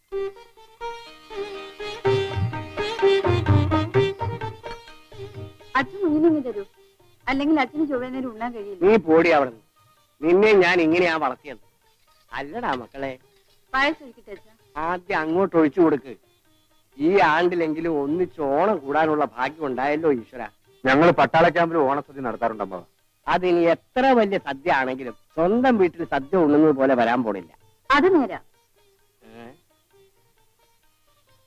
അച്ഛൻ കുഞ്ഞിനെ തരൂ അല്ലെങ്കിൽ അച്ഛന് ചൊവ്വേനേരം ഉണ്ണാൻ കഴിയില്ല നീ പോടി അവിടെ നിന്നെ ഞാൻ ഇങ്ങനെയാ വളർത്തിയത് അല്ലടാ മക്കളെ പായസൊഴിക്കട്ടെ അച്ഛാ ആദ്യം അങ്ങോട്ട് ഒഴിച്ചു കൊടുക്ക് ഈ ആണ്ടിലെങ്കിലും ഒന്നിച്ച് ഓണം കൂടാനുള്ള ഭാഗ്യം ഉണ്ടായല്ലോ ഈശ്വര ഞങ്ങൾ പട്ടാള ക്യാമ്പിൽ ഓണസദ്യ നടത്താറുണ്ടമ്മ അതിനി എത്ര വലിയ സദ്യ ആണെങ്കിലും സ്വന്തം വീട്ടിൽ സദ്യ ഉണ്ണുന്നത് പോലെ വരാൻ പോണില്ല അത് നേരാ ഏ?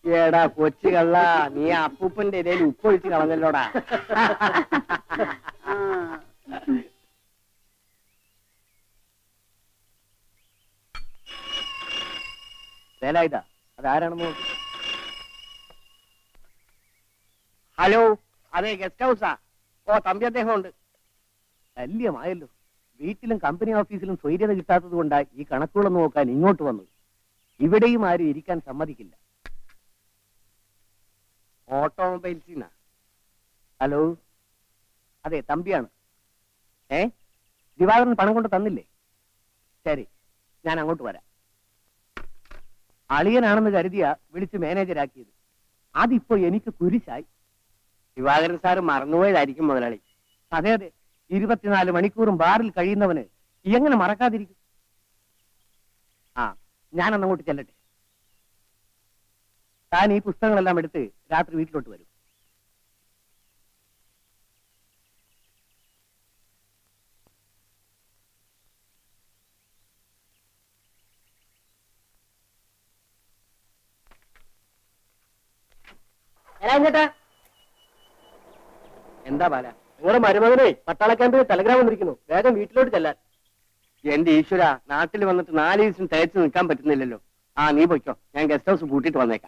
എടാ കൊച്ചു കള്ള നീ അപ്പൂപ്പന്റെ ഇടയിൽ ഉപ്പൊഴിച്ച് കളഞ്ഞല്ലോടാ വേലായുധ അതാരാണെന്ന് നോക്കി ഹലോ അതെ ഗസ്റ്റ് ഹൗസാ ഓ തമ്പി അദ്ദേഹം ഉണ്ട് ശല്യമായല്ലോ വീട്ടിലും കമ്പനി ഓഫീസിലും സ്വൈര്യത കിട്ടാത്തത് കൊണ്ടാണ് ഈ കണക്കുകളൊന്നും നോക്കാൻ ഇങ്ങോട്ട് വന്നത് ഇവിടെയും ആരും ഇരിക്കാൻ സമ്മതിക്കില്ല ഓട്ടോമൊബൈൽസിന്നാ ഹലോ അതെ തമ്പിയാണ് ഏ ദിവാകരൻ പണം കൊണ്ട് തന്നില്ലേ ശരി ഞാൻ അങ്ങോട്ട് വരാം അളിയനാണെന്ന് കരുതിയ വിളിച്ച് മാനേജരാക്കിയത് അതിപ്പോ എനിക്ക് കുരിശായി ദിവാകരൻ സാറ് മറന്നുപോയതായിരിക്കും മുതലാളി അതെ അതെ ഇരുപത്തിനാല് മണിക്കൂറും ബാറിൽ കഴിയുന്നവന് എങ്ങനെ മറക്കാതിരിക്കും ആ ഞാനന്ന് അങ്ങോട്ട് ചെല്ലട്ടെ താൻ ഈ പുസ്തകങ്ങളെല്ലാം എടുത്ത് രാത്രി വീട്ടിലോട്ട് വരും എന്താ ബാല നിങ്ങളുടെ മരുമകനെ പട്ടാള ക്യാമ്പിൽ ടെലഗ്രാം വന്നിരിക്കുന്നു വേഗം വീട്ടിലോട്ട് ചെല്ലാൻ എന്റെ ഈശ്വര നാട്ടിൽ വന്നിട്ട് നാല് ദിവസം തേച്ച് നിൽക്കാൻ പറ്റുന്നില്ലല്ലോ ആ നീ പൊയ്ക്കോ ഞാൻ ഗസ്റ്റ് ഹൗസ് പൂട്ടിയിട്ട് വന്നേക്കാം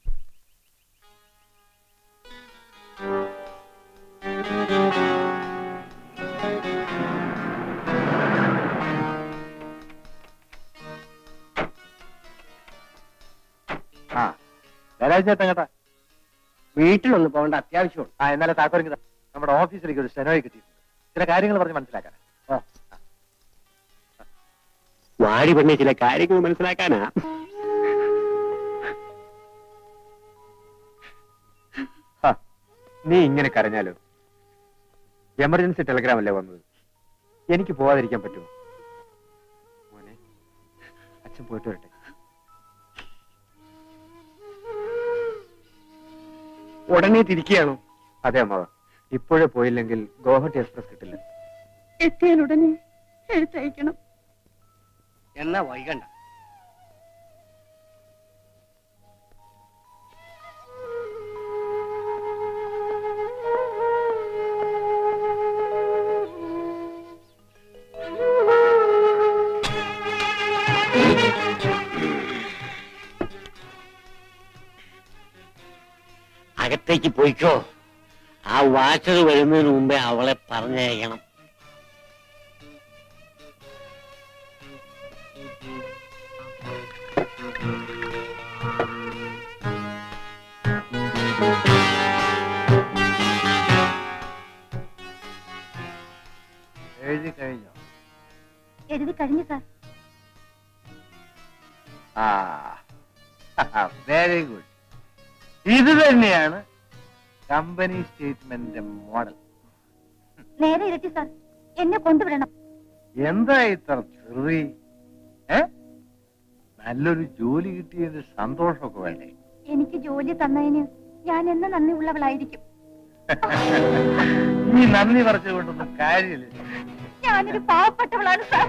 ആ ചേട്ടൻ കേട്ടാ വീട്ടിലൊന്ന് പോകേണ്ട അത്യാവശ്യമുണ്ട് ആ എന്നാലെ താക്കോലിക്ക് താ. നമ്മുടെ ഓഫീസിലേക്ക് ഒരു സ്റ്റെനോയി കിട്ടിയിട്ടുണ്ട് ചില കാര്യങ്ങൾ പറഞ്ഞ് മനസ്സിലാക്കാൻ ഓ വാടി പെണ്ണെ ചില കാര്യങ്ങൾ മനസ്സിലാക്കാനാ ഹ, നീ ഇങ്ങനെ കരഞ്ഞാലോ എമർജൻസി ടെലഗ്രാം അല്ലേ വന്നത് എനിക്ക് പോവാതിരിക്കാൻ പറ്റുമോ മോനെ അച്ഛൻ പോയിട്ട് വരട്ടെ ഉടനെ തിരിക്കുകയാണോ അതെ അമ്മാവ ഇപ്പോഴേ പോയില്ലെങ്കിൽ ഗോഹട്ടി എക്സ്പ്രസ് കിട്ടില്ല എത്തിയാൽ ഉടനെ എഴുത്തയക്കണം എന്നാ വൈകണ്ട അകത്തേക്ക് പോയിക്കോ ആ വാച്ചർ വരുന്നതിന് മുമ്പേ അവളെ പറഞ്ഞയക്കണം എഴുതി കഴിഞ്ഞോ എഴുതി കഴിഞ്ഞു സാർ ആ വെരി ഗുഡ് ഇത് തന്നെയാണ് കമ്പനി സ്റ്റേറ്റ്മെന്റിന്റെ മോഡൽ നേരെ ഇരട്ടി സാർ എന്നെ കൊണ്ടുവിടണം എന്താ ഇത്ര ചെറി ഏ നല്ലൊരു ജോലി കിട്ടിയതിന്റെ സന്തോഷമൊക്കെ വേണ്ടേ എനിക്ക് ജോലി തന്നതിന് ഞാൻ എന്ന് നന്ദി ഉള്ളവളായിരിക്കും ഈ നന്ദി പറിച്ചുകൊണ്ടൊന്നും കാര്യമില്ല ഞാനൊരു പാവപ്പെട്ടവളാണ് സാർ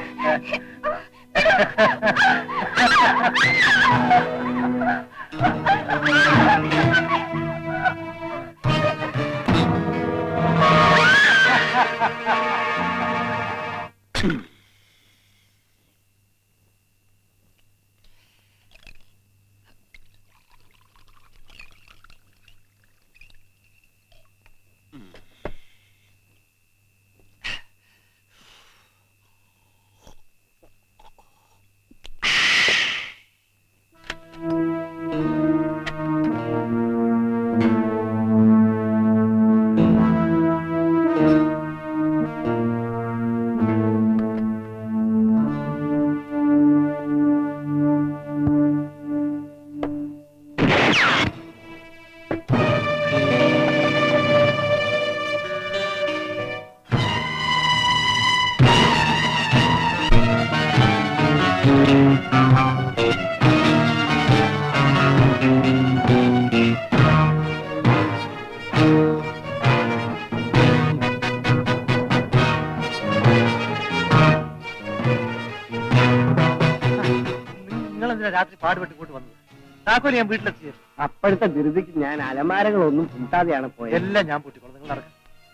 നിങ്ങൾ എന്തിനാ രാത്രി പാടുപെട്ട് ഇങ്ങോട്ട് വന്നത് താക്കോല് ഞാൻ വീട്ടിലെത്തി അപ്പോഴത്തെ ധൃതിക്ക് ഞാൻ അലമാരകളൊന്നും കൂട്ടാതെയാണ് പോയത് എല്ലാം ഞാൻ പൂട്ടിക്കോളാം നിങ്ങൾ നടക്കാം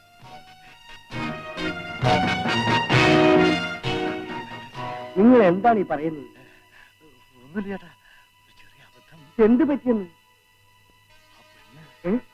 നിങ്ങൾ എന്താണ് ഈ പറയുന്നത് ഒന്നുമില്ല ചേട്ടാ ഒരു ചെറിയ അബദ്ധം എന്ത് പറ്റിയെന്ന് ഏ?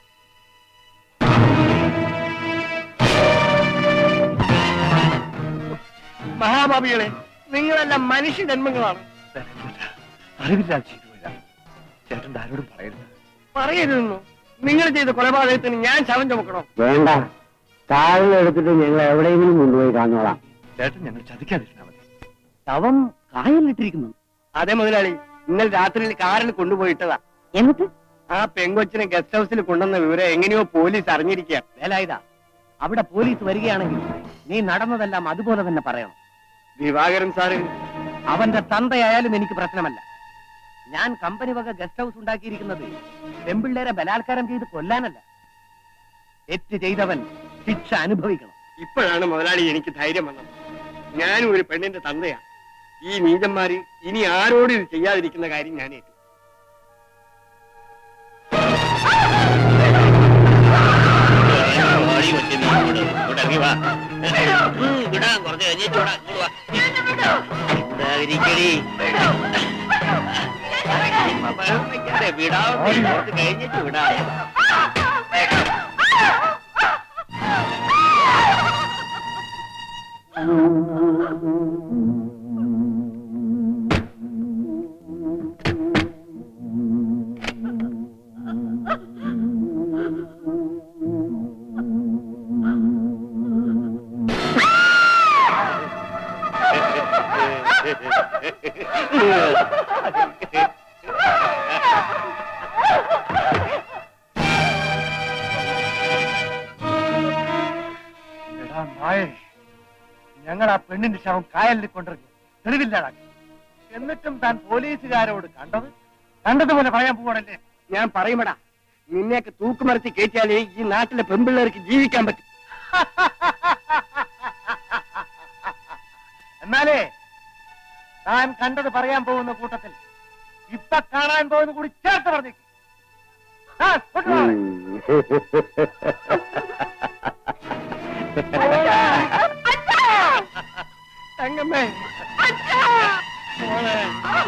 മഹാഭാവികളെ നിങ്ങളെല്ലാം മനുഷ്യ ജന്മങ്ങളാണ് ചേട്ടാ അറിവില്ലാതെ ചെയ്തു പോയതാണ് ചേട്ടൻ്റെ ആരോടും പറയരുത് പറയരുതെന്നു നിങ്ങൾ ചെയ്ത കൊലപാതകത്തിന് ഞാൻ ശവം ചുമക്കണോ വേണ്ട കാറിലെടുത്തിട്ട് ഞങ്ങൾ എവിടെയെങ്കിലും കൊണ്ടുപോയി കാണുന്നോളാം ചേട്ടൻ ഞങ്ങൾ ചതിക്കാതിരുന്നാൽ മതി ശവം കായലിട്ടിരിക്കുന്നു അതെ മുതലാളി ഇന്നലെ രാത്രിയിൽ കാറിൽ കൊണ്ടുപോയിട്ടതാ എന്നിട്ട് ആ പെങ്കൊച്ചിനെ ഗസ്റ്റ് ഹൗസിൽ കൊണ്ടുവന്ന വിവരം എങ്ങനെയോ പോലീസ് അറിഞ്ഞിരിക്കുക വേലായുധ അവിടെ പോലീസ് വരികയാണെങ്കിൽ നീ നടന്നതെല്ലാം അതുപോലെ തന്നെ പറയണം ദിവാകരൻ സാറ് അവന്റെ തന്തയായാലും എനിക്ക് പ്രശ്നമല്ല ഞാൻ കമ്പനി വക ഗസ്റ്റ് ഹൗസ് ഉണ്ടാക്കിയിരിക്കുന്നത് പെമ്പിള്ളേരെ ബലാത്കാരം ചെയ്ത് കൊല്ലാനല്ല തെറ്റ് ചെയ്തവൻ ശിക്ഷ അനുഭവിക്കണം ഇപ്പോഴാണ് മുതലാളി എനിക്ക് ധൈര്യം വന്നത് ഞാനും ഒരു പെണ്ണിന്റെ തന്തയാ ഈ നീചന്മാര് ഇനി ആരോടും ഇത് ചെയ്യാതിരിക്കുന്ന കാര്യം ഞാൻ ഏറ്റു ഓടി കൊച്ചു നീ ഇങ്ങോട്ട് ഇങ്ങോട്ട് ഇറങ്ങി വാ ഉം, വിടാം കുറച്ച് കഴിഞ്ഞിട്ട് വിടാം ഇങ്ങോട്ട് വാ ഉണ്ടാതിരിക്കടി ബഹളം വെക്കാതെ വിടാവുന്നേ കുറച്ച് കഴിഞ്ഞിട്ട് വിടാം എടാ നായേ ഞങ്ങൾ ആ പെണ്ണിന്റെ ശവം കായലിൽ കൊണ്ടിറങ്ങി തെളിവില്ലാതാക്കി എന്നിട്ടും താൻ പോലീസുകാരോട് കണ്ടത് കണ്ടതുപോലെ പറയാൻ പോവാണല്ലേ ഞാൻ പറയുമടാ നിന്നെയൊക്കെ തൂക്കുമരത്തി കയറ്റിയാലേ ഈ നാട്ടിലെ പെമ്പിള്ളേർക്ക് ജീവിക്കാൻ പറ്റും എന്നാലേ താൻ കണ്ടത് പറയാൻ പോകുന്ന കൂട്ടത്തിൽ ഇപ്പൊ കാണാൻ പോകുന്ന കൂടി ചേർത്ത് പറഞ്ഞേക്ക് ആ, കൊണ്ടുവാ. തങ്കമ്മേ മോളെ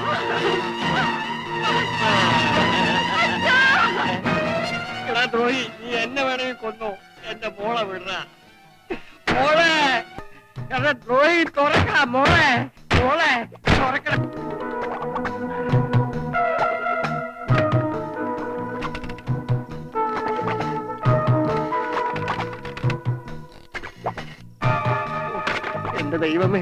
എടാ ദ്രോഹി നീ എന്നെ വേണമെങ്കിൽ കൊന്നു എന്റെ മോളെ വിടറ മോളെ എടാ ദ്രോഹി തുറക്ക മോളെ മോളെ തുറക്കണം എന്റെ ദൈവമേ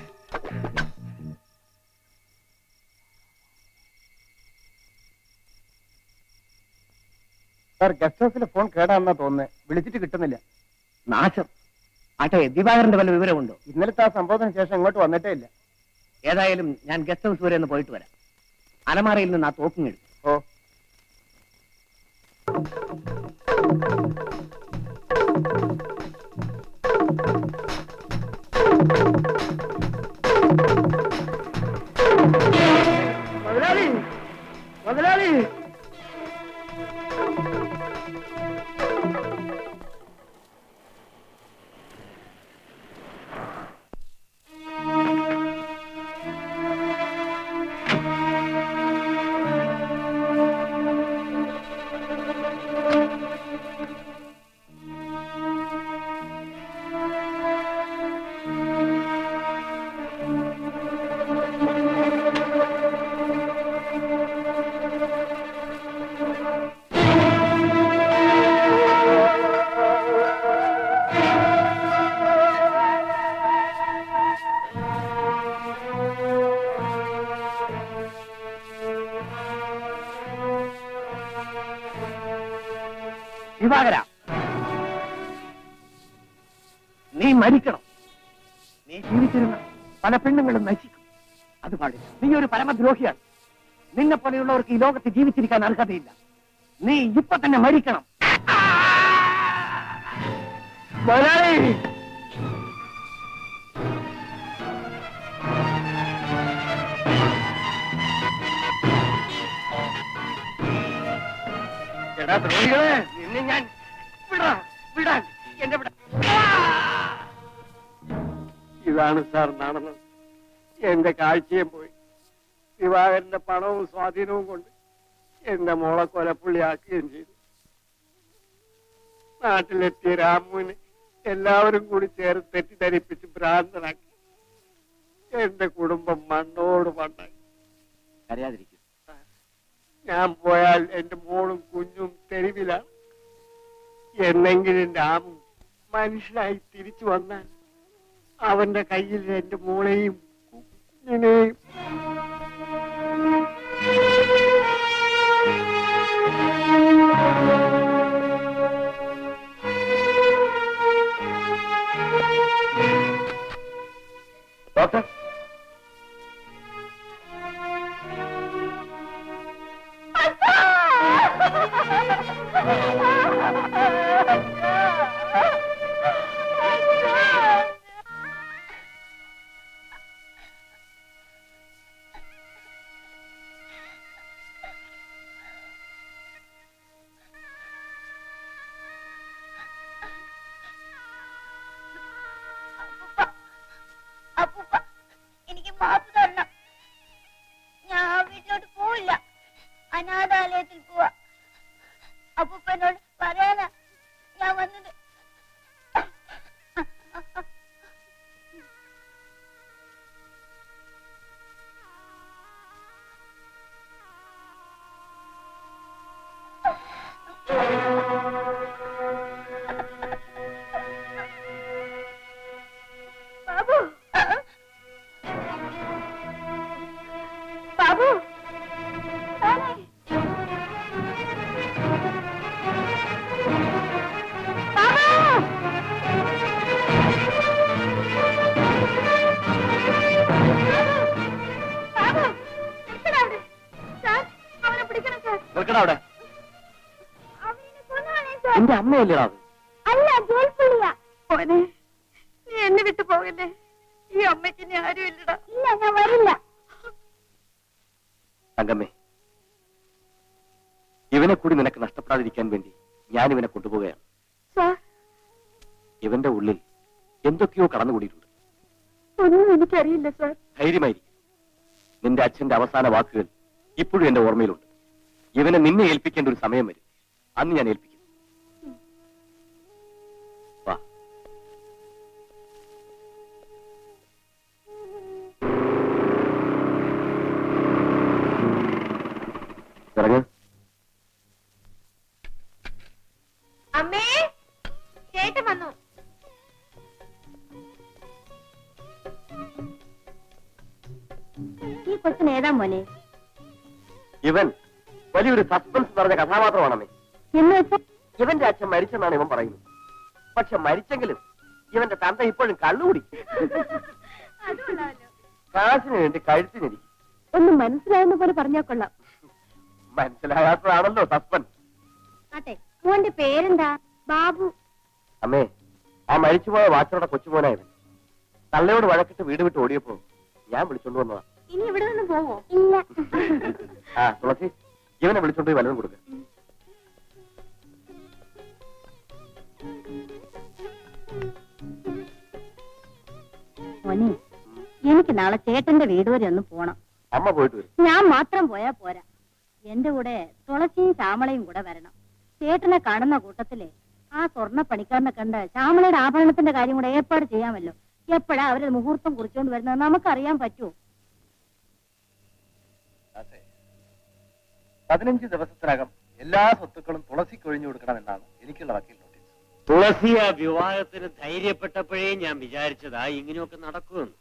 സാർ ഗസ്റ്റ് ഹൗസിലെ ഫോൺ കേടാണെന്നാ തോന്നുന്നത് വിളിച്ചിട്ട് കിട്ടുന്നില്ല നാശം ആട്ടെ ദിവാകരന്റെ വല്ല വിവരമുണ്ടോ ഇന്നലത്തെ ആ സംഭവത്തിന് ശേഷം ഇങ്ങോട്ട് വന്നിട്ടേ ഇല്ല ഏതായാലും ഞാൻ ഗസ്റ്റ് ഹൗസ് വരെ ഒന്ന് പോയിട്ട് വരാം അലമാരയിൽ നിന്ന് ആ തോക്കും എടുക്കും ഓ മുതലാളി മുതലാളി ദിവാകര നീ മരിക്കണം നീ ജീവിച്ചിരുന്ന പല പെണ്ണുങ്ങളും നശിക്കും അത് പാടില്ല നീ ഒരു പരമദ്രോഹിയാണ് നിന്നെ പോലെയുള്ളവർക്ക് ഈ ലോകത്ത് ജീവിച്ചിരിക്കാൻ അർഹതയില്ല നീ ഇപ്പൊ തന്നെ മരിക്കണം മുതലാളി എടാ ദ്രോഹികളെ നിന്നെ ഞാൻ വിടാ വിടാൻ എന്റെ വിടാ ഇതാണ് സാർ നടന്നത് എന്റെ കാഴ്ചയും പോയി ദിവാകരന്റെ പണവും സ്വാധീനവും കൊണ്ട് എന്റെ മോളെ കൊലപ്പുള്ളിയാക്കുകയും ചെയ്തു നാട്ടിലെത്തിയ രാമുവിനെ എല്ലാവരും കൂടി ചേർത്ത് തെറ്റിദ്ധരിപ്പിച്ച് ഭ്രാന്തനാക്കി എന്റെ കുടുംബം മണ്ണോട് മണ്ണായി കരയാതിരിക്കും ഞാൻ പോയാൽ എന്റെ മോളും കുഞ്ഞും തെരുവിലാണ് എന്നെങ്കിലും രാമും മനുഷ്യനായി തിരിച്ചു വന്നാൽ അവന്റെ കയ്യിൽ എന്റെ മോളെയും കുഞ്ഞിനെയും ഡോക്ടർ അപ്പൂപ്പ എനിക്ക് മാപ്പ് തരണം ഞാൻ ആ വീട്ടിലോട്ട് പോവില്ല അനാഥാലയത്തിൽ പോവാ അപ്പൂപ്പനോട് പറയാനാ ഞാൻ വന്നത് ബാബു ബാബു താനേ ബാബു ബാബു നിൽക്കടാ അവിടെ സാർ അവനെ പിടിക്കണം സാർ നിൽക്കണ അവിടെ അവനെ കൊന്നാണേ സാർ എന്റെ അമ്മയല്ലേ അത് അല്ല ജയിൽ പുള്ളിയാ മോനെ നീ എന്നെ വിട്ടു പോകല്ലേ ഈ അമ്മയ്ക്ക് ഇനി ആരും ഇല്ലടാ ഇല്ല ഞാൻ വരില്ല തങ്കമ്മേ ഇവനെ കൂടി നിനക്ക് നഷ്ടപ്പെടാതിരിക്കാൻ വേണ്ടി ഞാൻ ഇവനെ കൊണ്ടുപോവുകയാണ് സാർ ഇവന്റെ ഉള്ളിൽ എന്തൊക്കെയോ കടന്നുകൂടിയിട്ടുണ്ട് ഒന്നും എനിക്കറിയില്ല സാർ ധൈര്യമായിരിക്കും നിന്റെ അച്ഛന്റെ അവസാന വാക്കുകൾ ഇപ്പോഴും എന്റെ ഓർമ്മയിലുണ്ട് ഇവനെ നിന്നെ ഏൽപ്പിക്കേണ്ട ഒരു സമയം വരും അന്ന് ഞാൻ ഏൽപ്പിക്കും വാ ഇറങ്ങ് അമ്മേ ചേട്ടൻ വന്നു ഈ കൊച്ചിന് ഏതാ മോനെ ഇവൻ വലിയൊരു സസ്പെൻസ് നിറഞ്ഞ കഥാപാത്രമാണമ്മേ എന്ന് വെച്ചാ ഇവന്റെ അച്ഛൻ മരിച്ചെന്നാണ് ഇവൻ പറയുന്നത് പക്ഷെ മരിച്ചെങ്കിലും ഇവന്റെ തന്ത ഇപ്പോഴും കള്ളുകൂടി കാശിന് വേണ്ടി കഴുത്തിനിരിക്കും ഒന്ന് മനസ്സിലാവുന്ന പോലെ പറഞ്ഞാ കൊള്ളാം മനസ്സിലാകാത്തതാണല്ലോ സസ്പെൻസ് ആട്ടെ മോന്റെ പേരെന്താ ബാബു അമ്മേ ആ മരിച്ചുപോയ വാച്ചറുടെ കൊച്ചുമോനായവൻ തള്ളയോട് വഴക്കിട്ട് വീട് വിട്ട് ഓടിയപ്പോ ഞാൻ വിളിച്ചോണ്ട് വന്നതാ ഇനി ഇവിടെ നിന്ന് പോവോ ഇല്ല ആ തുളസി ഇവനെ വിളിച്ചോണ്ട് പോയി വല്ലതും കൊടുക്ക മോനെ എനിക്ക് നാളെ ചേട്ടന്റെ വീട് വരെ ഒന്ന് പോണം അമ്മ പോയിട്ട് വരും ഞാൻ മാത്രം പോയാ പോരാ എന്റെ കൂടെ തുളസിയും ശ്യാമളയും കൂടെ വരണം ചേട്ടനെ കാണുന്ന കൂട്ടത്തിലെ ആ സ്വർണ്ണ പണിക്കാരനെ കണ്ട് ശ്യാമളയുടെ ആഭരണത്തിന്റെ കാര്യം കൂടെ ഏർപ്പാട് ചെയ്യാമല്ലോ എപ്പോഴാ അവര് മുഹൂർത്തം കുറിച്ചുകൊണ്ട് വരുന്നത് നമുക്കറിയാൻ പറ്റുമോ പതിനഞ്ച് ദിവസത്തിനകം എല്ലാ സ്വത്തുക്കളും തുളസിക്ക് ഒഴിഞ്ഞു കൊടുക്കണമെന്നാണ് എനിക്കുള്ള വക്കീൽ നോട്ടീസ് തുളസി ആ വിവാഹത്തിന് ധൈര്യപ്പെട്ടപ്പോഴേ ഞാൻ വിചാരിച്ചതാ ഇങ്ങനെയൊക്കെ നടക്കുമെന്ന്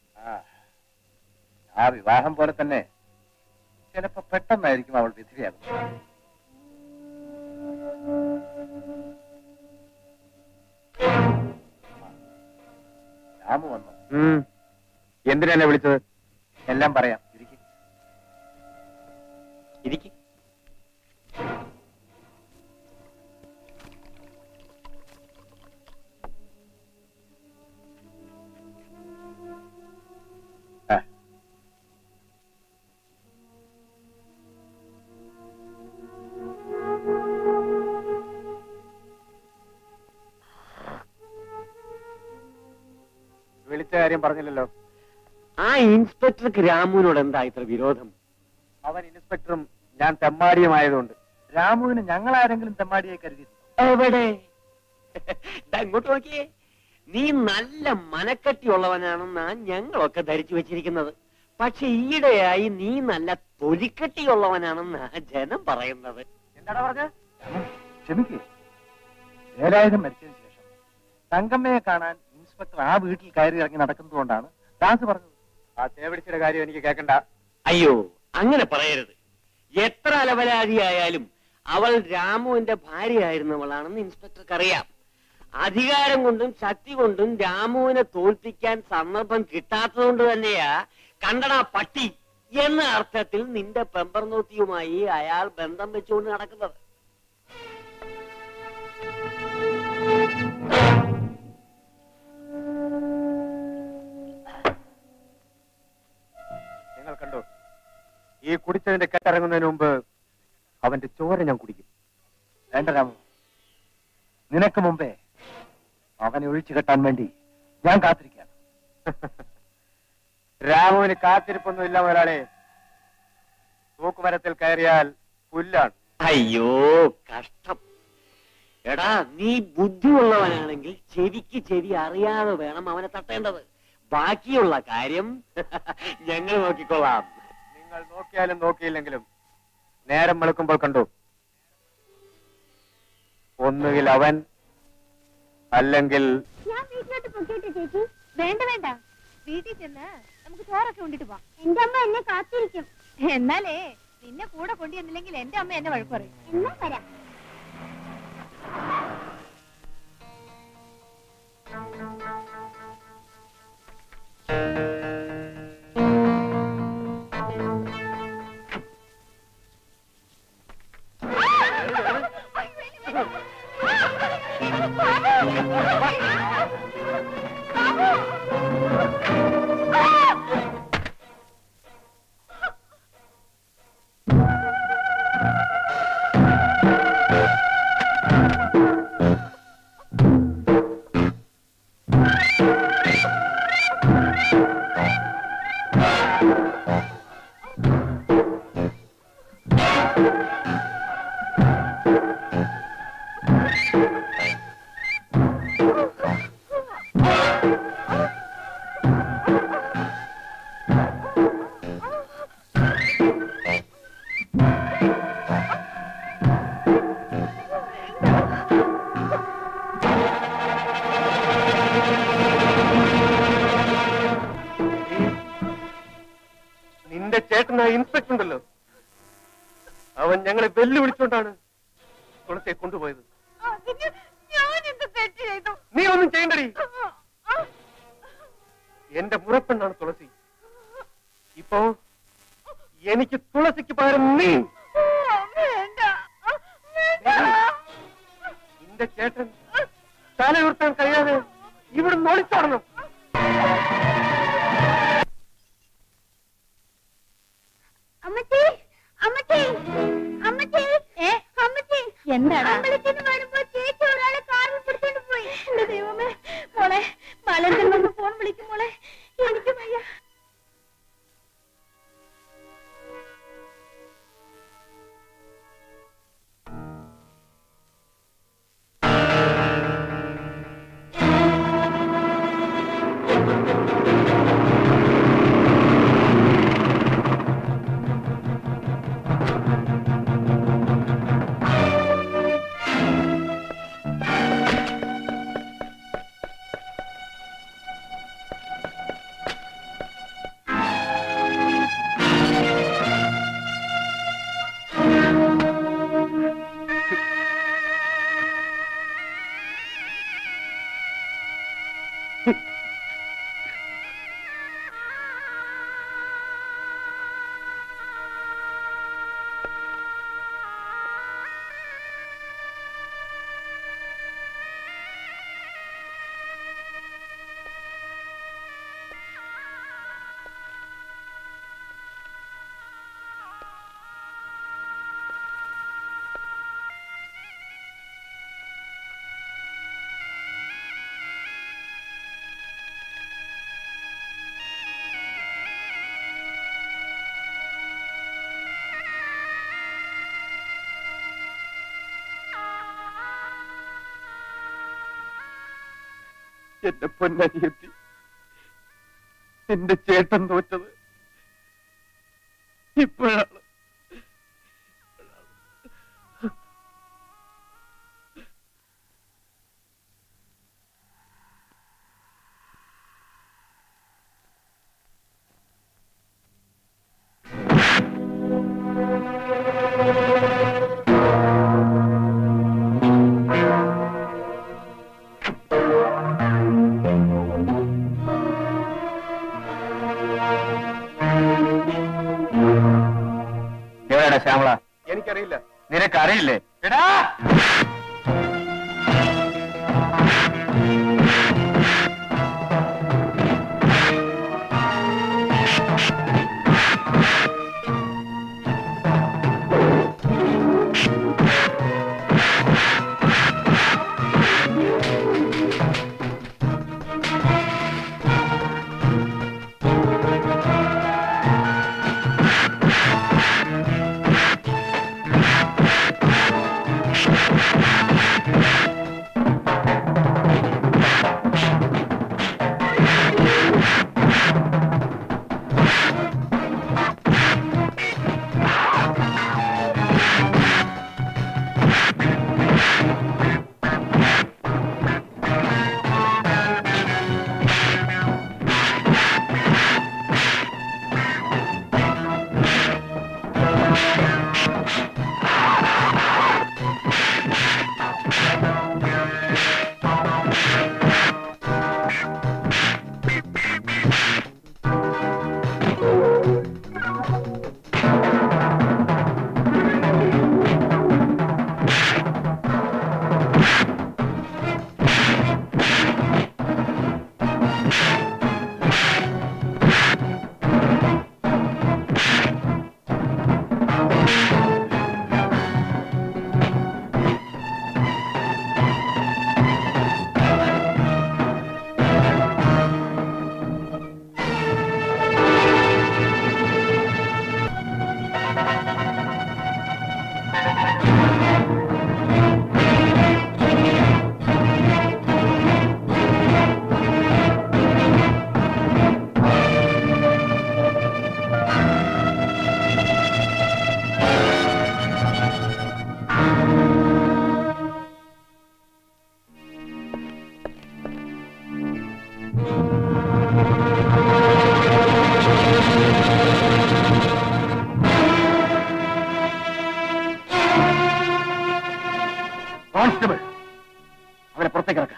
ആ വിവാഹം പോലെ തന്നെ ചിലപ്പോ പെട്ടെന്നായിരിക്കും അവൾ വിധവയാകുന്നത് രാമു വന്നു എന്തിനാ വിളിച്ചത് എല്ലാം പറയാം ഇരിക്കും ഇരിക്കും കാര്യം പറഞ്ഞില്ലല്ലോ ആ ഇൻസ്പെക്ടർക്ക് രാമുവിനോട് എന്താ ഇത്ര വിരോധം അവൻ ഇൻസ്പെക്ടറും ഞാൻ തെമ്മാടിയുമായതുകൊണ്ട് രാമുവിന് ഞങ്ങൾ ആരെങ്കിലും തെമ്മാടിയെ കരുതി എവിടെ ദാ ഇങ്ങോട്ട് നോക്കിയേ നീ നല്ല മനക്കട്ടിയുള്ളവനാണെന്നാ ഞങ്ങളൊക്കെ ധരിച്ചു വെച്ചിരിക്കുന്നത് പക്ഷെ ഈയിടെയായി നീ നല്ല തൊലിക്കട്ടിയുള്ളവനാണെന്നാ ജനം പറയുന്നത് എന്താടാ പറഞ്ഞ ക്ഷമിക്കേ വേലായുധം മരിച്ചതിന് ശേഷം തങ്കമ്മയെ കാണാൻ ഇൻസ്പെക്ടർ ആ വീട്ടിൽ കയറി ഇറങ്ങി നടക്കുന്നതുകൊണ്ടാണ് ദാസ് പറഞ്ഞത് ആ തേവിടിച്ചിയുടെ കാര്യം എനിക്ക് കേൾക്കണ്ട അയ്യോ അങ്ങനെ പറയരുത് എത്ര അലവലാതിയായാലും അവൾ രാമുവിന്റെ ഭാര്യയായിരുന്നവളാണെന്ന് ഇൻസ്പെക്ടർക്ക് അറിയാം അധികാരം കൊണ്ടും ശക്തി കൊണ്ടും രാമുവിനെ തോൽപ്പിക്കാൻ സന്ദർഭം കിട്ടാത്തതുകൊണ്ട് തന്നെയാ കണ്ടടാ പട്ടി എന്ന അർത്ഥത്തിൽ നിന്റെ പെമ്പർനോത്തിയുമായി അയാൾ ബന്ധം വെച്ചുകൊണ്ട് നടക്കുന്നത് നിങ്ങൾ കണ്ടോ ഈ കുടിച്ചതിന്റെ കെട്ടിറങ്ങുന്നതിന് മുമ്പ് അവന്റെ ചോര ഞാൻ കുടിക്കും വേണ്ട രാമു നിനക്ക് മുമ്പേ അവനെ ഒഴിച്ചു കെട്ടാൻ വേണ്ടി ഞാൻ കാത്തിരിക്കാം രാമുവിന് കാത്തിരിപ്പൊന്നുമില്ല മുതലാളെ തൂക്കുമരത്തിൽ കയറിയാൽ പുല്ലാണ് അയ്യോ കഷ്ടം എടാ നീ ബുദ്ധിയുള്ളവനാണെങ്കിൽ ചെവിക്ക് ചെവി അറിയാതെ വേണം അവനെ തട്ടേണ്ടത് ബാക്കിയുള്ള കാര്യം ഞങ്ങൾ നോക്കിക്കൊള്ളാം നിങ്ങൾ നോക്കിയാലും നോക്കിയില്ലെങ്കിലും നേരം വെളുക്കുമ്പോൾ കണ്ടു ഒന്നുകിൽ അവൻ അല്ലെങ്കിൽ ഞാൻ വീട്ടിലോട്ട് പൊക്കിയിട്ട് ചേച്ചി വേണ്ട വേണ്ട വീട്ടിൽ ചെന്ന് നമുക്ക് ചോറൊക്കെ ഉണ്ടിട്ട് പോവാം എന്റെ അമ്മ എന്നെ കാത്തിരിക്കും എന്നാലേ നിന്നെ കൂടെ കൊണ്ടുവന്നില്ലെങ്കിൽ എന്റെ അമ്മ എന്നെ വഴക്ക് പറയും എന്നാ വരാം നിന്റെ ചേട്ടനായ ഇൻസ്പെക്ടർ ഉണ്ടല്ലോ അവൻ ഞങ്ങളെ വെല്ലുവിളിച്ചോണ്ടാണ് തുളസിയെ കൊണ്ടുപോയത് ഞാൻ എന്ത് തെറ്റ് ചെയ്തു നീ ഒന്നും ചെയ്യണ്ടടി എന്റെ മുറപ്പെണ്ണാണ് തുളസി ഇപ്പോ എനിക്ക് തുളസിക്ക് പകരം നീ വേണ്ട നിന്റെ ചേട്ടൻ തല ഉയർത്താൻ കഴിയാതെ ഇവിടെ ഒളിച്ചോടണം അമ്മച്ചി അമ്മച്ചി അമ്മച്ചി ഏ അമ്മച്ചി എന്താണ് അമ്പലത്തിന് വരുമ്പോ ചേച്ചി ഒരാളെ കാറിൽ പിടിച്ചോണ്ട് പോയി എന്റെ ദൈവമേ മോളെ ബാലേന്ദ്രൻ വന്ന് ഫോൺ വിളിക്കും മോളെ എനിക്ക് വയ്യ ആ എന്റെ പൊന്നനിയെത്തി എന്റെ ചേട്ടൻ തോറ്റത് ഇപ്പോഴാണ് എവിടെയാ ശ്യാമള എനിക്കറിയില്ല നിനക്കറിയില്ലേ എടാ കോൺസ്റ്റബിൾ അവനെ പുറത്തേക്ക് ഇറക്ക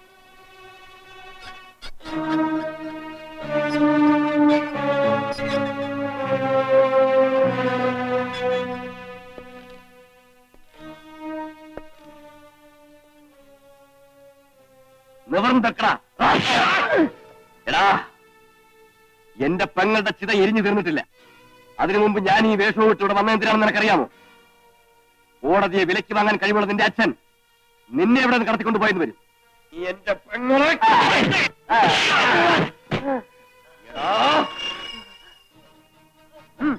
നിവർന്നക്കടാ എടാ എന്റെ പെങ്ങളുടെ ചിത എരിഞ്ഞു തീർന്നിട്ടില്ല അതിനു മുമ്പ് ഞാൻ ഈ വേഷവും ഇട്ട് ഇവിടെ വന്നതെന്തിനാണെന്ന് നിനക്കറിയാമോ കോടതിയെ വിലയ്ക്ക് വാങ്ങാൻ കഴിവുള്ള നിന്റെ അച്ഛൻ നിന്നെ എവിടെ നിന്ന് കടത്തിക്കൊണ്ടുപോയെന്ന് വരും ഈ എന്റെ പെങ്ങളെ എടാ. ഉം.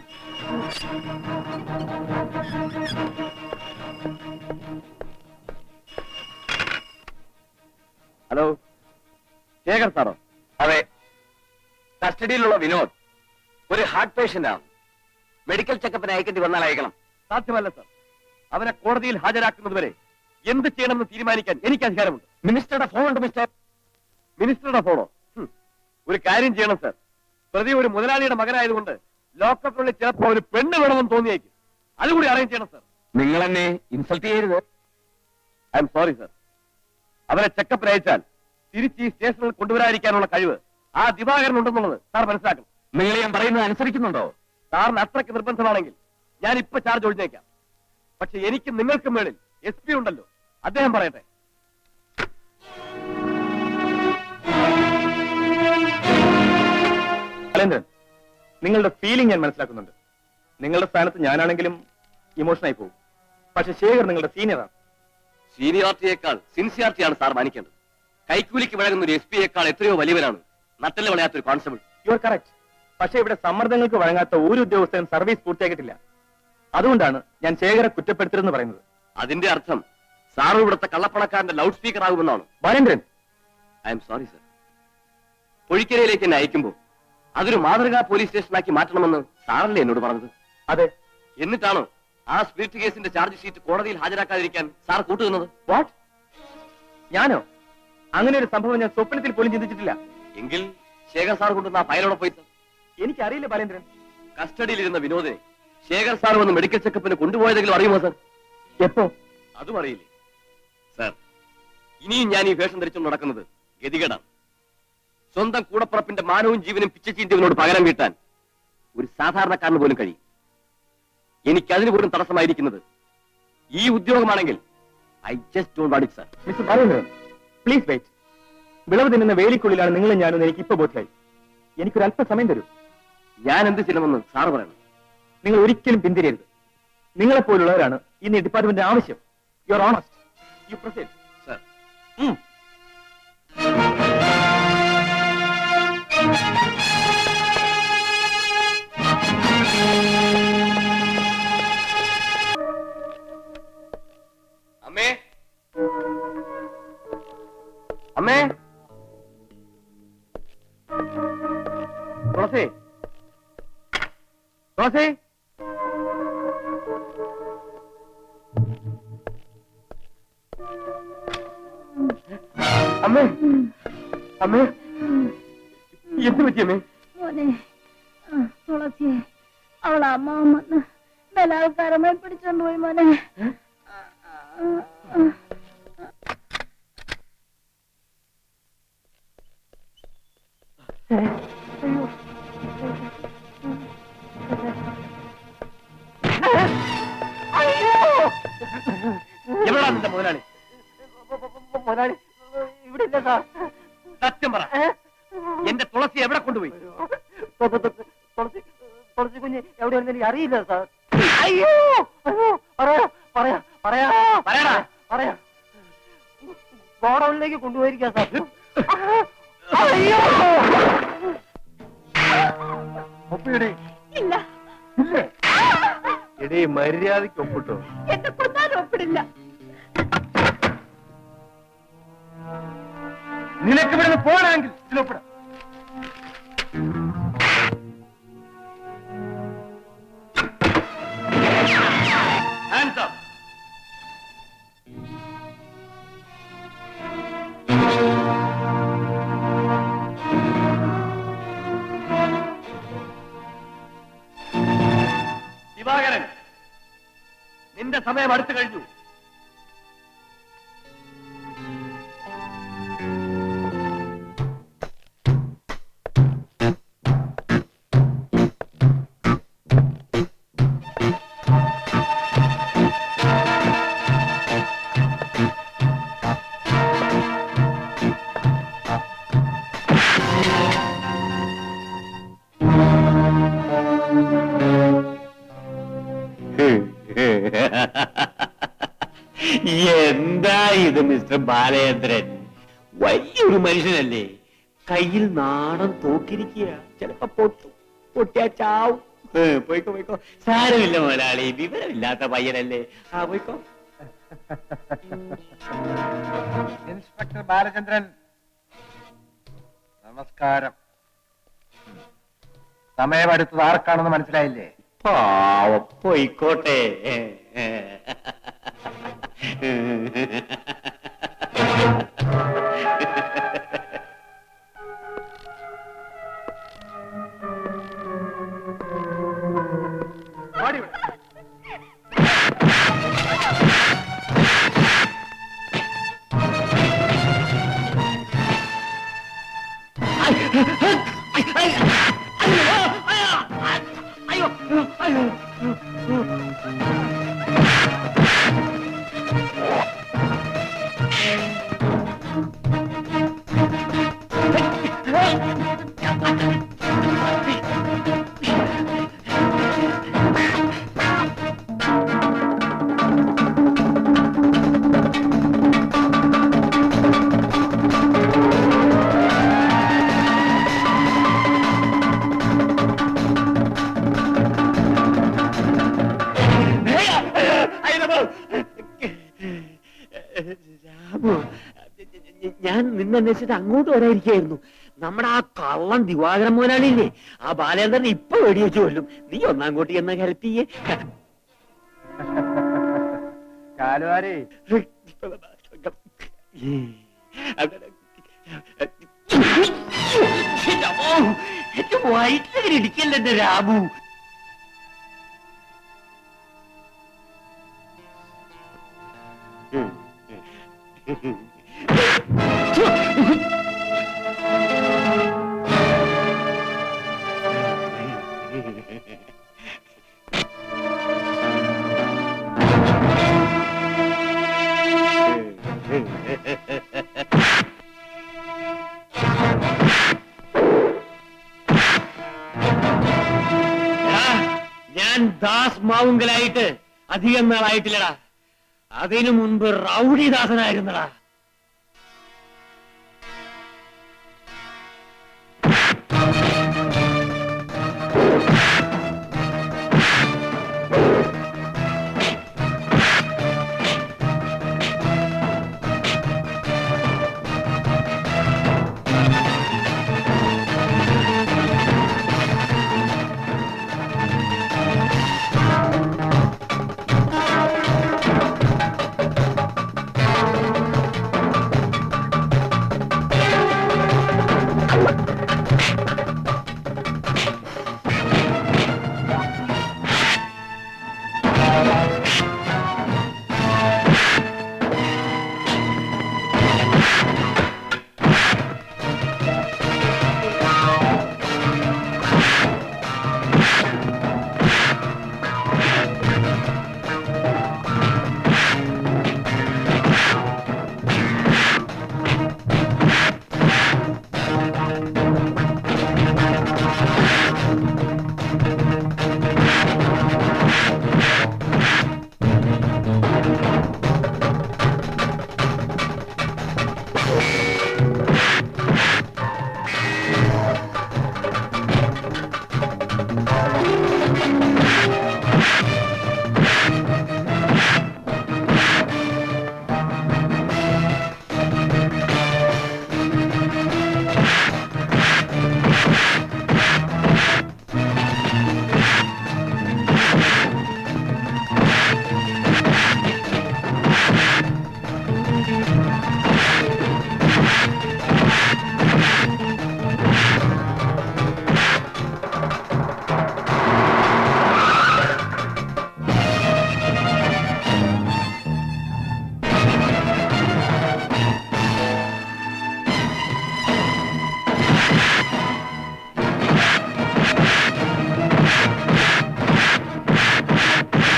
ഹലോ ശേഖർ സാറോ അതെ കസ്റ്റഡിയിലുള്ള വിനോദ് ഒരു ഹാർട്ട് പേഷ്യന്റ് ആണ് മെഡിക്കൽ ചെക്കപ്പിന് അയക്കേണ്ടി വന്നാൽ അയക്കണം സാധ്യമല്ല സാർ അവനെ കോടതിയിൽ ഹാജരാക്കുന്നതുവരെ എന്ത് ചെയ്യണമെന്ന് തീരുമാനിക്കാൻ എനിക്ക് അധികാരമുണ്ട് മിനിസ്റ്ററുടെ ഫോൺ ഉണ്ട് മിസ്റ്റർ മിനിസ്റ്ററുടെ ഫോണോ ഹും. ഒരു കാര്യം ചെയ്യണം സാർ പ്രതി ഒരു മുതലാളിയുടെ മകനായതുകൊണ്ട് ലോക്കപ്പിനുള്ളിൽ ചിലപ്പോ ഒരു പെണ്ണ് വേണമെന്ന് തോന്നിയേക്കും അതുകൂടി അറേഞ്ച് ചെയ്യണം സാർ നിങ്ങൾ എന്നെ ഇൻസൾട്ട് ചെയ്യരുത് ഐ എം സോറി സാർ അവരെ ചെക്കപ്പിന് അയച്ചാൽ തിരിച്ച് ഈ സ്റ്റേഷനിൽ കൊണ്ടുവരാതിരിക്കാനുള്ള കഴിവ് ആ ദിവാകരൻ ഉണ്ടെന്നുള്ളത് സാർ മനസ്സിലാക്കണം നിങ്ങൾ ഞാൻ പറയുന്നത് അനുസരിക്കുന്നുണ്ടോ സാറിന് അത്രയ്ക്ക് നിർബന്ധമാണെങ്കിൽ ഞാൻ ഇപ്പൊ ചാർജ് ഒഴിഞ്ഞേക്കാം പക്ഷെ എനിക്ക് നിങ്ങൾക്ക് മേളിൽ എസ് പി ഉണ്ടല്ലോ അദ്ദേഹം പറയട്ടെ അലേന്ദ്രൻ നിങ്ങളുടെ ഫീലിംഗ് ഞാൻ മനസ്സിലാക്കുന്നുണ്ട് നിങ്ങളുടെ സ്ഥാനത്ത് ഞാനാണെങ്കിലും ഇമോഷനായി പോകും പക്ഷെ ശേഖർ നിങ്ങളുടെ സീനിയറാണ് സീനിയോറിറ്റിയേക്കാൾ സിൻസിയാരിറ്റിയാണ് സാർ മാനിക്കേണ്ടത് കൈക്കൂലിക്ക് വഴങ്ങുന്ന ഒരു എസ് പിയേക്കാൾ എത്രയോ വലിയവനാണ് നട്ടല് വളയാത്തൊരു കോൺസ്റ്റബിൾ യു ആർ കറക്റ്റ് പക്ഷേ ഇവിടെ സമ്മർദ്ദങ്ങൾക്ക് വഴങ്ങാത്ത ഒരു ഉദ്യോഗസ്ഥനും സർവീസ് പൂർത്തിയാക്കിയിട്ടില്ല അതുകൊണ്ടാണ് ഞാൻ ശേഖരെ കുറ്റപ്പെടുത്തരുതെന്ന് പറയുന്നത് അതിന്റെ അർത്ഥം സാറും ഇവിടുത്തെ കള്ളപ്പണക്കാരന്റെ ലൗഡ് സ്പീക്കർ ആകുമെന്നാണ് Balendran I am sorry sir പൊഴിക്കരയിലേക്ക് എന്നെ അയക്കുമ്പോൾ അതൊരു മാതൃകാ പോലീസ് സ്റ്റേഷനാക്കി മാറ്റണമെന്ന് സാറല്ലേ എന്നോട് പറഞ്ഞത് അതെ എന്നിട്ടാണോ ആ സ്പിരിറ്റ് കേസിന്റെ ചാർജ് ഷീറ്റ് കോടതിയിൽ ഹാജരാക്കാതിരിക്കാൻ സാർ കൂട്ടുനിന്നത് വാട്ട് ഞാനോ അങ്ങനെ ഒരു സംഭവം ഞാൻ സ്വപ്നത്തിൽ പോലും ചിന്തിച്ചിട്ടില്ല എങ്കിൽ ശേഖർ സാർ കൊണ്ടുവന്ന ആ ഫയലോടെ പോയി സർ എനിക്കറിയില്ല ബാലേന്ദ്രൻ കസ്റ്റഡിയിലിരുന്ന വിനോദിനെ ശേഖർ സാർ വന്ന് മെഡിക്കൽ ചെക്കപ്പിന് കൊണ്ടുപോയതെങ്കിലും അറിയുമോ സർ എപ്പോ അതും അറിയില്ലേ സർ ഇനിയും ഞാൻ ഈ വേഷം ധരിച്ചു നടക്കുന്നത് ഗതികേടാണ് സ്വന്തം കൂടപ്പുറപ്പിന്റെ മാനവും ജീവനും പിച്ചച്ചീന്തിയവനോട് പകരം വീട്ടാൻ ഒരു സാധാരണക്കാരന് പോലും കഴിയും എനിക്കതിന് പോലും തടസ്സമായിരിക്കുന്നത് ഈ ഉദ്യോഗമാണെങ്കിൽ I just don't want it sir mister Balendran please wait വിളവ് തിന്നുന്ന വേലിക്കുള്ളിലാണ് നിങ്ങളും ഞാനും എനിക്ക് ഇപ്പൊ ബോധ്യായി എനിക്കൊരു അല്പ സമയം തരൂ ഞാൻ എന്ത് ചെയ്യണമെന്ന് സാറ് പറയണം നിങ്ങൾ ഒരിക്കലും പിന്തിരിയരുത് നിങ്ങളെപ്പോലുള്ളവരാണ് ഇന്ന് ഈ ഡിപ്പാർട്ട്മെന്റിന്റെ ആവശ്യം you are honest you proceed sir അമ്മേ അമ്മേ തുളസി തുളസി അമ്മേ അമ്മേ എന്ത് പറ്റിയമ്മേ മോനെ ആ, തുളസി അവളെ അമ്മാവൻ വന്ന് ബലാത്കാരമായി പിടിച്ചോണ്ട് പോയി മോനെ ആ, ആ, ആ. എവിടാ നിന്റെ മുതലാളി മുതലാളി ഇവിടെ ഇല്ല സാർ സത്യം പറ എന്റെ തുളസി എവിടെ കൊണ്ടുപോയി തു- തു- തു- തുളസി തുളസി കുഞ്ഞ് എവിടെയാണെന്ന് എനിക്ക് അറിയില്ല സാർ അയ്യോ അയ്യോ പറയാ പറയാ പറയാ പറയടാ. പറയാ ഗോഡൌണിലേക്ക് കൊണ്ടുപോയിരിക്കാ സാർ അയ്യോ ഒപ്പിയുടെ ഇല്ല എടേ മര്യാദയ്ക്ക് ഒപ്പിട്ടോ എന്നെ കൊന്നാലും ഒപ്പിടില്ല നിനക്ക് ഇവിടുന്ന് പോകണമെങ്കിൽ ഇതിലൊപ്പിടാം Hands up. ദിവാകരൻ നിന്റെ സമയം അടുത്തു കഴിഞ്ഞു എന്താ ഇത് മിസ്റ്റർ ബാലചന്ദ്രൻ വലിയൊരു മനുഷ്യനല്ലേ കയ്യിൽ നാടൻ തോക്കിരിക്കുക ചിലപ്പോ പൊട്ടും പൊട്ടിയാ ചാവും ഏ, പോയിക്കോ പോയിക്കോ സാരമില്ല മുതലാളി വിവരമില്ലാത്ത പയ്യനല്ലേ ആ പോയിക്കോ ഇൻസ്പെക്ടർ ബാലചന്ദ്രൻ നമസ്കാരം സമയം അടുത്തത് ആർക്കാണെന്ന് മനസ്സിലായില്ലേ പാവം പോയിക്കോട്ടെ ഏ, ഏ. രാമു ഞാൻ നിന്നെ എന്ന് അന്വേഷിച്ചിട്ട് അങ്ങോട്ട് വരാതിരിക്കായിരുന്നു നമ്മുടെ ആ കള്ളൻ ദിവാകരൻ മുതലാളിയില്ലേ ആ ബാലേന്ദ്രൻ ഇപ്പൊ വെടിവെച്ച് കൊല്ലും നീ ഒന്നാങ്കോട്ട് എന്ന ഹെൽപ്പ് ചെയ്യേ കാലുവാരേ വയറ്റിങ്ങനെ ഇടിക്കല്ലേ എന്റെ രാമു എടാ, ഞാൻ ദാസ് മാവുങ്കലായിട്ട് അധികം നാളായിട്ടില്ലടാ അതിനു മുൻപ് റൗഡിദാസനായിരുന്നടാ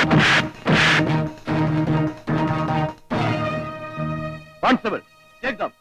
കോൺസ്റ്റബിൾ ടേക്ക് ദം